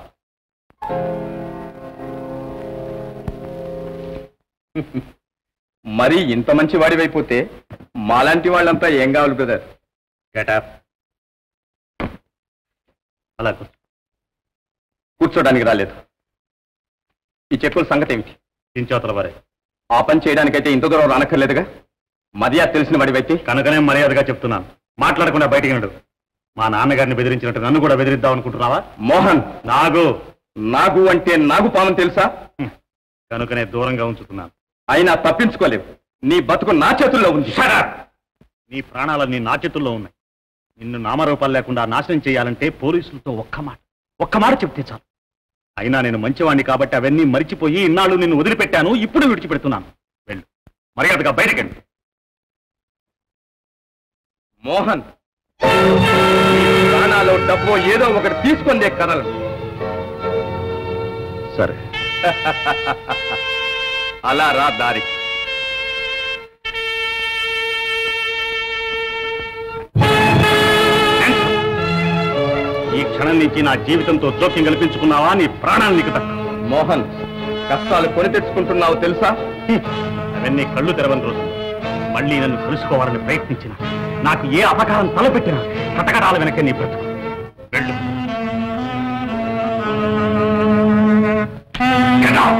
మరి ఇంత మంచి వాడివైపోతే మాలాంటి వాళ్ళంతా ఏం కావాలి బ్రదర్ గెటప్ అలా కూర్చో. కూర్చోడానికి రాలేదు ఈ చెక్కుల సంగతి ఏమిటి చించోతల వారే ఆ పని చేయడానికైతే ఇంత దూరం రానక్కర్లేదుగా మర్యాద తెలిసిన వాడివైతే కనుకనే మర్యాదగా చెప్తున్నాను మాట్లాడకుండా బయటికి నడు మా నాన్నగారిని బెదిరించినట్టు నన్ను కూడా బెదిరిద్దాం అనుకుంటున్నావా మోహన్ నాగు నాగు అంటే నాగు పాము తెలుసా హ్మ్. కనుకనే దూరంగా ఉంచుతున్నాను అయినా తప్పించుకోలేవు నీ బతుకు నా చేతుల్లో ఉంది Shut up! నీ ప్రాణాలన్నీ నా చేతుల్లో ఉన్నాయి నిన్ను నామరూపాలు లేకుండా నాశనం చేయాలంటే పోలీసులతో ఒక్క మాట ఒక్క మాట చెప్తే చాలు అయినా నేను మంచివాణ్ణి కాబట్టి అవన్నీ మరిచిపోయి ఇన్నాళ్ళు నిన్ను వదిలిపెట్టాను ఇప్పుడు విడిచిపెడుతున్నాను వెళ్ళు మర్యాదగా బయటకెళ్ళు మోహన్ నీ ప్రాణాలు డబ్బు ఏదో ఒకటి తీసుకుందే కదలను సరే అలా రా దారి ఈ క్షణం నుంచి నా జీవితంతో జోక్యం కల్పించుకున్నావా నీ ప్రాణాలు నీకు దక్క మోహన్ కష్టాలు కొని తెచ్చుకుంటున్నావు తెలుసా అవన్నీ కళ్ళు తెరవని రోజు మళ్ళీ నన్ను తెలుసుకోవాలని ప్రయత్నించిన నాకు ఏ అపకారం తలపెట్టినా కటకటాల వెనక నీ బ్రతుకు వెళ్ళు Get out!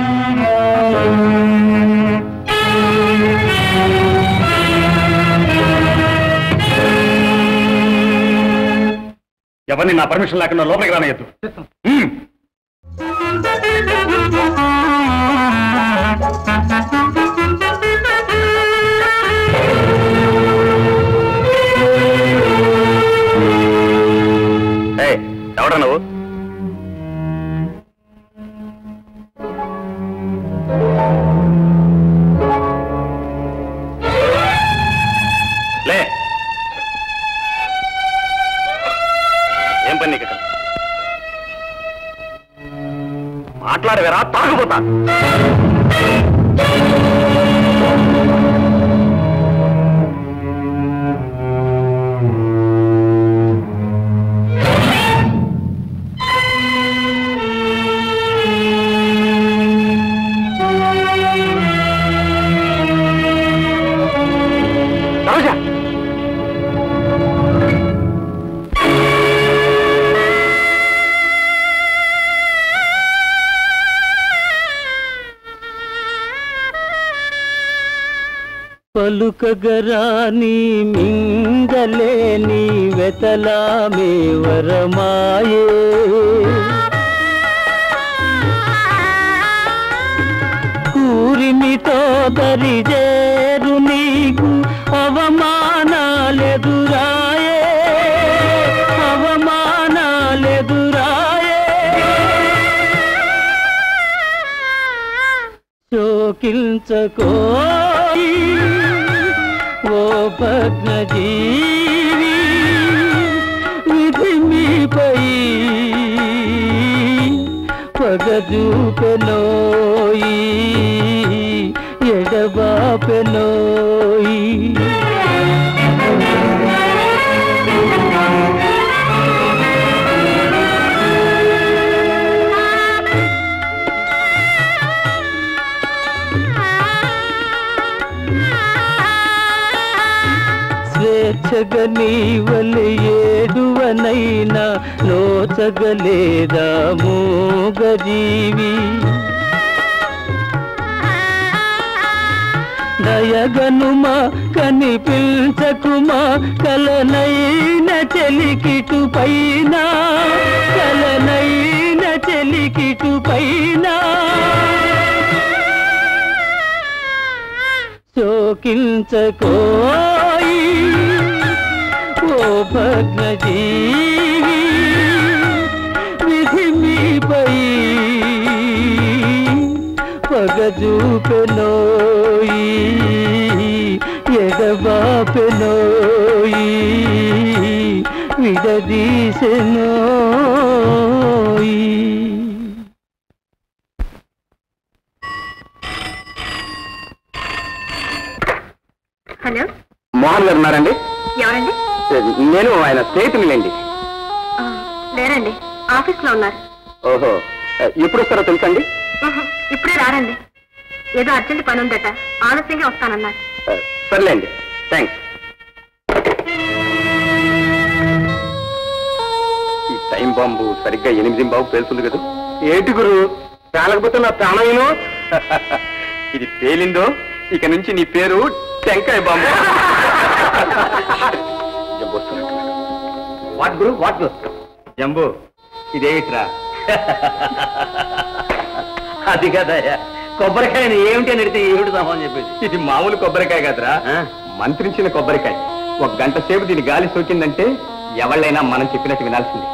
ఎవరిని నా పర్మిషన్ లేకుండా లోపలికి రానియద్దు హ్మ్. ఏయ్, ఎవడా నువ్వు లే ఏం పని నీకు ఇక్కడ మాట్లాడవేరా తాగపోతా సరోజ పలుకగరాని మింగలేని వెతలామే వరమాయే కూరిమితో దరిజేరు నీకు అవమానాలెదురాయే అవమానాలెదురాయే శోకించకోయి ఓ భగ్నజీవి విధి మీపై పగజూపెనోయి ఎడబాపెనోయి స్వేచ్ఛగా నీవలి ఏడువనైనా నోచగలేదా మూగజీవి దయగనుమా కనిపించకుమా కలనైన చెలికిటు పైన కలనైన చెలికిటు పైన శోకించకోయి ఓ భగ్నజీవి విధి మీపై పగజూపెనోయి ఎడబాపెనోయి విడదీసెనోయి హలో మోహన్ గారు ఉన్నారండి ఎవరండి నేను ఆయన స్నేహితులండి ఆ, లేరండి ఆఫీస్ లో ఉన్నారు ఓహో ఎప్పుడు వస్తారో తెలుసండి ఉహు, ఇప్పుడే రారండి ఏదో అర్జెంట్ పని ఉందట ఆలస్యంగా వస్తానన్నారు సర్లేండి థ్యాంక్స్ ఈ టైం బాంబు సరిగ్గా ఎనిమిది బాంబు పేలుతుంది కదా ఏటి గురు పేలకపోతే నా ప్రాణమేను ఇది పేలిందో ఇక నుంచి నీ పేరు టెంకాయ బాంబు జంబు వస్తున్నట్టున్నాడు. వాట్ గురు వాట్ జంబు ఇదేమిట్రా అది కదయ్యా కొబ్బరికాయని ఏమిటి అని అడిగితే ఏమిటి సమాధానం చెప్పేది ఇది మామూలు కొబ్బరికాయ కదరా మంత్రించిన కొబ్బరికాయ ఒక గంట సేపు దీని గాలి సోకిందంటే ఎవళ్ళైనా మనం చెప్పినట్టు వినాల్సిందే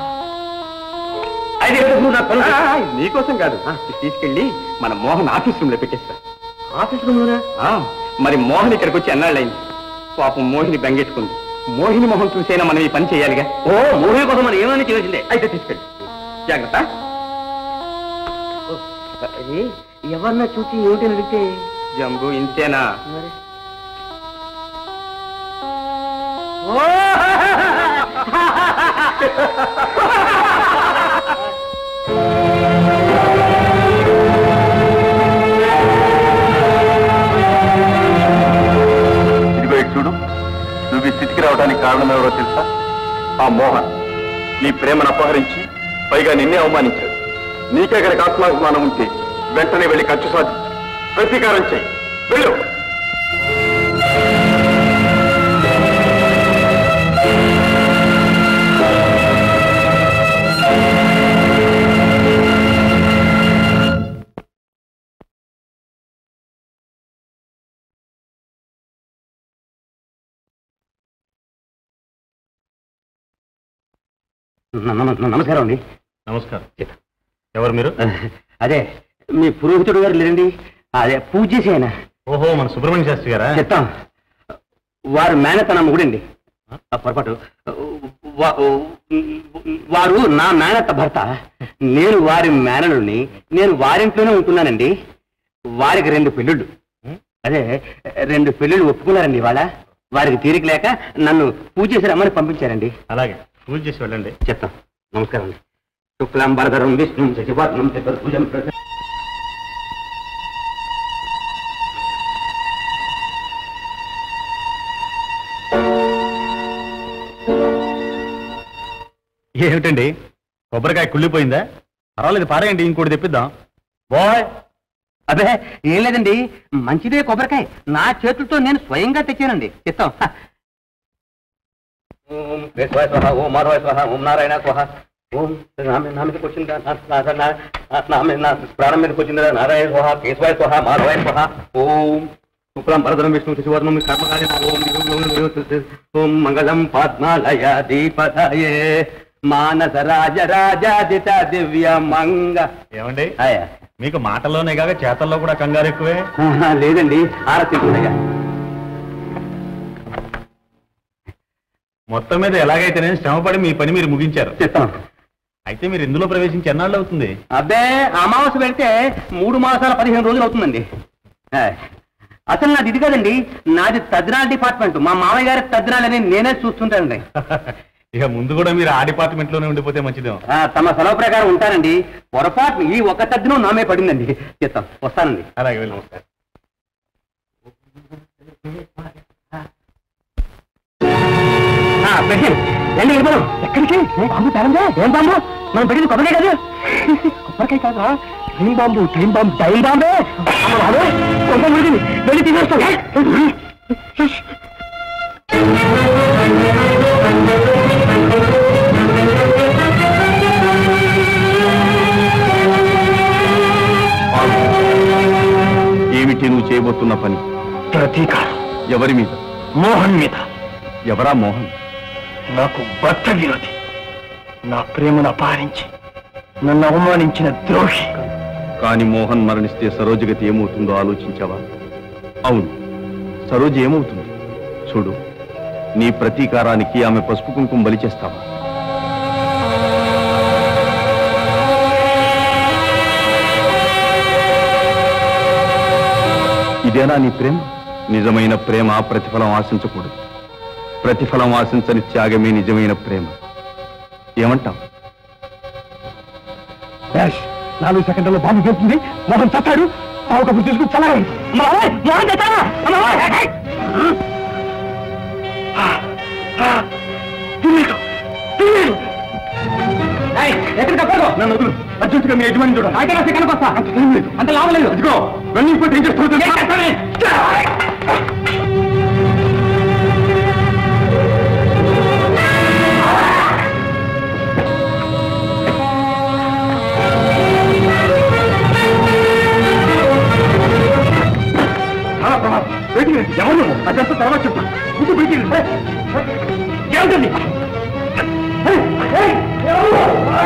అది ఎందుకు నువ్వు నా పనులు ఆ, ఆ, నీకోసం కాదు ఇది తీసుకెళ్ళి మన మోహన్ ఆఫీస్ రూమ్ లో పెట్టేస్తా ఆఫీస్ రూమ్లోనా ఆ, మరి మోహన్ ఇక్కడికి వచ్చి ఎన్నాళ్ళైంది పాపం మోహిని బెంగెట్టుకుంది మోహిని మొహం చూసైనా మనం ఈ పని చేయాలిగా ఓ మూవీ కోసం మనం ఏమని చేయాల్సిందే అయితే తీసుకెళ్ళి జాగ్రత్త అది ఎవరన్నా చూసి ఏమిటి అని అడిగితే జంబు ఇంతేనా మరి ఇదిగో ఇటు చూడు నువ్వు ఈ స్థితికి రావడానికి కారణం ఎవరో తెలుసా ఆ మోహన్ నీ ప్రేమను అపహరించి పైగా నిన్నే అవమానించాడు నీకే కనుక ఆత్మాభిమానం ఉంటే వెంటనే వెళ్ళి ఖర్చు సాధించు ప్రతీకారం చెయ్యి వెళ్ళు నమస్కారం అండి నమస్కారం ఎవరు మీరు అదే మీ పురోహితుడు గారు లేరండి అదే పూజ చేసి ఆయన ఓహో మన సుబ్రహ్మణ్య శాస్త్రి గారా చెప్తాం వారు మేనతన మొగుడండి ఆ పొరపాటు వా- వారు నా మేనత్త భర్త నేను వారి మేనలుని నేను వారింట్లోనే ఉంటున్నానండి వారికి రెండు పెళ్ళిళ్ళు అదే రెండు పెళ్ళిళ్ళు ఒప్పుకున్నారండి ఇవాళ వారికి తీరిక లేక నన్ను పూజ చేసి రమ్మని పంపించారండి అలాగే పూజ చేసి వెళ్ళండి చెప్తాం నమస్కారం అండి శుక్లాం వరదరం విష్ణు శశివర్ణం చతుర్భుజం ప్రస- ఏమిటండి కొబ్బరికాయ కుళ్ళిపోయిందా పర్వాలేదు పారేయండి ఇంకోటి తెప్పిద్దాం బాయ్ అదే ఏం లేదండి మంచిదే కొబ్బరికాయ నా చేతులతో నేను స్వయంగా తెచ్చానండి చెప్తాం ఓం కేశవాయ స్వహ ఓం మాధవాయ స్వహ ఓం నారాయణ స్వహ ఓం నా మీద నా మీదకి వచ్చిందా నా- నా- నా- నా- నా మీద నా ప్రాణం మీదకి వచ్చిందా నారాయణ స్వహ కేశవాయ స్వహ మాధవాయ స్వహ ఓం శుక్లం భరదరం విష్ణు శశివర్ణం కర్మకాలి ఓం దిగు- ఓం దిగు- ఓం మంగళం పద్మాలయ దీపదయే మానస రాజ రాజాదిత దివ్య మంగ ఏమండి అయ్యా మీకు మాటల్లోనే కాక చేతల్లో కూడా కంగారు ఎక్కువే ఆహా, లేదండి ఆరతి కూడా మొత్తం మీద ఎలాగైతేనే శ్రమపడి మీ పని మీరు ముగించారు చెప్తాం అయితే మీరు ఇందులో ప్రవేశించి ఎన్నాళ్ళు అవుతుంది అబ్బే అమావాస్య పెడితే మూడు మాసాల పదిహేను రోజులు అవుతుందండి ఆ, అసలు నాది ఇది కదండి నాది తద్దినాల డిపార్ట్మెంట్ మా మామయ్య గారి తద్దినాలని నేనే చూస్తుంటానండి ఇక ముందు కూడా మీరు ఆ డిపార్ట్మెంట్ లోనే ఉండిపోతే మంచిదేమో ఆ, తమ సెలవు ప్రకారం ఉంటానండి పొరపాటు ఈ ఒక్క తద్దినం నామే పడిందండి చెప్తాం వస్తానండి అలాగే వెళ్ళి నమస్కారం ఆ, పెట్టండి. రండి వెళ్ళిపోదాం ఎక్కడికి బాంబు తరంగా ఏం బాంబు మనం పెట్టింది కొబ్బరికాయ కాదు కొబ్బరికాయ కాదు time bomb time bomb time బాంబే వెళ్ళి తీసేస్తాం ఏమిటి నువ్వు చేయబోతున్న పని ప్రతీకారం ఎవరి మీద మోహన్ మీద ఎవరా మోహన్ నాకు భర్త విరోధి నా ప్రేమను అపహరించి నన్ను అవమానించిన ద్రోహి కాని మోహన్ మరణిస్తే సరోజగతి ఏమవుతుందో ఆలోచించావా అవును సరోజ ఏమవుతుంది చూడు నీ ప్రతీకారానికి ఆమె పసుపు కుంకుమ బలి చేస్తావా ఇదేనా నీ ప్రేమ నిజమైన ప్రేమ ప్రతిఫలం ఆశించకూడదు ప్రతిఫలం ఆశించని త్యాగమే నిజమైన ప్రేమ ఏమంటావు డాష్ నాలుగు సెకండ్లలో బాంబు పెడుతుంది మోహన్ చస్తాడు ఆ ఒక తీసుకుని చల్లగా మోహన్ చస్తాడా నన్ను వదులు అర్జెంటుగా మీ యజమాని చూడ అయితే నా సెకండ్ వస్తా అంత టైం లేదు అంత లాభం లేదు ఇదిగో రన్నింగ్ పోతే ఏం చేస్తావు చాలా ప్రమాదం బయటికి రండి ఎవరు అదంతా తర్వాత చెప్తాను ముందు బయటికి రండి ఏమిటండి ఏయ్, ఏయ్, ఎవరు?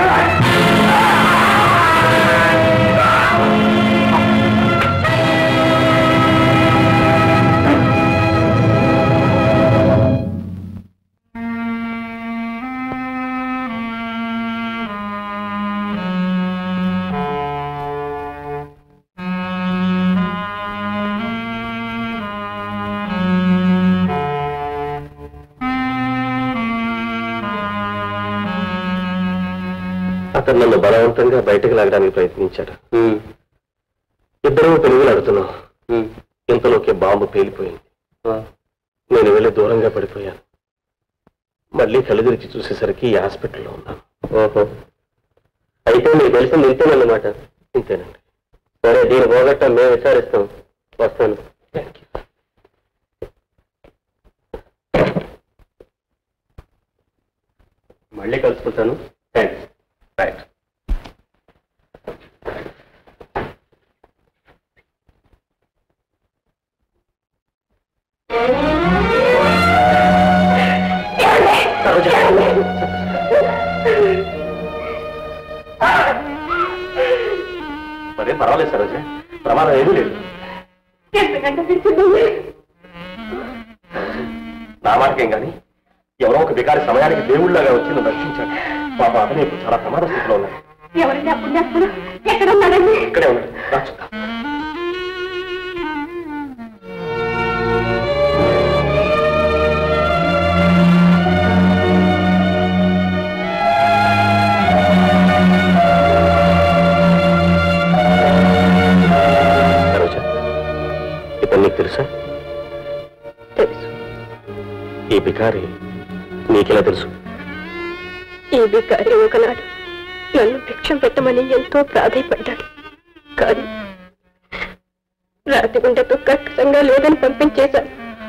అతను నన్ను బలవంతంగా బయటకు లాగడానికి ప్రయత్నించాడు ఇద్దరూ పెరుగులాడుతున్నాం ఇంతలోకి బాంబు పేలిపోయింది నేను వెళ్ళి దూరంగా పడిపోయాను మళ్ళీ కళ్ళు తెరిచి చూసేసరికి ఈ హాస్పిటల్లో ఉన్నాను ఓహో అయితే మీకు తెలిసింది ఇంతేనన్నమాట ఇంతేనండి సరే దీని పోగొట్ట మేము విచారిస్తాం వస్తాను మళ్ళీ కలుసుకుంటాను థ్యాంక్స్ రైట్ మరేం పర్వాలేదు సరోజ ప్రమాదం ఏమీ లేదు నా మాటకేం కానీ ఎవరో ఒక వికారి సమయానికి దేవుళ్ళగా వచ్చి నన్ను రక్షించాడు పాప అతను ఇప్పుడు చాలా ప్రమాద స్థితిలో ఉన్నాడు ఎవరండి ఆ పుణ్యాత్ముడు ఎక్కడ ఉన్నాడండి ఇక్కడే ఉన్నాడు రా చూద్దాం సరోజ ఇతను నీకు తెలుసా తెలుసు ఈ బికారి నీకెలా తెలుసు ఈ బికారి ఒకనాడు నన్ను భిక్షం పెట్టమని ఎంతో ప్రాధాయపడ్డాడు కానీ రాతి గుండెతో కక్కసంగా లేదని పంపించేశాను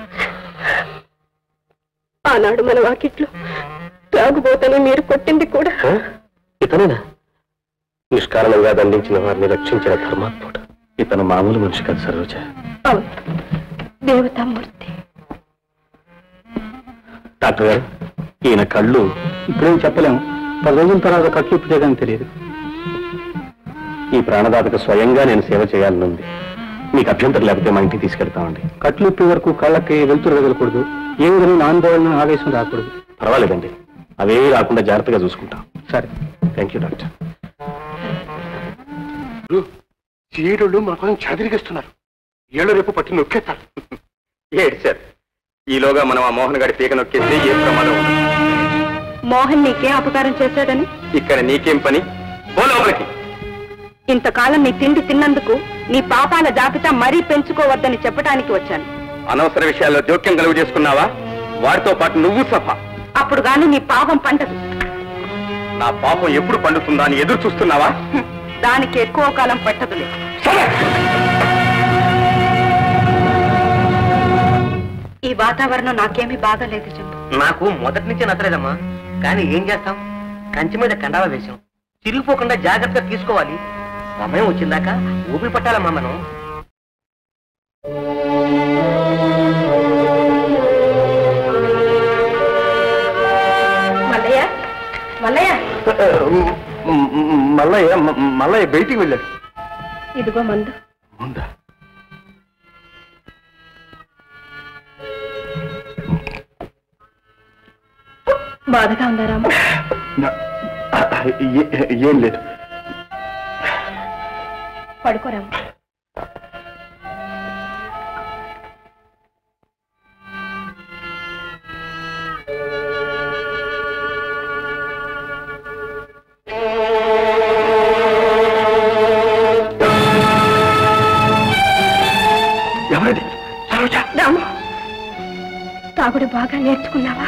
ఆనాడు మన వాకిట్లో తాగుబోతని మీరు కొట్టింది కూడా ఆ? ఇతనేనా నిష్కారణంగా దండించిన వారిని రక్షించిన ధర్మాత్ముడు ఇతను మామూలు మనిషి కాదు సరోజ అవును దేవతామూర్తి డాక్టర్ గారు ఈయన కళ్ళు ఇప్పుడేం చెప్పలేము పది రోజుల తర్వాత కట్లు ఇప్పుడే కానీ తెలియదు ఈ ప్రాణదాతకు స్వయంగా నేను సేవ చేయాలనుంది మీకు అభ్యంతరం లేకపోతే మా ఇంటికి తీసుకెళ్తామండి కట్లు ఇప్పే వరకు కళ్ళకి వెలుతురు వెదలకూడదు ఏ విధమైన ఆందోళన ఆవేశం రాకూడదు పర్వాలేదండి అవేమీ రాకుండా జాగ్రత్తగా చూసుకుంటాం సరే థ్యాంక్ యూ డాక్టర్ సీడోళ్ళు మన కోసం చదిరిగిస్తున్నారు ఏళ్ళు రేపు పట్టి నొక్కేస్తారు ఏడు సార్ ఈలోగా మనం ఆ మోహన్ గారి పీక నొక్కేస్తే ఏ ప్రమాదం ఉండదు. మోహన్ నీకే అపకారం చేశాడని ఇక్కడ నీకేం పని పో లోపలికి ఇంతకాలం నీ తిండి తిన్నందుకు నీ పాపాల జాబితా మరీ పెంచుకోవద్దని చెప్పడానికి వచ్చాను అనవసర విషయాల్లో జోక్యం కలుగు చేసుకున్నావా వారితో పాటు నువ్వు సఫ అప్పుడు గాని నీ పాపం పంటదు నా పాపం ఎప్పుడు పండుతుందా అని ఎదురు చూస్తున్నావా దానికి ఎక్కువ కాలం పట్టదులే వాతావరణం నాకేమీ బాగాలేదు చందు నాకు మొదటి నుంచి నచ్చలేదమ్మా కానీ ఏం చేస్తాం కంచి మీద కండాల వేశాం చిరిగిపోకుండా జాగ్రత్తగా తీసుకోవాలి సమయం వచ్చిందాక ఊపిరి పట్టాలమ్మా మనం మల్లయ్య మల్లయ్య మల్లయ్య మ- మల్లయ్య బయటికి వెళ్ళాడు ఇదిగో మందు ఉందా బాధగా ఉందా రాము నా- ఏ- ఏం లేదు పడుకోరాము ఎవరది సరోజ రాము తాగుడు బాగా నేర్చుకున్నావా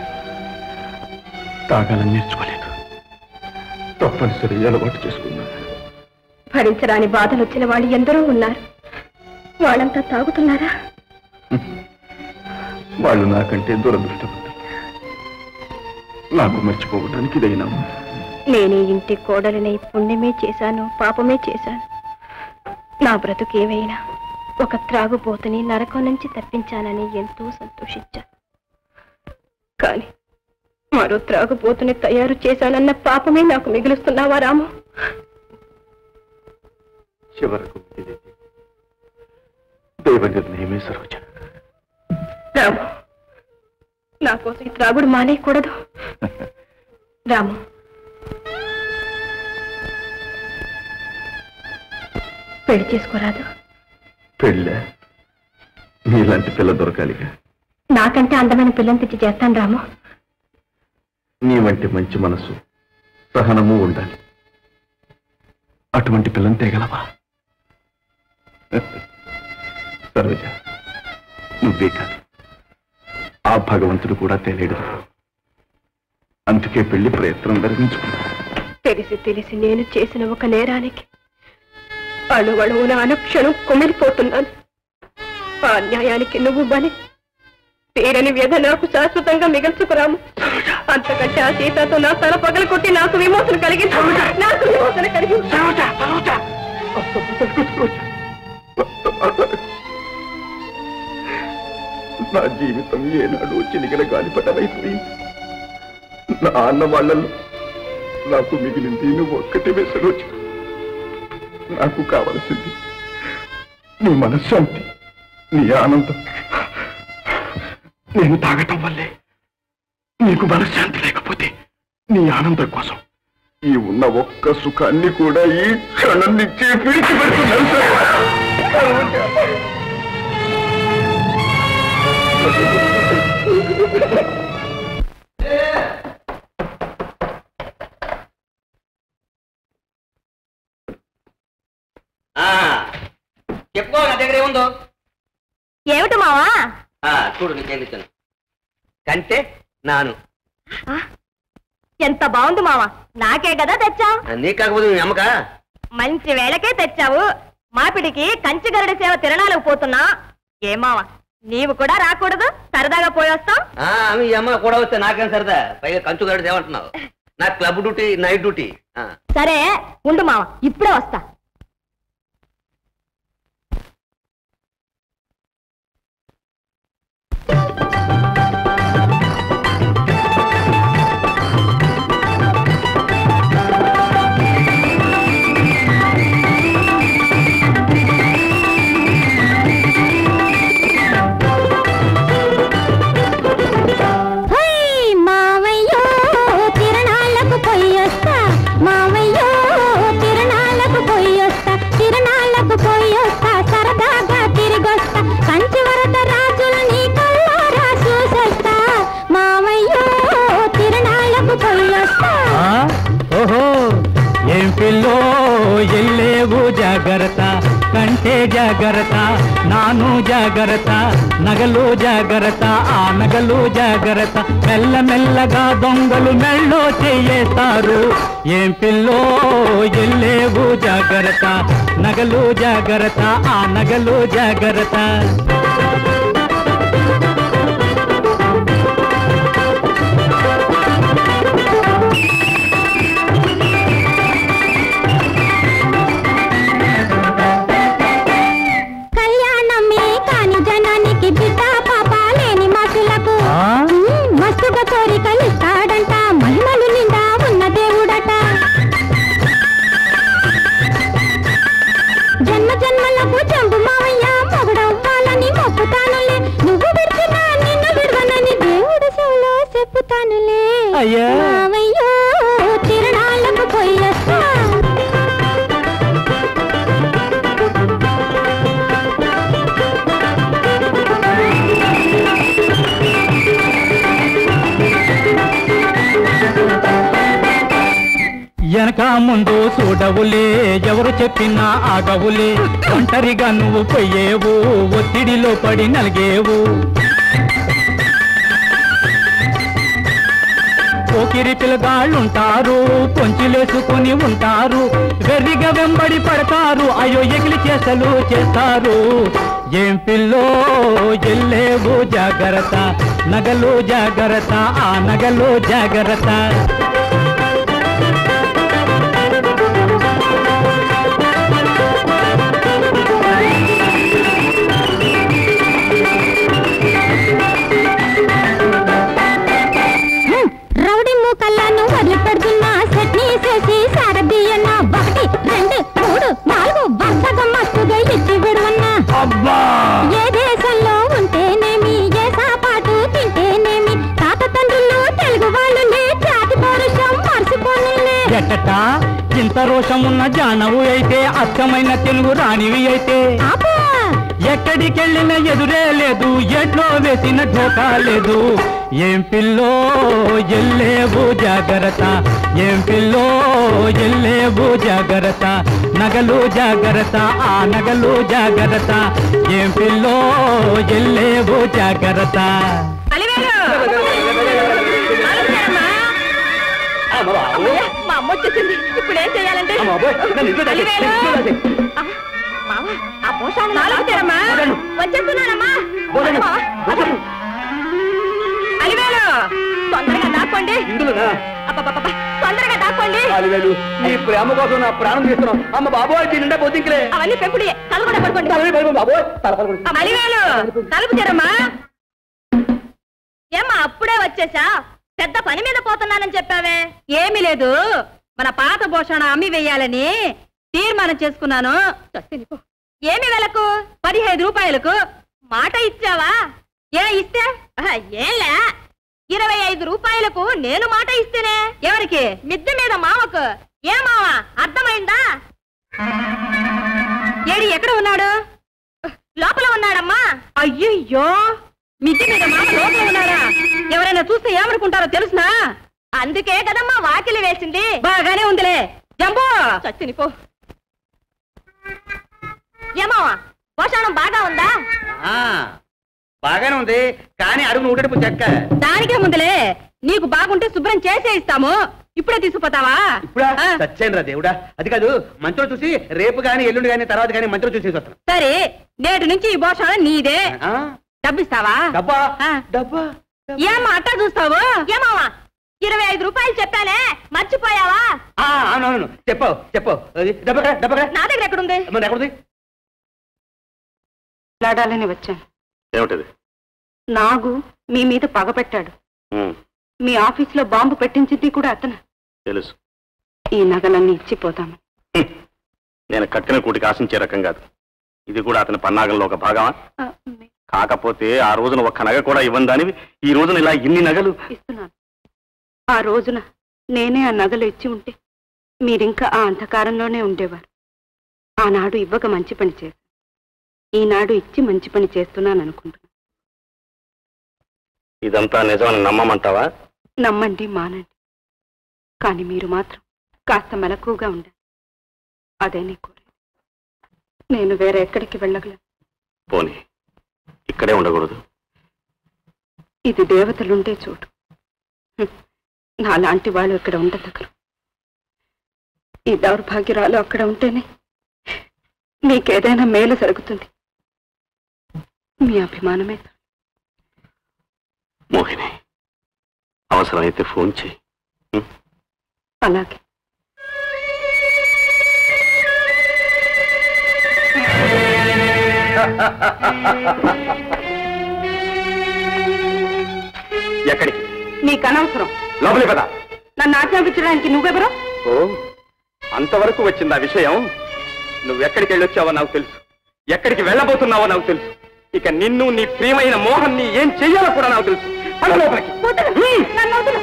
తాగాలని నేర్చుకోలేదు తప్పనిసరి అలవాటు చేసుకున్నా భరించరాని బాధలు వచ్చిన వాళ్ళు ఎందరో ఉన్నారు వాళ్ళంతా తాగుతున్నారా వాళ్ళు నాకంటే దురదృష్టపడ్డారు నాకు మర్చిపోవడానికి ఇదైనా నేను ఈ ఇంటి కోడలినై పుణ్యమే చేశాను పాపమే చేశాను నా బ్రతుకేమైనా ఒక త్రాగుబోతుని నరకం నుంచి తప్పించానని ఎంతో సంతోషించాను కానీ మరో త్రాగుబోతుని తయారు చేశానన్న పాపమే నాకు మిగులుస్తున్నావా రాము చివరకు ఇది దైవ నిర్ణయమే సరోజ రాము నా కోసం ఈ త్రాగుడు మానేయకూడదు రాము పెళ్లి చేసుకోరాదు పెళ్ళే నీలాంటి పిల్ల దొరకాలిగా నాకంటే అందమైన పిల్లని తెచ్చి చేస్తాను రాము నీ వంటి మంచి మనసు సహనము ఉండాలి అటువంటి పిల్లని తేగలవా సరోజ నువ్వే కాదు ఆ భగవంతుడు కూడా తెలియడు అందుకే పెళ్లి ప్రయత్నం విరమించుకున్నా తెలిసి తెలిసి నేను చేసిన ఒక నేరానికి అణువణువున అనుక్షణం కుమిలిపోతున్నాను ఆ న్యాయానికి నువ్వు బలి తీరని వ్యధ నాకు శాశ్వతంగా మిగల్చుకురాము అంతకంటే ఆ సీతతో నా తల పగలు కొట్టి నాకు విమోచన కలిగించు నాకు విమోచన కలిగించు నా జీవితం ఏనాడు చినిగిన గాలిపటమైపోయింది నా అన్న వాళ్ళల్లో నాకు మిగిలింది నువ్వు ఒక్కటే సరోజ నాకు కావలసింది నీ మనశ్శాంతి నీ ఆనందం నేను తాగటం వల్లే నీకు మనశ్శాంతి లేకపోతే నీ ఆనందం కోసం ఈ ఉన్న ఒక్క సుఖాన్ని కూడా ఈ క్షణం నుంచి విడిచిపెడుతున్నాను సరోజ. చెప్పుకో నా దగ్గర ఏముందో ఏమిటి మావా ఆ, చూడు నీకేం ఇచ్చాను కంటే నాను ఎంత బాగుంది మావా నాకే కదా తెచ్చావు ఆ, నీకు కాకపోతే మీ అమ్మకా మంచి వేళకే తెచ్చావు మాపిడికి కంచిగరుడి సేవ తిరణాలకు పోతున్నా ఏమావా నీవు కూడా రాకూడదు సరదాగా పోయొస్తాం ఆ, మీ అమ్మ కూడా వస్తే నాకేం సరదా పైగా కంచు గడి ఏమంటున్నావు నా క్లబ్ డ్యూటీ నైట్ డ్యూటీ ఆ. సరే ఉండు మావ ఇప్పుడే వస్తా మావయ్యో తిరణాలకు పొయ్యొస్తా మావయ్యో తిరణాలకు పొయ్యొస్తా తిరణాలకు పొయ్యొస్తా సరదాగా తిరిగొస్తా కంచి వరద రాజులని కల్లారా చూసొస్తా మావయ్యో తిరణాలకు పొయ్యొస్తా ఓహో ఏం పిల్లో ఎల్లేవు జాగ్రత్త కంటే జాగ్రత్త నాను జాగ్రత్త నగలు జాగ్రత్త ఆ నగలు జాగ్రత్త మెల్ల మెల్లగా దొంగలు మెళ్ళో చెయ్యేస్తారు ఏం పిల్లో ఎల్లేవు జాగ్రత్త నగలు జాగ్రత్త ఆ నగలు జాగ్రత్త వెనక ముందు చూడవులే ఎవరు చెప్పినా ఆగవులే ఒంటరిగా నువ్వు పోయేవు ఒత్తిడిలో పడి నలిగేవు పోకిరి పిల్లగాళ్ళుంటారు పొంచిలేసుకొని ఉంటారు వెర్రిగా వెంబడి పడతారు అయ్యో ఎగిలి చేసలు చేస్తారు ఏం పిల్లో ఎల్లేవు జాగ్రత్త నగలు జాగ్రత్త ఆ నగలు జాగ్రత్త రౌడీ మూకల్లాను వదిలిపెడుతున్నా చట్నీ చేసి సారదీయన్న ఒకటి రెండు మూడు నాలుగు వరుసగా మస్తుగా ఇచ్చి విడవన్నా ఏ దేశంలో ఉంటేనేమి ఏ సాపాటు తింటేనేమి తాత తండ్రులు తెలుగు వాళ్ళు జాతి పౌరుషం మర్చిపోనులే ఎట్టట ఇంత రోషం ఉన్న జానవు అయితే అచ్చమైన తెలుగు రాణివి అయితే ఆపా ఎక్కడికెళ్ళిన ఎదురే లేదు ఎట్లో వేసిన ఢోకా లేదు ఏం పిల్లో ఎల్లేవు జాగ్రత్త ఏం పిల్లో ఎల్లేవు జాగ్రత్త నగలు జాగ్రత్త ఆ నగలు జాగ్రత్త ఏం పిల్లో ఎల్లేవు జాగ్రత్త అలివేలు ఆలోచించమ్మా. అమ్మయ్య, మా అమ్మ వచ్చేసింది ఇప్పుడు ఏం చేయాలంటే అలివేలు ఆ, మావ, ఆ పోషాలను నాలుగు తెరమ్మా వచ్చేస్తున్నానమ్మా అమ్మా, అమ్మా. అలివేలు తొందరగా దాక్కోండి అబ్బబ్బబ్బబ్బ, తొందరగా దాక్కోండి అలివేలు నీ ప్రేమ కోసం నా ప్రాణం తీస్తున్నాం అమ్మ బాబోయ్ తిండే బొద్దింకలే అవన్నీ పెంపుడియే తల కూడా పడుకోండి బాబోయ్ తలపలు అలివేలు తలుపు తెరమ్మా ఏమ్మా అప్పుడే వచ్చేసా పెద్ద పని మీద పోతున్నానని చెప్పావే ఏమీ లేదు మన పాత భూషణ అమ్మి వెయ్యాలని తీర్మానం చేసుకున్నాను ఏమి వెలకు పదిహేను రూపాయలకు మాట ఇచ్చావా ఏ ఇస్తే ఆహా, ఏంలే ఇరవై ఐదు రూపాయలకు నేను మాట ఇస్తేనే ఎవరికి మిద్దె మీద మామకు ఏ మామ అర్థమైందా ఏడి ఎక్కడ ఉన్నాడు లోపల ఉన్నాడమ్మా అయ్యయ్యో మిద్ది మీద మామ లోపల ఉన్నారా ఎవరైనా చూస్తే ఏమనుకుంటారో తెలుసునా అందుకే కదమ్మా వాకిలి వేసింది బాగానే ఉందిలే జంబో చచ్చిని పో ఏమావా పోషణం బాగా ఉందా బాగానే ఉంది కానీ అడుగు నూటెడుపు చెక్క దానికే ముందులే నీకు బాగుంటే శుభ్రం చేసే ఇస్తాము ఇప్పుడే తీసుకుపోతావా ఇప్పుడా ఆ, సచ్చాను రా దేవుడా అది కాదు మంచులో చూసి రేపు గాని ఎల్లుండి గాని తర్వాత గాని మంచులో చూసి వస్తాను సరే నేటి నుంచి ఈ భోషణ నీదే ఆ? డబ్బిస్తావా డబ్బా ఆ. డబ్బా ఏమా అట్టా చూస్తావు ఏమావా ఇరవై ఐదు రూపాయలు చెప్పానే మర్చిపోయావా ఆ, అవునవును చెప్పావు చెప్పావు అది డబ్బా డబ్బా నా దగ్గర ఎక్కడుంది మరి ఎక్కడుంది మాట్లాడాలని వచ్చాను ఏమిటది నాగు మీ మీద పగపెట్టాడు ఉమ్, మీ ఆఫీసులో బాంబు పెట్టించింది కూడా అతను తెలుసు ఈ నగలన్నీ ఇచ్చిపోతామని హ్మ్. నేను కట్టిన కూటికి ఆశించే రకం కాదు ఇది కూడా అతని పన్నాగంలో ఒక భాగమా ఆ, కాకపోతే ఆ రోజున ఒక్క నగ కూడా ఇవ్వని దానివి ఈ రోజున ఇలా ఇన్ని నగలు ఇస్తున్నాను ఆ రోజున నేనే ఆ నగలు ఇచ్చి ఉంటే మీరింకా ఆ అంధకారంలోనే ఉండేవారు ఆనాడు ఇవ్వక మంచి పని చేశాను ఈనాడు ఇచ్చి మంచి పని చేస్తున్నాను అనుకుంటున్నాను ఇదంతా నిజమని నమ్మమంటావా నమ్మండి మానండి కానీ మీరు మాత్రం కాస్త మెలకుగా ఉండాలి అదే నీ కోరేది నేను వేరే ఎక్కడికి వెళ్ళగలను పోనీ ఇక్కడే ఉండకూడదు ఇది దేవతలుండే చోటు హ్మ్. నాలాంటి వాళ్ళు ఇక్కడ ఉండదగరు ఈ దౌర్భాగ్యరాలు అక్కడ ఉంటేనే మీకేదైనా మేలు జరుగుతుంది మీ అభిమానమే చాలు. మోహిని అవసరమైతే ఫోన్ చేయి అలాగే ఎక్కడికి నీకు అనవసరం లోపలి పద నన్ను ఆజ్ఞాపించడానికి నువ్వెవరో ఓ అంతవరకు వచ్చింది ఆ విషయం నువ్వెక్కడికి వెళ్ళొచ్చావో నాకు తెలుసు ఎక్కడికి వెళ్ళబోతున్నావో నాకు తెలుసు ఇక నిన్ను నీ ప్రియమైన మోహన్ని ఏం చెయ్యాలో కూడా నాకు తెలుసు పద లోపలికి నన్ను వదలు.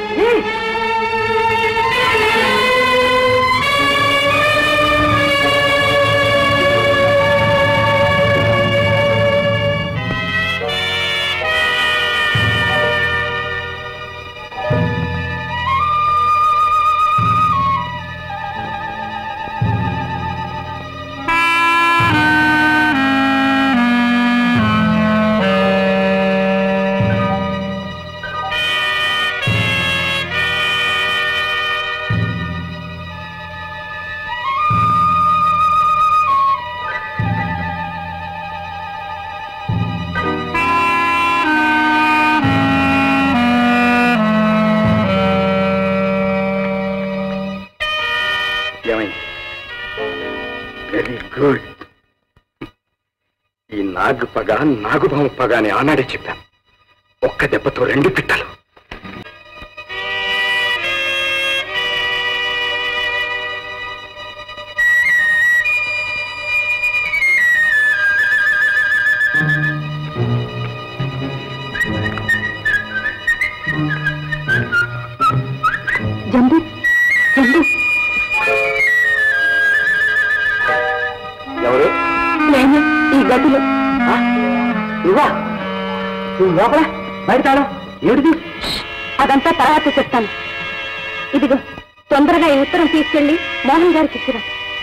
నాగు పగ నాగుభావం పగ అని ఆనాడే చెప్పాను ఒక్క దెబ్బతో రెండు పిట్టలు జంబు జంబు ఎవరు నేను ఈ గదిలో నువ్వా నువ్వు లోపల బయట తాళం ఏమిటిది అదంతా తర్వాత చెప్తాను ఇదిగో తొందరగా ఈ ఉత్తరం తీసుకెళ్లి మోహన్ గారికి ఇచ్చిరా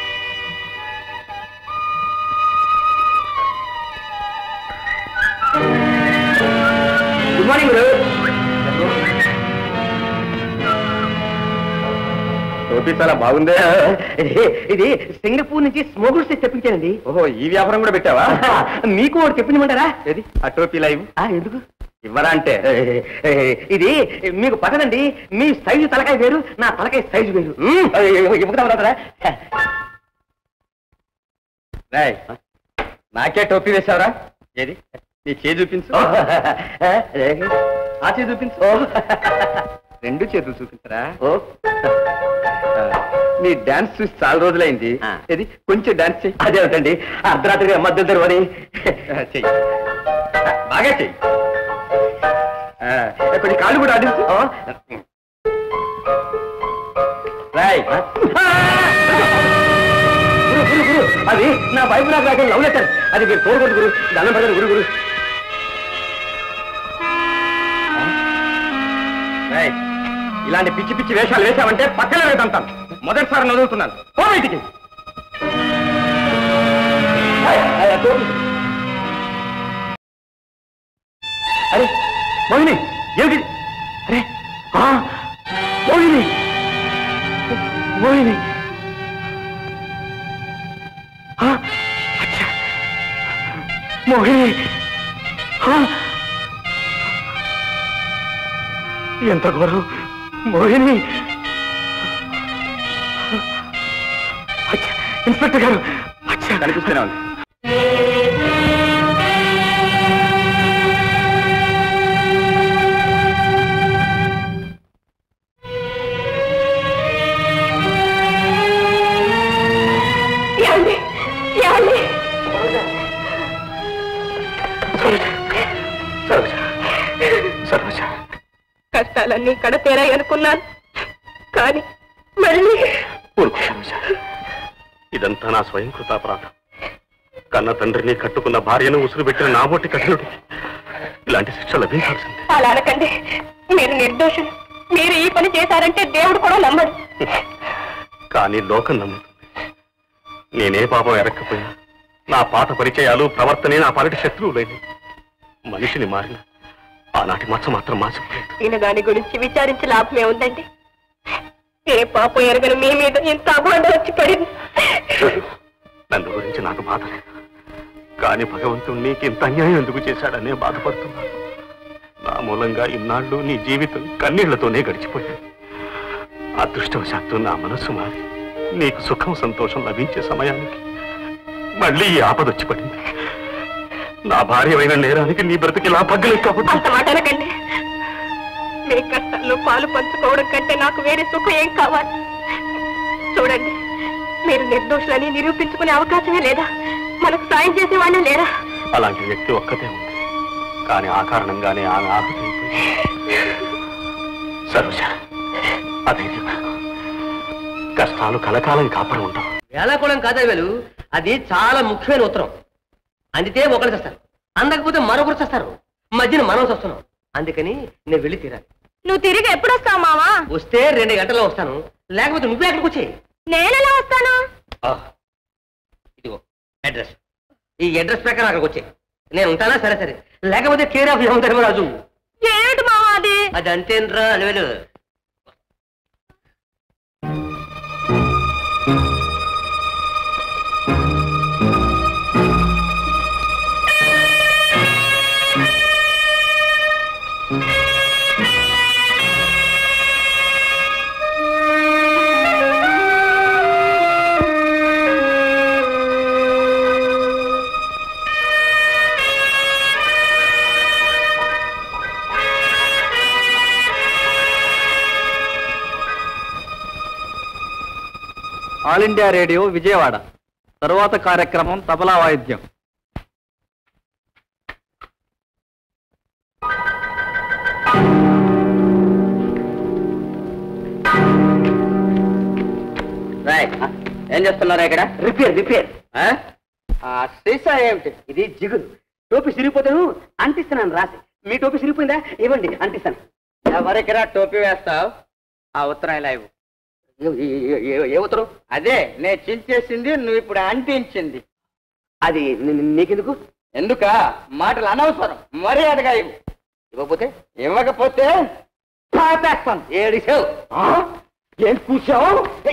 గుడ్ మార్నింగ్ టోపీ చాలా బాగుందే ఇది సింగపూర్ నుంచి స్మోగుల్స్ తెప్పించానండి ఓహో ఈ వ్యాపారం కూడా పెట్టావా మీకు ఒకటి తెప్పించమంటారా ఏది ఆ టోపీ లైవ్ ఆ, ఎందుకు ఇవ్వరా అంటే ఇది మీకు పట్టదండి మీ సైజు తలకాయ వేరు నా తలకాయ సైజు వేరు ఇవ్వకుదా రేయ్, నాకే టోపీ వేశావరా ఏది నీ చేయి చూపించు ఆ చేయి చూపించు రెండు చేతులు చూపించరా ఆ, నీ డాన్స్ చూసి చాలా రోజులైంది ఆ. ఏది కొంచెం డాన్స్ చెయ్యి అదేమిటండి అర్ధరాత్రిగా మధ్య తెరవని ఆ, చెయ్యి ఆ, బాగా చెయ్యి ఆ, కొన్ని కాళ్ళు కూడా ఆడించు రాయ్ గురు గురు గురు అది నా వైపు నాకు రాక లవ్ లెటర్ అది మీరు తోడుకోండి గురు దండం పడదు గురు గురు రాయ్ ఇలాంటి పిచ్చి పిచ్చి వేషాలు వేశావంటే పక్కన వేదంతాను మొదటిసారి చదువుతున్నాను పో బయటికి అరే మోహిని ఏమిటి అరే ఆ, మోహిని మోహిని ఆ, అచ్చా. మోహిని ఆ. ఎంత ఘోరం మోహిని అచ్చా, ఇన్స్పెక్టర్ గారు అచ్చా. కనిపిస్తూనే ఉంది ఏమండి ఏమండి సరోజ సరోజ కష్టాలన్నీ కడతేరాయి అనుకున్నాను కానీ మళ్ళీ ఊరుకో సరోజ ఇదంతా నా స్వయం కృతాపరాధం కన్న తండ్రిని కట్టుకున్న భార్యను ఉసురు పెట్టిన నా బొట్టి కఠినుడు ఇలాంటి శిక్ష లభించాల్సిందే అలా అనకండి మీరు నిర్దోషులు మీరు ఈ పని చేశారంటే దేవుడు కూడా నమ్మడు కానీ లోకం నమ్ముతుంది నేనే పాపం ఎరక్కపోయినా నా పాత పరిచయాలు ప్రవర్తనే నా పాలిటి శత్రువులేని మనిషిని మారిన ఆనాటి మచ్చ మాత్రం మార్చిపోలేదు ఈయన దాని గురించి విచారించి లాభమే ఉందండి ఏ పాపం ఎరగని మీ మీద ఇంత అభాండం వచ్చి పడింది నన్ను గురించి నాకు బాధ లేదు కానీ భగవంతుడు నీకు ఇంత అన్యాయం ఎందుకు చేశాడనే బాధపడుతున్నాను నా మూలంగా ఇన్నాళ్ళు నీ జీవితం కన్నీళ్లతోనే గడిచిపోయింది అదృష్టవశాత్తు నా మనస్సు మారి నీకు సుఖం సంతోషం లభించే సమయానికి మళ్ళీ ఈ ఆపద వచ్చి పడింది నా భార్యమైన నేరానికి నీ బ్రతికిలా పగ్గలేదు కాబట్టి అంత మాట అనకండి మీ కష్టాల్లో పాలు పంచుకోవడం కంటే నాకు వేరే సుఖం ఏం కావాలి చూడండి మీరు నిర్దోషులని నిరూపించుకునే అవకాశమే లేదా మనకు సాయం చేసే వాళ్ళే లేరా అలాంటి వ్యక్తి ఒక్కతే ఉంది కానీ ఆ కారణంగానే ఆమె ఆహుతి సరోజ అధైర్యం కష్టాలు కలకాలం కాపాడి ఉంటాం వేళాకోళం కాదా వేలు అది చాలా ముఖ్యమైన ఉత్తరం అందితే ఒకరు చేస్తారు అందకపోతే మరొకరు చేస్తారు మధ్యన మనం వస్తున్నాం అందుకని నేను వెళ్ళి తీరాలి నువ్వు తిరిగి ఎప్పుడు వస్తావు మావా వస్తే రెండు గంటల్లో వస్తాను లేకపోతే నువ్వే అక్కడికి వచ్చేయి నేనెలా వస్తాను ఇదిగో అడ్రస్ ఈ అడ్రస్ ప్రకారం అక్కడికి వచ్చాయి నేను ఉంటానా సరే సరే లేకపోతే కేర్ ఆఫ్ యమధర్మరాజు ఏమిటి మావా అది అది అంతేనరా Alavelu all India radio Vijayawada తరువాత కార్యక్రమం తబలా వాయిద్యం ఏం చేస్తున్నారా ఇక్కడ రిపేర్ రిపేర్ సీసా ఏమిటి ఇది జిగురు టోపీ సిరిగిపోతాను అంటిస్తున్నాను రాసి మీ టోపీ సిరిగిపోయిందా ఇవ్వండి అంటిస్తాను ఎవరికిరా టోపీ వేస్తావు ఆ ఉత్తరం ఇలా ఇవ్వు ఏ- ఏ- ఏ- ఏ ఉత్తరం అదే నేను చించేసింది నువ్వు ఇప్పుడు అంటించింది అది ని- ని- నీకెందుకు ఎందుక మాటలు అనవసరం మర్యాదగా ఇవ్వు ఇవ్వకపోతే ఇవ్వకపోతే పాపేస్తాను ఏడిసావు ఏం కూర్చావు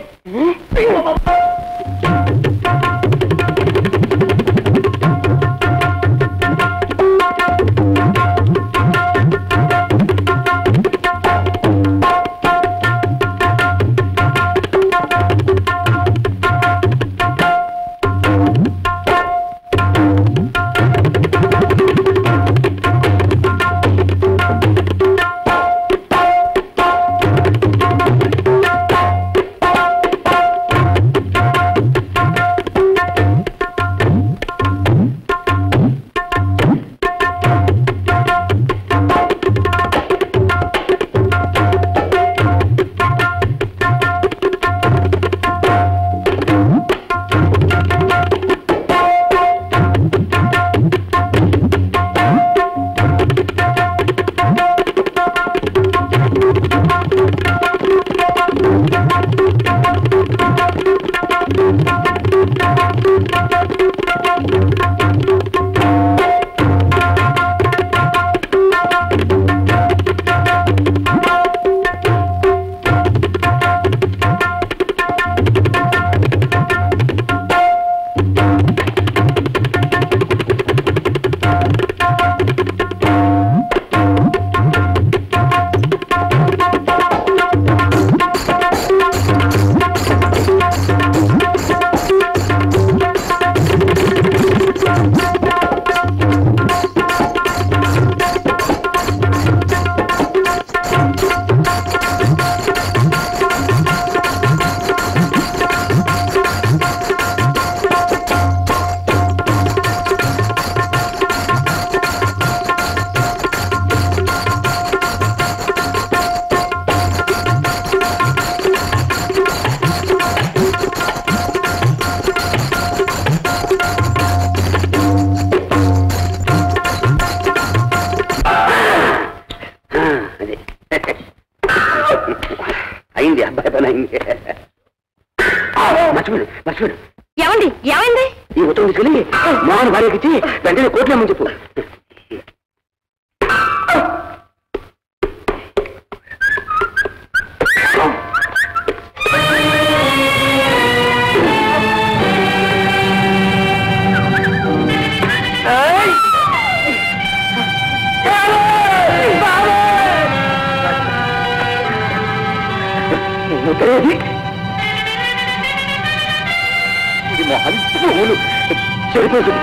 అది అయింది అబ్బాయి పని అయింది మర్చిపోయాడు మర్చిపోయాడు ఏమండి ఏమైంది ఈ ఉత్తరం తీసుకెళ్ళి మోహన్ భార్యకి ఇచ్చి వెంటనే కోర్టులో ఏమని చెప్పు ఉత్తరేది ఇది మోహన్ పువ్వులు చెడిపోతుంది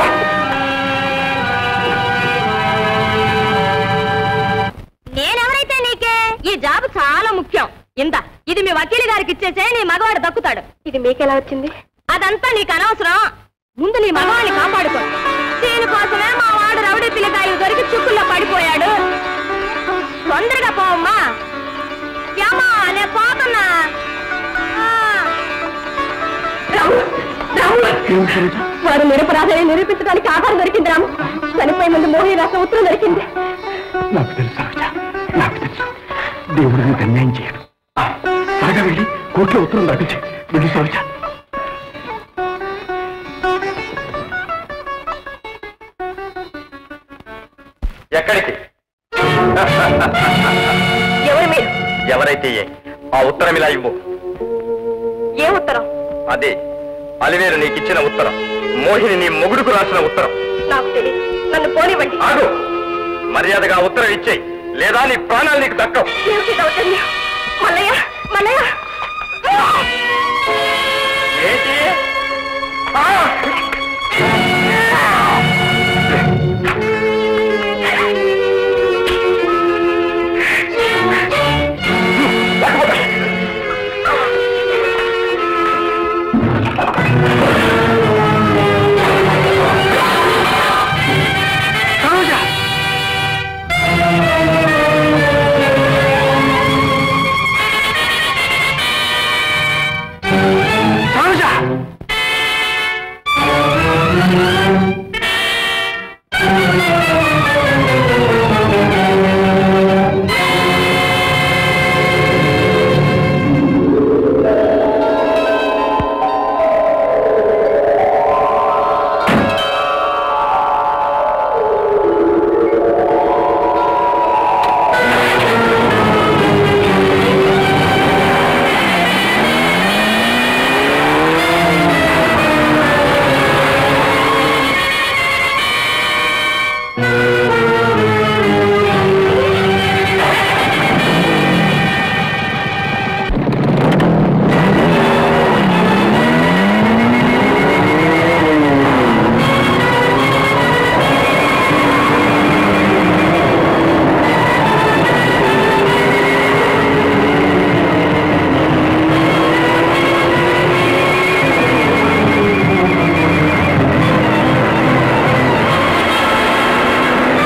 నేనెవరైతే నీకే ఈ జాబ్ చాలా ముఖ్యం ఇంత ఇది మీ వకీలు గారికి ఇచ్చేసే నీ మగవాడు దక్కుతాడు ఇది మీకెలా వచ్చింది అదంతా నీకు అనవసరం ముందు నీ మగవాడిని కాపాడుకో దీనికోసమే మా వాడు రౌడీ పిల్లకాయలు దొరికి చుక్కుల్లో పడిపోయాడు తొందరగా పోవమ్మా ఏమా నేను పోతున్నా ఆ. రాము, రాము. వాడు నిరపరాధని నిరూపించడానికి ఆధారం దొరికింది రాము చనిపోయే ముందు మోహి రాష్ట్ర ఉత్తరం దొరికింది నాకు తెలుసు సరోజ నాకు తెలుసు దేవుడు నీకు అన్యాయం చేయడు ఆ, త్వరగా వెళ్ళి కోర్టులో ఉత్తరం దాటించి వెళ్ళి సరోజ ఎక్కడికి ఎవరు మీరు ఎవరైతే ఏ, ఆ ఉత్తరం ఇలా ఇవ్వు ఏ ఉత్తరం అదే అలివేరు నీకిచ్చిన ఉత్తరం మోహిని నీ మొగుడుకు రాసిన ఉత్తరం నాకు తెలియదు నన్ను పోనివ్వండి ఆగు మర్యాదగా ఆ ఉత్తరం ఇచ్చేయి లేదా నీ ప్రాణాలు నీకు దక్కవు ఏమిటి దౌర్జన్యం? మల్లయ్య మల్లయ్య ఏంటి ఆ! ఆ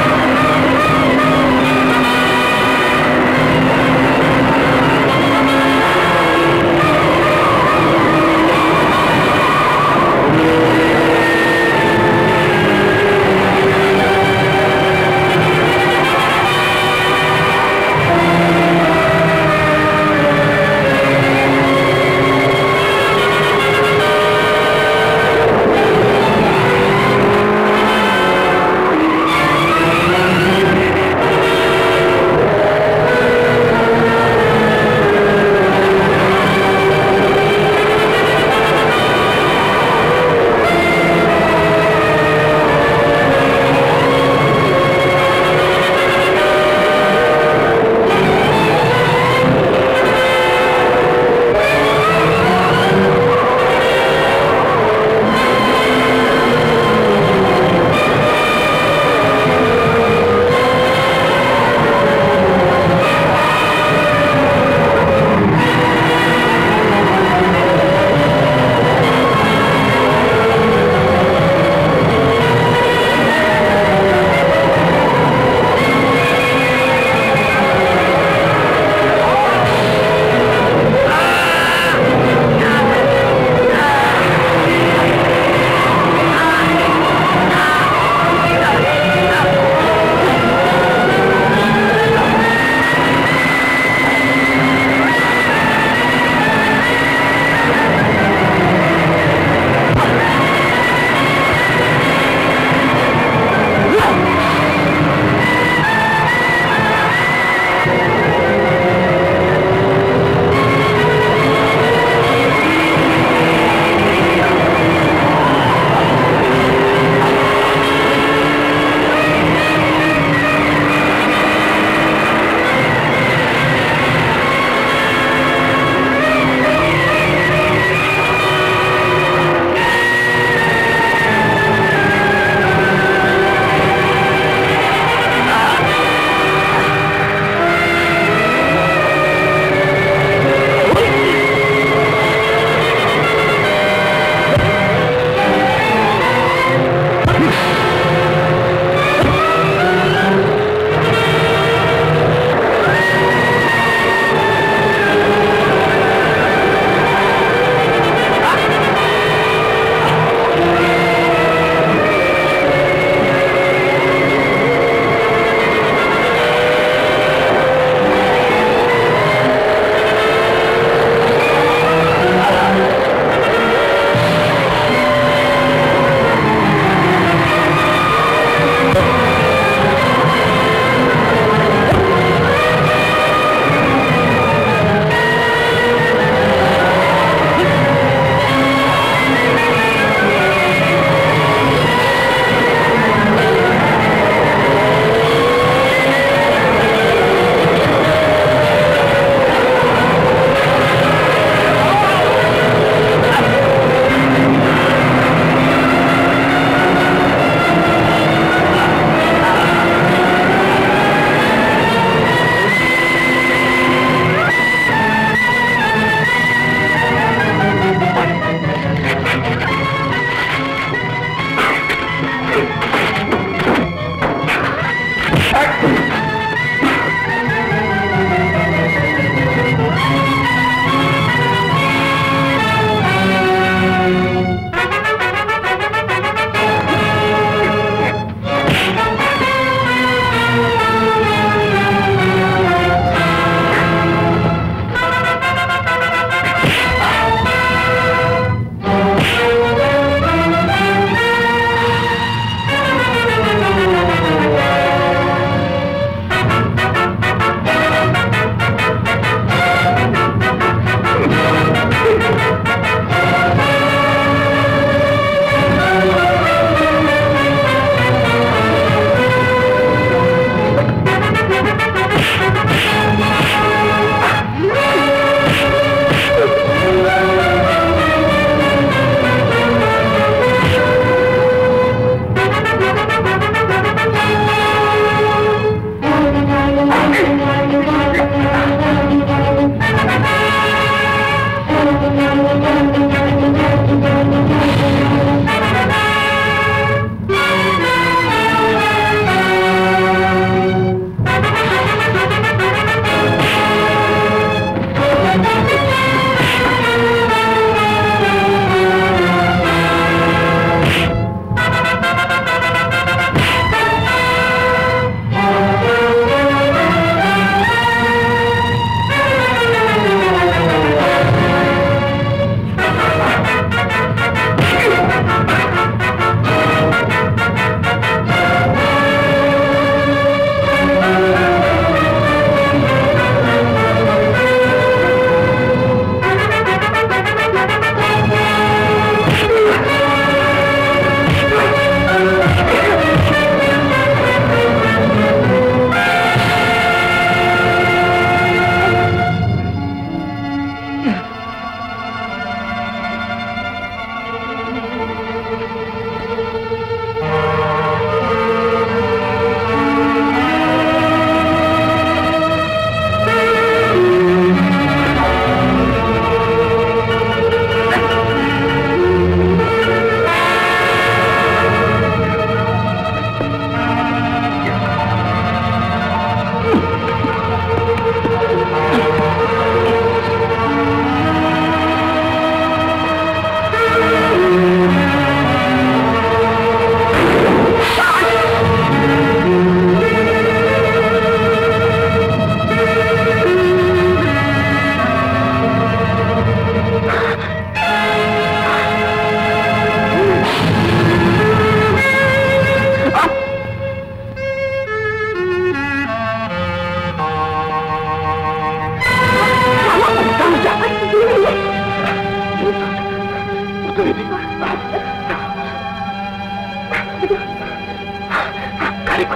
ఒక్కరికి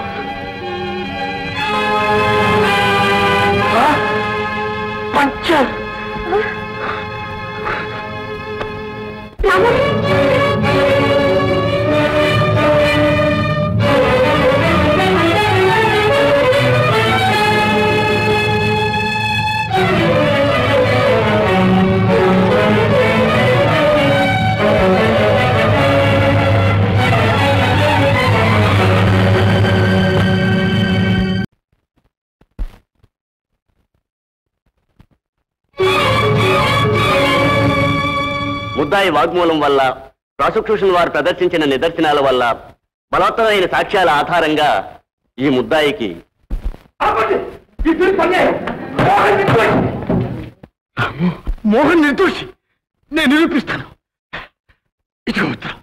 పంచర్ ముద్దాయి వాగ్మూలం వల్ల ప్రాసిక్యూషన్ వారు ప్రదర్శించిన నిదర్శనాల వల్ల బలవత్తమైన సాక్ష్యాల ఆధారంగా ఈ ముద్దాయికి మోహన్ నిర్దోషి నేను నిరూపిస్తాను ఇదిగో ఉత్తరం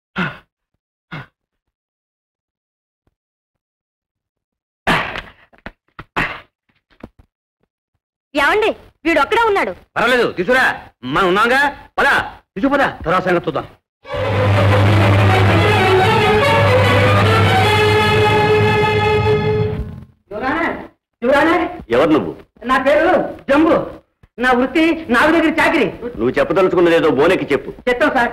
ఏమండి వీడు ఒక్కడే ఉన్నాడు పర్వాలేదు తీసుకురా మనం ఉన్నాగా పదా తీసుకుపదా తర్వాత సంగతి చూద్దాం ఎవరు నువ్వు నా పేరు జంబు నా వృత్తి నాగు దగ్గర చాకరీ నువ్వు చెప్పదలుచుకున్నది ఏదో బోనెక్కి చెప్పు చెప్తాం సార్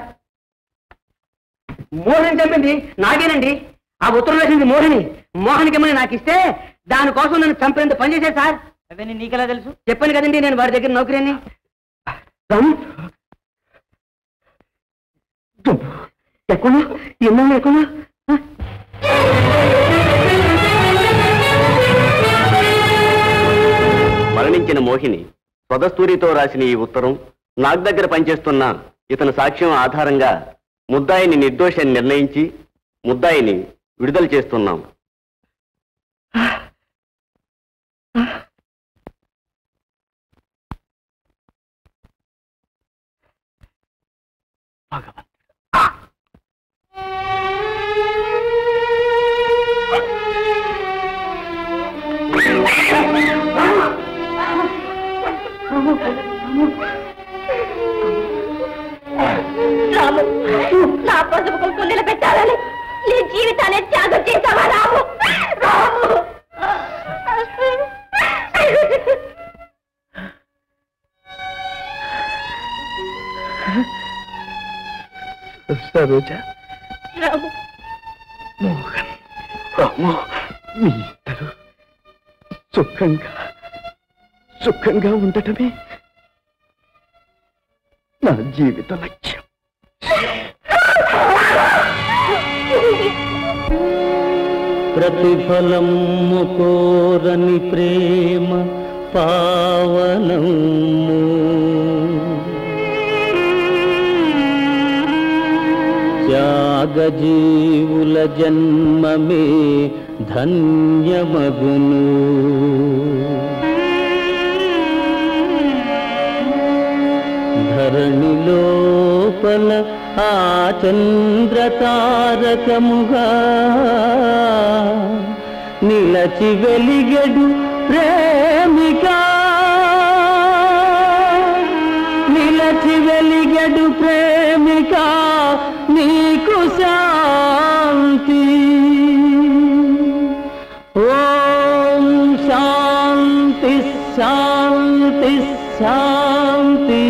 మోహన్ చంపింది నాగేనండి ఆ ఉత్తరం వేసింది మోహిని మోహన్కి నాకు ఇస్తే దానికోసం నన్ను చంపేందుకు పనిచేశారు సార్ అవన్నీ నీకెలా తెలుసు చెప్పాను కదండి నేను వాడి దగ్గర నౌకరీ అని ఎక్కడ ఎన్నో ఎక్కడ మరణించిన మోహిని స్వదస్తూరితో రాసిన ఈ ఉత్తరం నాగ్ దగ్గర పనిచేస్తున్న ఇతని సాక్ష్యం ఆధారంగా ముద్దాయిని నిర్దోషాన్ని నిర్ణయించి ముద్దాయిని విడుదల చేస్తున్నాం రాము నా పసుపు కుంకుమ నిలబెట్టాలని నీ జీవితాన్ని త్యాగం చేశావా రాము రాము సరోజా రాము మోహన్ రాము మీ ఇద్దరు సుఖంగా సుఖంగా ఉండటమే నా జీవిత లక్ష్యం ప్రతిఫలం కోరని ప్రేమ పావనము త్యాగజీవుల జన్మమే ధన్యమగును ధరణి లోపల ఆ చంద్రతారకముగా నిలచి వెలిగడు ప్రేమిక నిలచి వెలిగడు ప్రేమిక నీకు శాంతి ఓం శాంతి శాంతి శాంతి